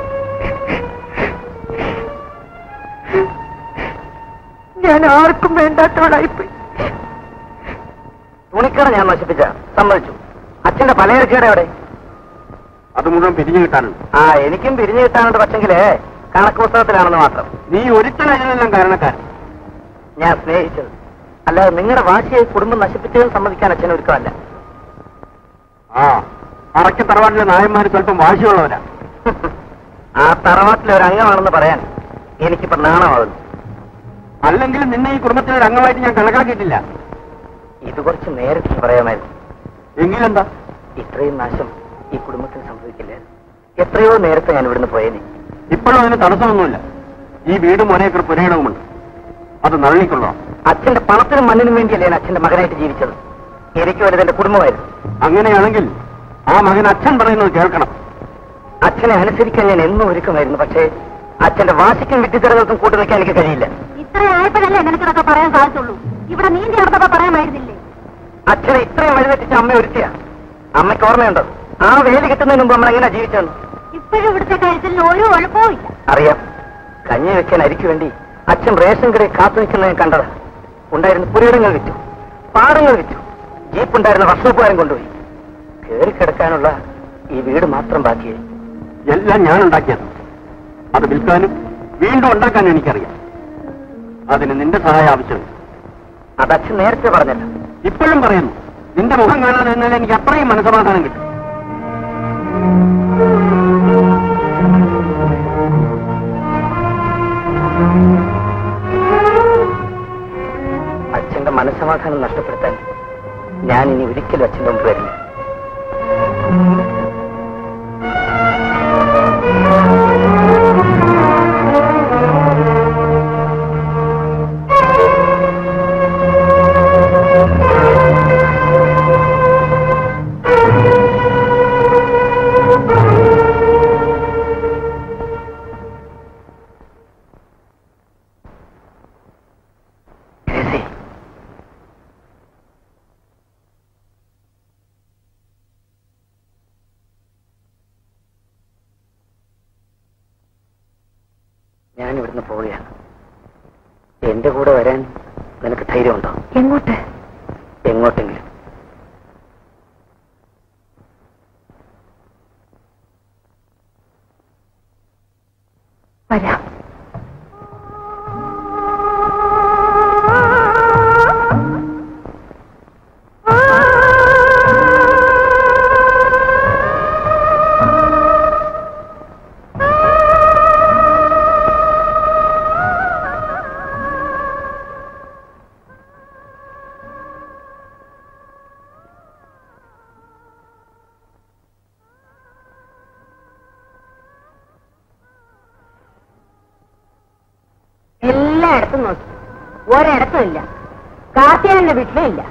ഞാൻ ആർക്കും വേണ്ടാത്തവളായിപ്പോയി തുണിക്കട ഞാൻ നശിപ്പിച്ച സമ്മതിച്ചു അച്ഛന്റെ പലചരക്കേടെ അവിടെ അത് മുഴുവൻ പിരിഞ്ഞു കിട്ടാനുണ്ട് ആ എനിക്കും പിരിഞ്ഞു കിട്ടാനുണ്ട് പക്ഷെങ്കിലേ കണക്ക് പുസ്തകത്തിലാണെന്ന് മാത്രം നീ ഒരുത്തനതിനെല്ലാം കാരണക്കാരൻ ഞാൻ സ്നേഹിച്ചത് അല്ലാതെ നിങ്ങളുടെ വാശിയെ കുടുംബം നശിപ്പിച്ചതിൽ സമ്മതിക്കാൻ അച്ഛൻ ഒരുക്കമല്ല ആ അറയ്ക്ക് തറവാട്ടിലെ നായന്മാര് സ്വല്പം വാശിയുള്ളവരാ ആ തറവാട്ടിലെ ഒരു അംഗമാണെന്ന് പറയാൻ എനിക്കിപ്പോ നാണമാകുന്നു അല്ലെങ്കിൽ നിന്നെ ഈ കുടുംബത്തിലെ ഒരു അംഗമായിട്ട് ഞാൻ കണക്കാക്കിയിട്ടില്ല ഇത് കുറച്ച് നേരത്തെ പറയാമായിരുന്നു എങ്കിലെന്താ ഇത്രയും നാശം ഈ കുടുംബത്തിന് സംഭവിക്കില്ല എത്രയോ നേരത്തെ ഞാൻ ഇവിടുന്ന് പോയേനെ ഇപ്പോഴും അതിന് തടസ്സമൊന്നുമില്ല ഈ വീടും ഒരേക്കർ പുരയിടവുമുണ്ട് അത് നള്ളിക്കൊള്ളാം അച്ഛന്റെ പണത്തിനും മണ്ണിനും വേണ്ടിയല്ലേ ഞാൻ അച്ഛന്റെ മകനായിട്ട് ജീവിച്ചത് എനിക്ക് വലുത് എന്റെ കുടുംബമായിരുന്നു അങ്ങനെയാണെങ്കിൽ ആ മകൻ അച്ഛൻ പറയുന്നത് കേൾക്കണം അച്ഛനെ അനുസരിക്കാൻ ഞാൻ എന്നും ഒരുക്കമായിരുന്നു പക്ഷേ അച്ഛന്റെ വാശിക്കും വിട്ടിത്തരങ്ങൾക്കും കൂട്ടു നിൽക്കാൻ എനിക്ക് കഴിയില്ല ഇത്ര ആയപ്പോഴല്ലേ നിനക്കിതൊക്കെ പറയാൻ സാധിച്ചുള്ളൂ ഇവിടെ നീന്തി നടന്നപ്പോ പറയാമായിരുന്നില്ലേ അച്ഛനെ ഇത്രയും വഴിതെറ്റിച്ച അമ്മ ഒരുത്തിയ അമ്മയ്ക്ക് ഓർമ്മയുണ്ടോ ആ വേലി കിട്ടുന്നതിന് മുമ്പ് നമ്മൾ എങ്ങനെ ജീവിച്ചെന്ന് ഇപ്പോഴും ഇവിടുത്തെ കാര്യത്തിൽ ഒരു കുഴപ്പവും ഇല്ല അറിയാം കഞ്ഞി വെക്കാൻ അരിക്ക് വേണ്ടി അച്ഛൻ റേഷൻ കടയിൽ കാത്തു നിൽക്കുന്നത് ഞാൻ കണ്ടത് ഉണ്ടായിരുന്ന പുരയിടങ്ങൾ വിറ്റു പാടങ്ങൾ വിറ്റു ജീപ്പ് ഉണ്ടായിരുന്ന വർഷോപ്പുകാരൻ കൊണ്ടുപോയി കയറി കിടക്കാനുള്ള ഈ വീട് മാത്രം ബാക്കിയായി എല്ലാം ഞാൻ ഉണ്ടാക്കിയത് അത് വിൽക്കാനും വീണ്ടും ഉണ്ടാക്കാനും എനിക്കറിയാം അതിന് നിന്റെ സഹായം ആവശ്യമില്ല അത് അച്ഛൻ നേരത്തെ പറഞ്ഞല്ലോ ഇപ്പോഴും പറയുന്നു നിന്റെ മുഖം കാണാതെ നിന്നാൽ എനിക്ക് അത്രയും മനസമാധാനം കിട്ടും അച്ഛന്റെ മനസ്സമാധാനം നഷ്ടപ്പെടുത്താൻ ഞാൻ ഇനി ഒരിക്കലും അച്ഛന്റെ മുമ്പ് വരില്ല ഗ്രേസി, ഞാൻ ഇവിടുന്ന് പോവുകയാണ് എന്റെ കൂടെ വരാൻ നിനക്ക് ധൈര്യമുണ്ടോ എങ്ങോട്ട് എങ്ങോട്ടെങ്കിലും വരാം എല്ലായിടത്തും നോക്കി ഒരിടത്തും ഇല്ല കാർത്തിയാന്റെ വീട്ടിലും ഇല്ല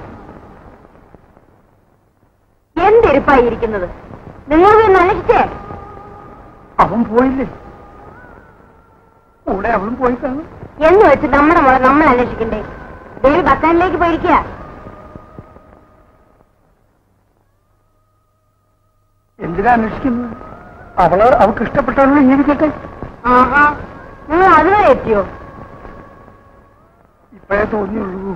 എന്തിരിപ്പായി ഇരിക്കുന്നത് നിങ്ങൾ പോയി നനച്ചേ അവൻ പോയില്ലേ കൂടെ അവളും പോയി കാണും എന്ന് വെച്ച് നമ്മുടെ മോളെ നമ്മൾ അന്വേഷിക്കണ്ടേ ദേവി ബസ്റ്റാൻഡിലേക്ക് പോയിരിക്കുക എന്തിനാ അന്വേഷിക്കുന്നത് അവള് അവൾക്ക് ഇഷ്ടപ്പെട്ടവരോട് ജീവിക്കട്ടെ ആഹാ നിങ്ങൾ അതുവരെ എത്തിയോ ഇപ്പോഴേ തോന്നിയുള്ളൂ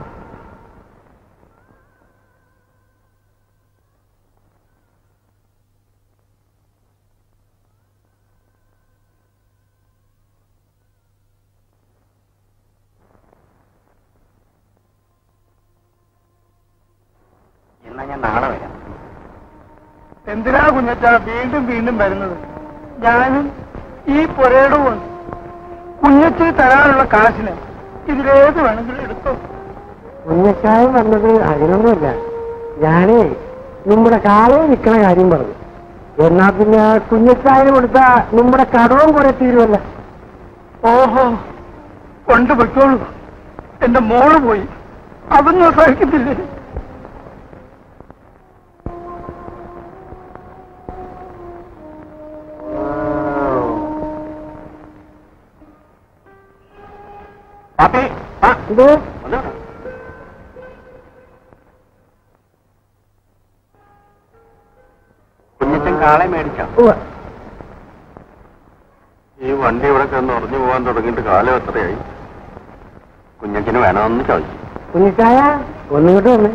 എന്നാ ഞാൻ നാളെ വരാം എന്തിനാ കുഞ്ഞച്ച വീണ്ടും വീണ്ടും വരുന്നത് ഞാനും ഈ പുരയിടവും കുഞ്ഞച്ച് തരാനുള്ള കാശിന് ഇതിലേത് വേണമെങ്കിലും എടുത്തോ കുഞ്ഞച്ചായം വന്നത് അതിനൊന്നുമില്ല ഞാനേ നമ്മുടെ കാലം നിൽക്കണ കാര്യം പറഞ്ഞു എന്നാ പിന്നെ കുഞ്ഞച്ചായം കൊടുത്ത നമ്മുടെ കടവും കുറെ തീരുമല്ല ഓഹോ കൊണ്ടുപോയിക്കോളൂ എന്റെ മോള് പോയി അതൊന്നും സഹിക്കത്തില്ലേ പാപ്പി ആ ഇത് വന്നോ. കുഞ്ഞച്ചൻ കാളെ മേടിച്ചോ ഉവ്വ്. ഈ വണ്ടി ഇവിടെ കിടന്ന് ഉറഞ്ഞു പോകാൻ തുടങ്ങിയിട്ട് കാലം എത്രയായി കുഞ്ഞച്ചന് വേണമെന്ന് ചോദിച്ചു കുഞ്ഞച്ചായ ഒന്നിങ്ങോട്ട് വന്നേ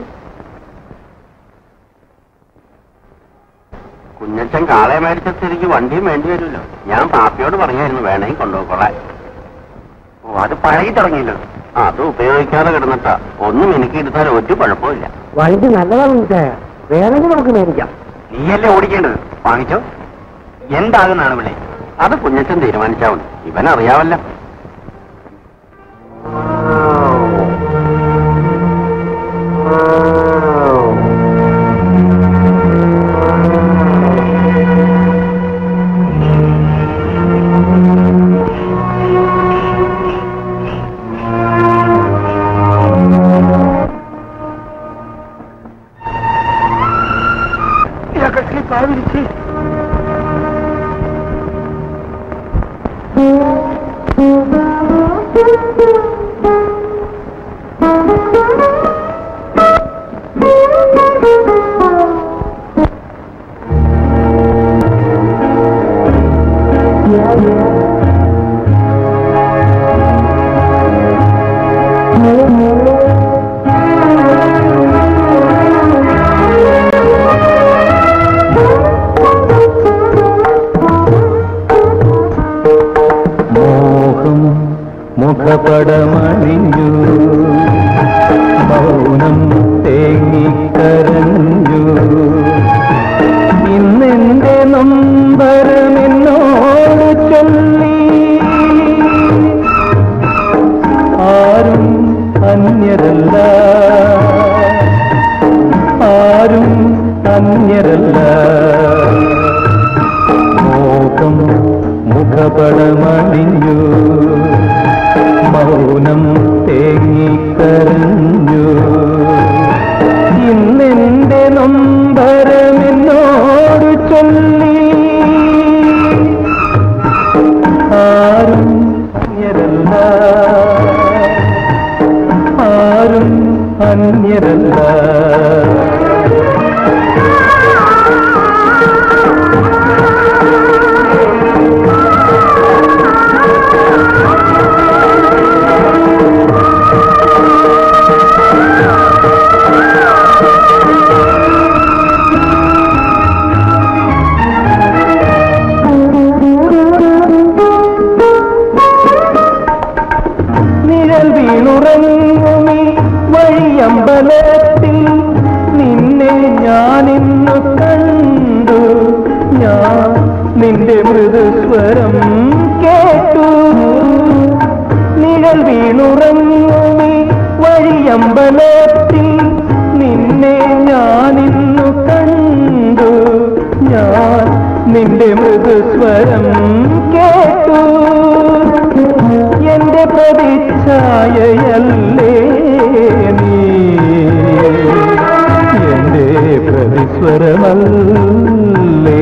കുഞ്ഞച്ചൻ കാളെ മേടിച്ച സ്ഥിതിക്ക് വണ്ടിയും വേണ്ടി വരുമല്ലോ ഞാൻ പാപ്പിയോട് പറഞ്ഞായിരുന്നു വേണമെങ്കിൽ കൊണ്ടുപോയിക്കൊള്ളാൻ ഓ അത് പഴകി തുടങ്ങിയല്ലോ ആ, അത് ഉപയോഗിക്കാതെ കിടന്നിട്ടാ ഒന്നും എനിക്ക് എടുത്താൽ ഒരു കുഴപ്പമില്ല വണ്ടി നല്ലതാ കുഞ്ഞച്ചായ വേണമെങ്കിൽ നമുക്ക് മേടിക്കാം നീയല്ലേ ഓടിക്കേണ്ടത് വാങ്ങിച്ചോ എന്താകുന്നാണ് വിളി അത് കുഞ്ഞച്ചൻ തീരുമാനിച്ചാവും ഇവനറിയാവല്ലോ ഈ കട്ടി കാവിരിച്ച് അന്യരല്ല മോഹം മുഖപടമണിഞ്ഞു മൗനം തേങ്ങിക്കരഞ്ഞു ഇന്നെന്റെ നൊമ്പരമെന്നോട് ചൊല്ലി ആരും അന്യരല്ല ആരും അന്യരല്ല നിഴൽ വീണുറങ്ങുമി വഴിയമ്പലത്തിൽ നിന്നെ ഞാനിന്നു കണ്ടു ഞാൻ നിന്റെ മൃദുസ്വരം കേട്ടു നിഴൽ വീണുറങ്ങുമി വഴിയമ്പലത്തിൽ നിന്നെ ഞാനിന്നു കണ്ടു ഞാൻ നിന്റെ മൃദുസ്വരം കേട്ടു എന്റെ പ്രതിച്ഛായയല്ലേ നീ എന്റെ പ്രതിസ്വരമല്ലേ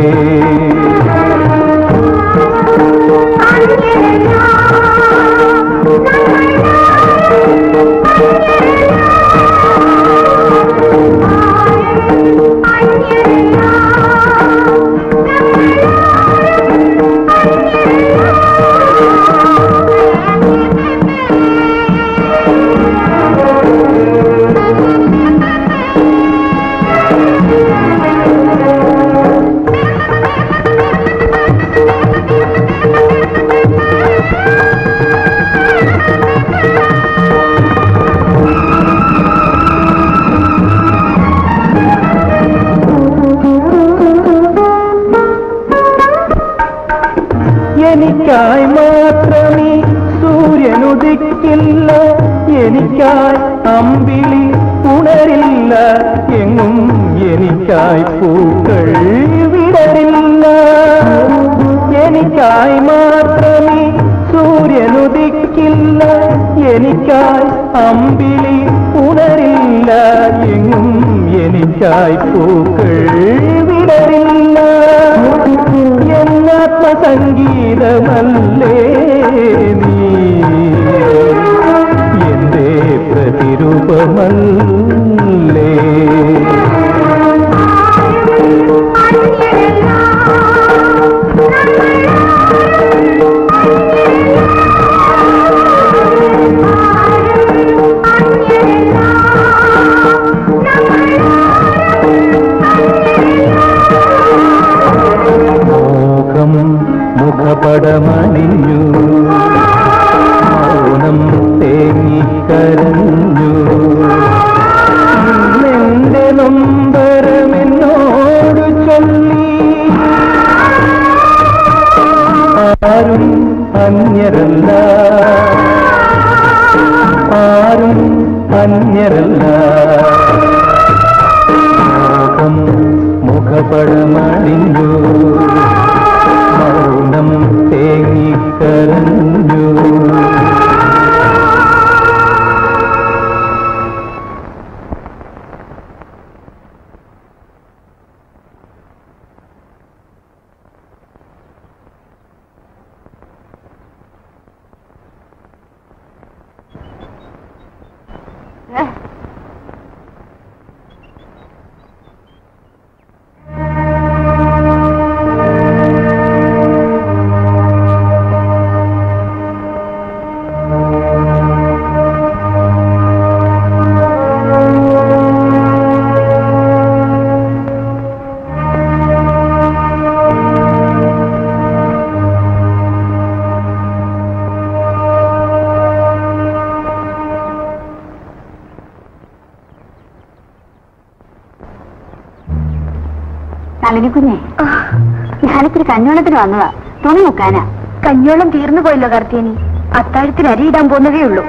എനിക്കായി മാത്രമേ സൂര്യനുദിക്കില്ല എനിക്കായി അമ്പിളി ഉണരില്ല എങ്ങും എനിക്കായി പൂക്കൾ വിടരില്ല എനിക്കായി മാത്രമേ സൂര്യനുദിക്കില്ല എനിക്കായി അമ്പിളി ഉണരില്ല എങ്ങും എനിക്കായി പൂക്കൾ വിടരില്ല എന്നാത്മസംഗീതമല്ലേ നീ എന്റെ പ്രതിരൂപമല്ലേ മോഹം മുഖപടമണിഞ്ഞു മൗനം തേങ്ങിക്കരഞ്ഞു നിന്റെ നൊമ്പരമെന്നോട് ചൊല്ലി ആരും അന്യരല്ല ആരും അന്യരല്ല മോഹം മുഖപടമണിഞ്ഞു മൗനം തേങ്ങിക്കരഞ്ഞു നളിനി കുഞ്ഞെ ഞാനിത്തിരി കഞ്ഞോളത്തിന് വന്നതാ തുണി മുക്കാനാ കഞ്ഞോളം തീർന്നു പോയല്ലോ കർത്തിയനി അത്താഴത്തിന് അരിയിടാൻ പോകുന്നതേ ഉള്ളൂ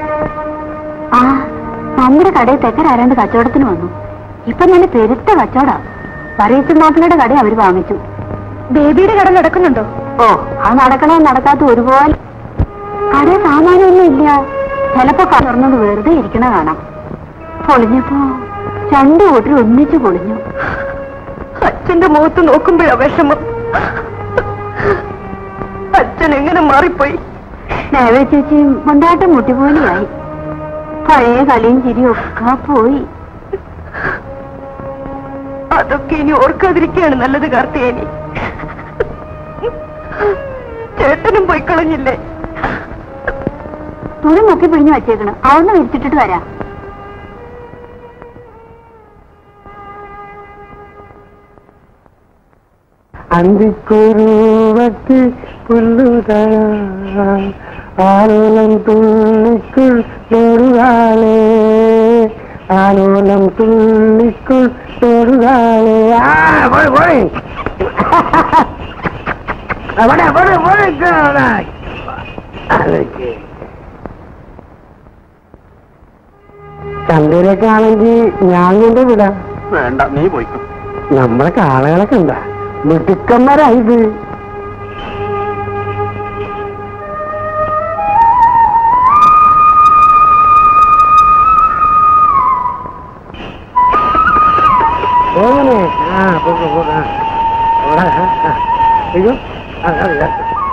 ആ നമ്മുടെ കടയിൽ തെക്കരാരാണ്ട് കച്ചവടത്തിന് വന്നു ഇപ്പൊ നല്ല പെരുത്ത കച്ചവടാ പറയച്ചൻ മാപ്പിളയുടെ കട അവര് വാങ്ങിച്ചു ബേബിയുടെ കട നടക്കുന്നുണ്ടോ ഓ അത് നടക്കണോ നടക്കാത്ത ഒരുപോലെ കട സാമാനൊന്നും ഇല്ല ചിലപ്പോ കലർന്നത് വെറുതെ ഇരിക്കണ കാണാം പൊളിഞ്ഞപ്പോ രണ്ടു കൂട്ടർ ഒന്നിച്ചു പൊളിഞ്ഞു അച്ഛന്റെ മുഖത്ത് നോക്കുമ്പോഴാ വിഷമം അച്ഛൻ എങ്ങനെ മാറിപ്പോയി ദേവ ചേച്ചിയും കൊണ്ടാട്ടം മുട്ടിപോലെയായി പഴയ കളിയും ചിരിയും ഒക്കെ പോയി അതൊക്കെ ഇനി ഓർക്കാതിരിക്കുകയാണ് നല്ലത് കാർത്തികേനി ചേട്ടനും പോയി കളഞ്ഞില്ലേ തുണി മുക്കി പിഴിഞ്ഞു വച്ചേക്കണം അവിടുന്ന് വിരിച്ചിട്ടിട്ട് വരാം അന്തിക്കുരുവത്ത് പുല്ലുതരാൻ ആലോലം തുള്ളിക്കുൾ തോടുകാലേ ആലോലം തുള്ളിക്കുൾ തോടുകാലേ ആ പോയി പോയി അവിടെ അവിടെ പോയി അതൊക്കെ ചന്തയിലൊക്കെ ആണെങ്കിൽ ഞാൻ കൊണ്ട് വിടാം വേണ്ട നീ പോയിക്കോ നമ്മളെ കാളകളൊക്കെ ഉണ്ടാ മിടുക്കന്മാരായത് എങ്ങനെ ആ പോക പോക അവിടെ ആ, ആ. അയ്യോ ആ, ആ, ആ.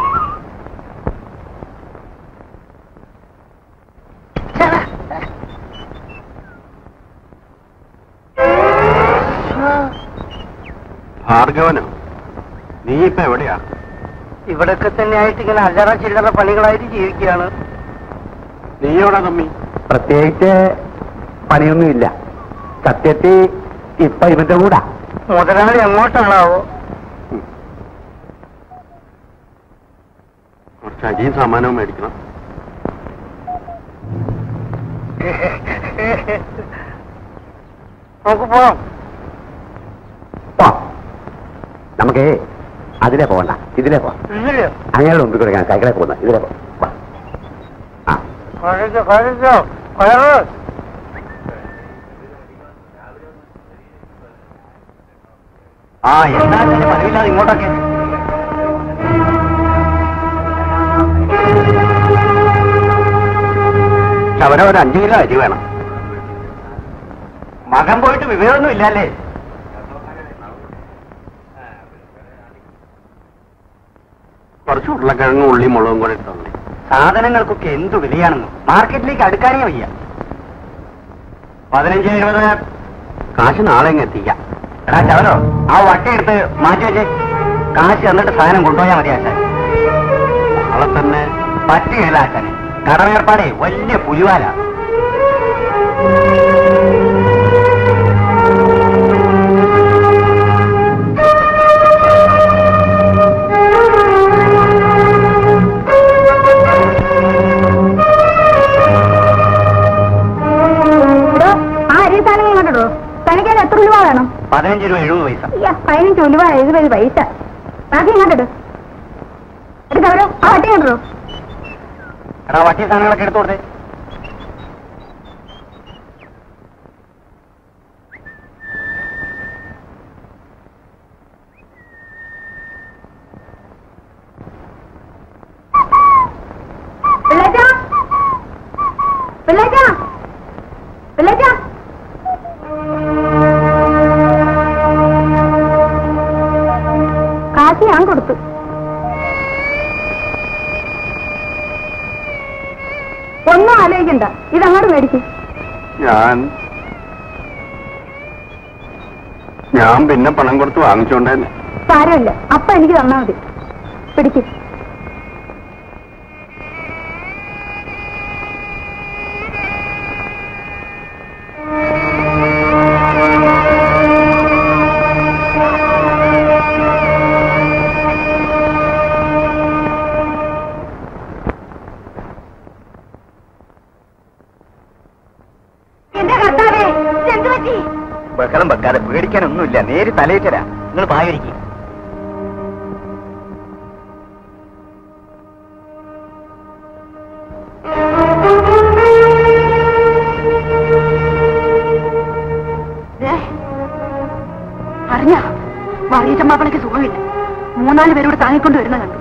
ഭാർഗവനോ നീ ഇപ്പൊ എവിടെയാ ഇവിടൊക്കെ തന്നെ ആയിട്ട് ഇങ്ങനെ അല്ലറ ചില്ലറ പണികളായിട്ട് ജീവിക്കുകയാണ് നീ എവിടാ തമ്മി പ്രത്യേകിച്ച് പണിയൊന്നുമില്ല സത്യത്തിൽ ഇപ്പൊ ഇവന്റെ കൂടാ മുതലാളി എങ്ങോട്ടാണാവോ കുറച്ച് അരിയും സാമാനവും മേടിക്കണം നമുക്ക് പോവാം പോ നമുക്കേ അതിലെ പോകണ്ട ഇതിലെ പോവാം ഇല്ലല്ലോ അങ്ങനെയുള്ള മുമ്പിൽ കൂടെ ഞാൻ സൈക്കിളെ പോകുന്നത് ഇതിലെ പോ വാ. ആ കഴിച്ചോ കഴിച്ചോ കയറ് ആ എന്താ പതിവില്ലാതെ ഇങ്ങോട്ടൊക്കെ ശവന ഒരു അഞ്ചു കിലോ അരി വേണം മകൻ പോയിട്ട് വിവരമൊന്നും ഇല്ലല്ലേ കുറച്ച് ഉരുളക്കിഴങ്ങും ഉള്ളി മുളകും കൂടെ ഇട്ടോളേ സാധനങ്ങൾക്കൊക്കെ എന്തു വിലയാണെന്ന് മാർക്കറ്റിലേക്ക് അടുക്കാനേ വയ്യ പതിനഞ്ച് ഇരുപത് കാശ് നാളെ ഇങ്ങ് എത്തിക്കാം എടാ ചവനോ ആ വട്ടയെടുത്ത് മാറ്റി വെച്ചേ കാശ് എന്നിട്ട് സാധനം കൊണ്ടുപോയാൽ മതി ആശാൻ നാളെ തന്നെ പറ്റുകയില്ല ആശാനെ കടമേർപ്പാടേ വലിയ പുലിവാല ആ അരി സാധനം കണ്ടോ തനിക്കത് എത്ര രൂപ വേണം പതിനഞ്ച് രൂപ എഴുപത് പൈസ അയ്യ പതിനഞ്ച് രൂപ എഴുപത് പൈസ ബാക്കി ഇങ്ങോട്ടിട് എടുത്തവരോ ആ വട്ടി കണ്ടോ എടാ വട്ടി സാധനങ്ങളൊക്കെ എടുത്തു കൊടുത്തേ പിള്ളേച്ചാ പിള്ളേച്ചാ പിള്ളേച്ചാ കാശ് ഞാൻ കൊടുത്തു ഒന്നും ആലോചിക്കണ്ട ഇതങ്ങോട്ട് മേടിക്കും ഞാൻ ഞാൻ പിന്നെ പണം കൊടുത്ത് വാങ്ങിച്ചോണ്ടേനെ സാരമില്ല അപ്പൊ എനിക്ക് തന്നാ മതി പിടിക്കും എന്റെ കർത്താവേ എന്ത് പറ്റി ബഹളം വെക്കാതെ പേടിക്കാനൊന്നുമില്ല നേര് തലയിട്ടരാ നിങ്ങൾ പായിരിക്കും അറിഞ്ഞ വറീച്ചമ്മാപ്പിളയ്ക്ക് സുഖമില്ല മൂന്നാല് പേരോട് താങ്ങിക്കൊണ്ട് വരുന്ന കണ്ടു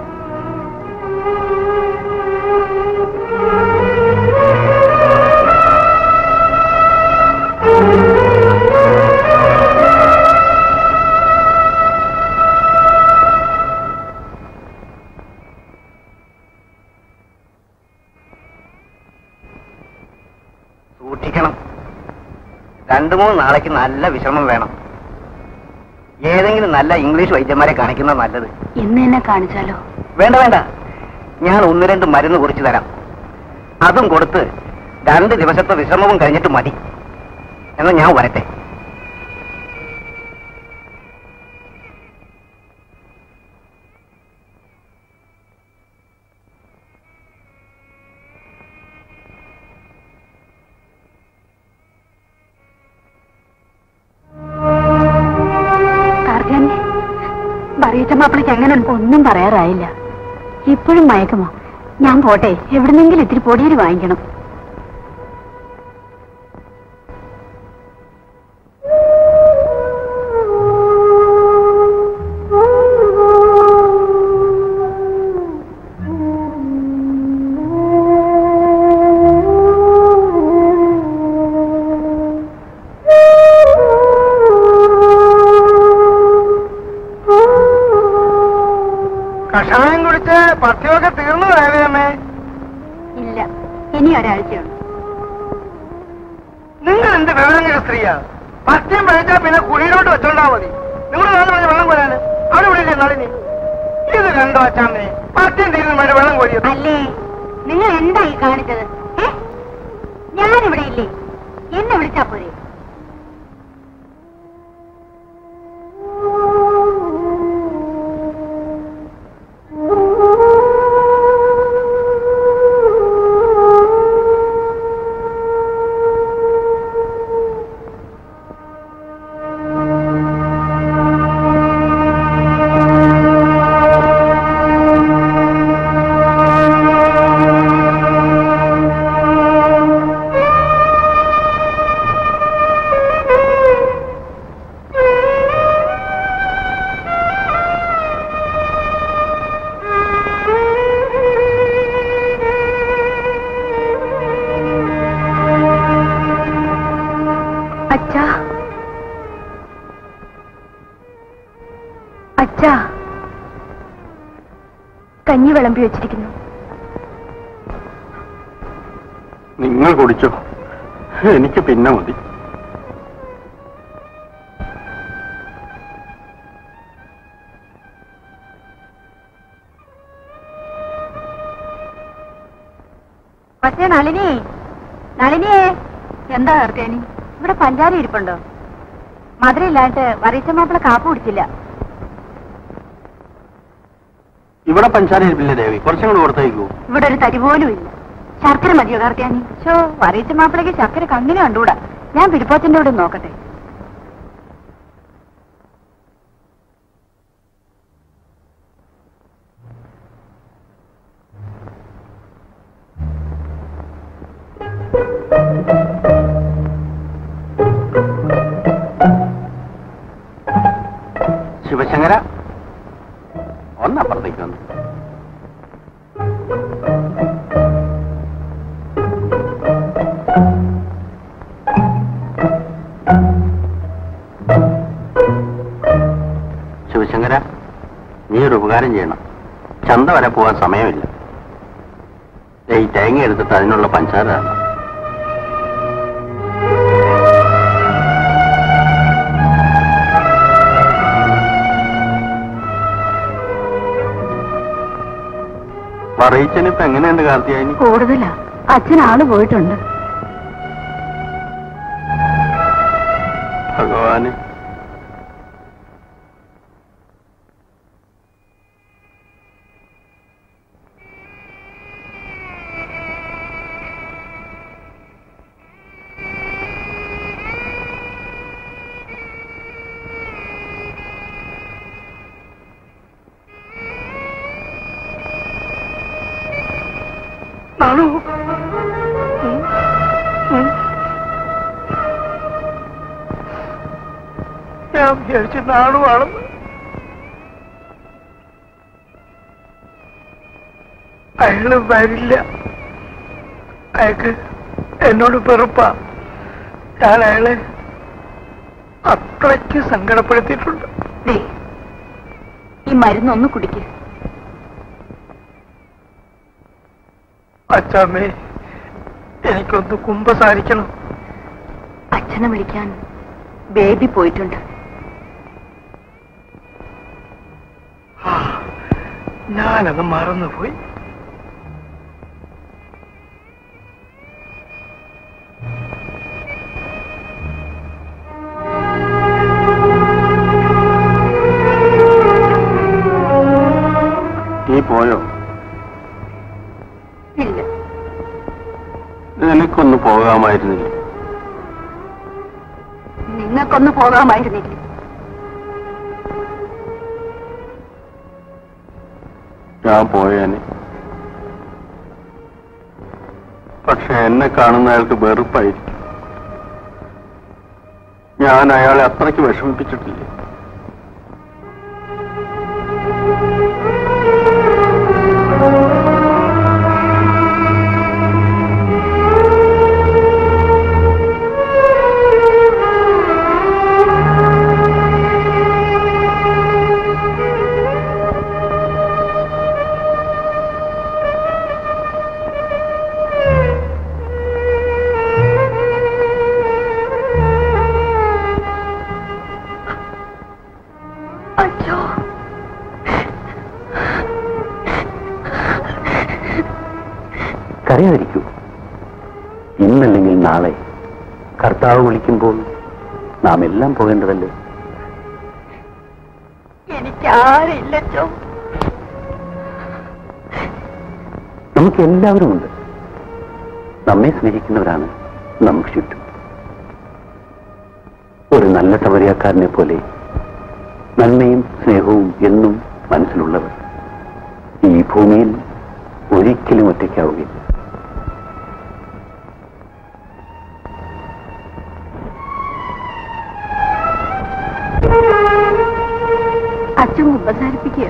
സൂക്ഷിക്കണം രണ്ടു മൂന്ന് നാളേക്ക് നല്ല വിശ്രമം വേണം ഏതെങ്കിലും നല്ല ഇംഗ്ലീഷ് വൈദ്യന്മാരെ കാണിക്കുന്നത് നല്ലത് ഇന്ന് എന്നെ കാണിച്ചാലോ വേണ്ട വേണ്ട ഞാൻ ഒന്ന് രണ്ട് മരുന്ന് കുറിച്ച് തരാം അതും കൊടുത്ത് രണ്ട് ദിവസത്തെ വിശ്രമവും കഴിഞ്ഞിട്ട് മതി എന്നാ ഞാൻ വരട്ടെ കാർഗാനി വറീച്ചമ്മാപ്പിളയ്ക്ക് എങ്ങനെ ഒന്നും പറയാറായില്ല ഇപ്പോഴും മയക്കുമോ ഞാൻ പോട്ടെ എവിടുന്നെങ്കിലും ഇത്തിരി പൊടിയരി വാങ്ങിക്കണം കഷായം കുടിച്ച് പഥ്യമൊക്കെ തീർന്നു ദേവിയമ്മേ ഇല്ല ഇനി ഒരാഴ്ചയുണ്ട് നിങ്ങൾ എന്ത് വിവരങ്ങ സ്ത്രീയാ പഥ്യം പഴിച്ചാൽ പിന്നെ കുഴിയിലോട്ട് വെച്ചോണ്ടാ മതി നിങ്ങൾ നാല് മണി വെള്ളം കോരാന് അവിടെ വിടില്ലേ നളിനി ഇത് കണ്ടോ അച്ചാമ്മേ പഥ്യം തീരുന്ന മഴ വെള്ളം കോരിയത് അല്ലേ നിങ്ങൾ എന്തായി കാണിച്ചത് ഏ? ഞാനിവിടെ ഇല്ലേ എന്നെ വിളിച്ചാ പോരെ അച്ഛാ അച്ഛാ കഞ്ഞി വിളമ്പി വെച്ചിരിക്കുന്നു നിങ്ങൾ കുടിച്ചോ എനിക്ക് പിന്നെ മതി പക്ഷേ നളിനി നളിനിയേ എന്താ ഹർത്തേനി ഇവിടെ പഞ്ചാര ഇരിപ്പുണ്ടോ മധുരം ഇല്ലാണ്ട് വറീച്ച മാപ്പിള കാപ്പ് കുടിച്ചില്ല ഇവിടെ പഞ്ചാര ഇരിപ്പില്ലേ ദേവി കുറച്ചും കൂടെ കൊടുത്തേക്കൂ ഇവിടെ ഒരു തരി പോലും ഇല്ല ശർക്കര മതിയോ കാർത്തിയാനി ഷോ വറീച്ച മാപ്പിളയ്ക്ക് ശർക്കര കണ്ണിന് കണ്ടുകൂടാ ഞാൻ പിടിപ്പോത്തിന്റെ ഇവിടെ നോക്കട്ടെ ശിവശങ്കര ഒന്നപ്പുറത്തേക്ക് വന്നു ശിവശങ്കര നീ ഒരു ഉപകാരം ചെയ്യണം ചന്ത വരെ പോകാൻ സമയമില്ല ദേ ഈ തേങ്ങ എടുത്തിട്ട് അതിനുള്ള പഞ്ചാര തരണം. പറയിച്ചനിപ്പോ എങ്ങനെയുണ്ട് കാർത്തിയാനി കൂടുതലാ അച്ഛൻ ആള് പോയിട്ടുണ്ട് ഭഗവാന് നാണു ഞാൻ വിചാരിച്ചു നാണുവാണെന്ന് അയാള് വരില്ല അയാൾക്ക് എന്നോട് വെറുപ്പാ ഞാൻ അയാളെ അത്രയ്ക്ക് സങ്കടപ്പെടുത്തിയിട്ടുണ്ട് ദേ, ഈ മരുന്നൊന്ന് കുടിക്ക് അച്ചാമ്മേ എനിക്കൊന്ന് കുമ്പസാരിക്കണം അച്ഛനെ വിളിക്കാൻ ബേബി പോയിട്ടുണ്ട് ഞാനത് മറന്നുപോയി നീ പോയോ ഇല്ല നിനക്കൊന്ന് പോകാമായിരുന്നില്ല നിങ്ങൾക്കൊന്ന് പോകാമായിരുന്നില്ല ഞാൻ പോയേനെ പക്ഷെ എന്നെ കാണുന്ന അയാൾക്ക് വെറുപ്പായിരിക്കും ഞാൻ അയാളെ അത്രയ്ക്ക് വിഷമിപ്പിച്ചിട്ടില്ല അച്ഛോ കരയാതിരിക്കൂ ഇന്നല്ലെങ്കിൽ നാളെ കർത്താവ് വിളിക്കുമ്പോൾ നാം എല്ലാം പോകേണ്ടതല്ലേ എനിക്ക് ആരില്ലച്ചോ നമുക്ക് എല്ലാവരും ഉണ്ട് നമ്മെ സ്നേഹിക്കുന്നവരാണ് നമുക്ക് ചുറ്റും ഒരു നല്ല സൗകര്യക്കാരനെ പോലെ നന്മയും സ്നേഹവും എന്നും മനസ്സിലുള്ളവർ ഈ ഭൂമിയിൽ ഒരിക്കലും ഒറ്റയ്ക്കാവുകയില്ല അച്ഛൻ ഉപസാരിപ്പിക്കുക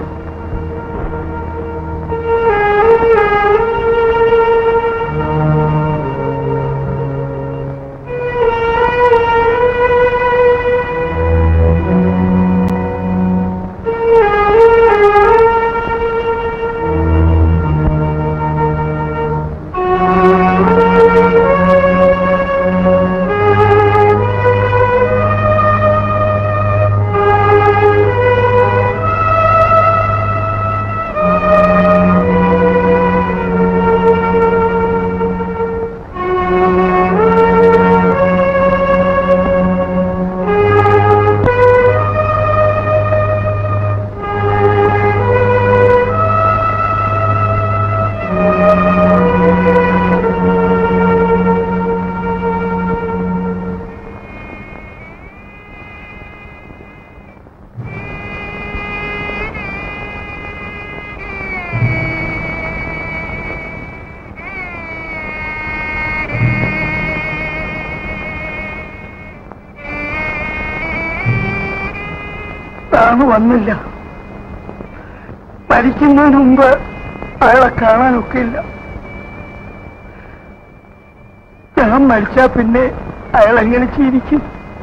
താന് വന്നില്ല മരിക്കുന്നതിന് മുമ്പ് അയാളെ കാണാനൊക്കെ ഇല്ല ഞാൻ മരിച്ചാ പിന്നെ അയാൾ എങ്ങനെ ജീവിക്കും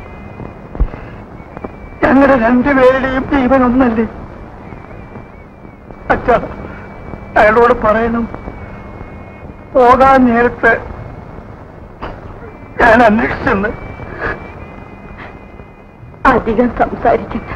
ഞങ്ങളുടെ രണ്ടുപേരുടെയും ജീവൻ ഒന്നല്ലേ അച്ഛ അയാളോട് പറയണം പോകാൻ നേരത്ത് ഞാൻ അന്വേഷിച്ചെന്ന് അധികം സംസാരിക്കണ്ട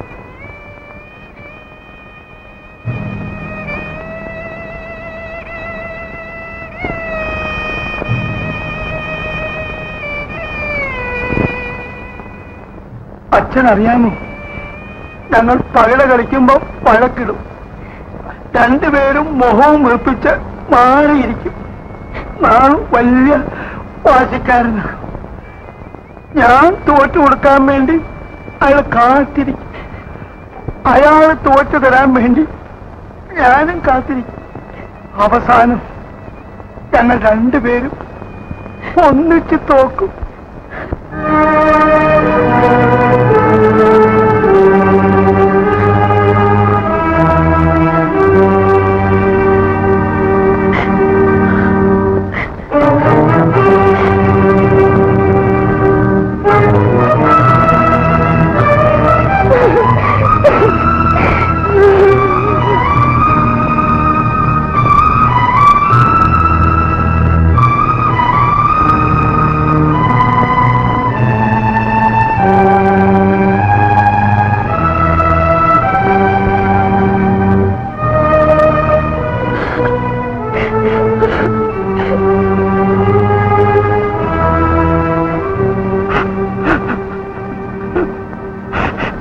അച്ഛൻ അറിയാമോ ഞങ്ങൾ പകല കളിക്കുമ്പോ വഴക്കിടും രണ്ടുപേരും മുഖവും വെളുപ്പിച്ച് മാറിയിരിക്കും നാളും വലിയ വാശിക്കാരനാണ് ഞാൻ തോറ്റു കൊടുക്കാൻ വേണ്ടി അയാൾ കാത്തിരിക്കും അയാൾ തോറ്റു തരാൻ വേണ്ടി ഞാനും കാത്തിരിക്കും അവസാനം ഞങ്ങൾ രണ്ടുപേരും ഒന്നിച്ച് തോക്കും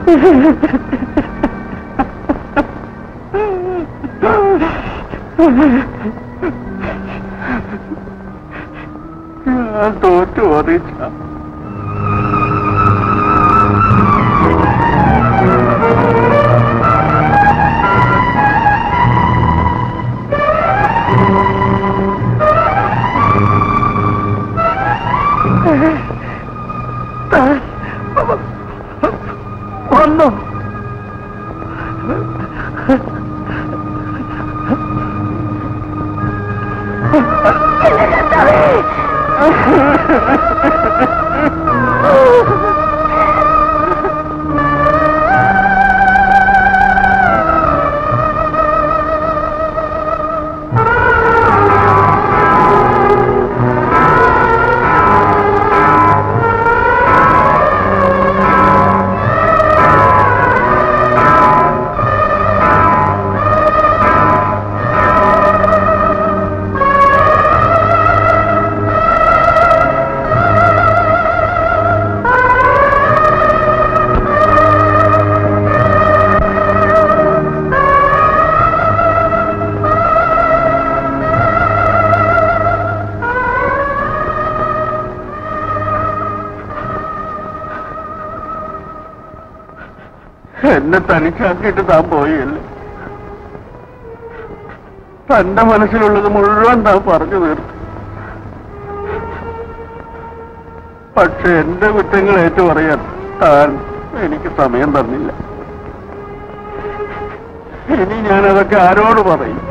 ഞാൻ തോറ്റു അറിയിച്ച വന്നു എന്നെ തനിച്ചാക്കിയിട്ട് താൻ പോയല്ലേ തന്റെ മനസ്സിലുള്ളത് മുഴുവൻ താൻ പറഞ്ഞു തീർത്തു പക്ഷെ എന്റെ കുറ്റങ്ങൾ ഏറ്റു പറയാൻ താൻ എനിക്ക് സമയം തന്നില്ല ഇനി ഞാനതൊക്കെ ആരോട് പറയും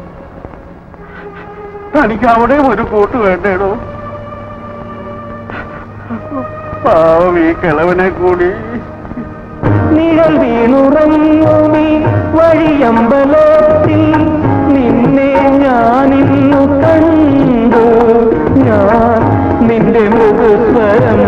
തനിക്ക് അവിടെയും ഒരു കൂട്ട് വേണ്ടേടോ പാവം ഈ കിളവനെ കൂടി നിഴൽ വീണുറങ്ങുമി വഴിയമ്പലത്തിൽ നിന്നെ ഞാനിന്നു കണ്ടു ഞാൻ നിന്റെ മൃദുസ്വരം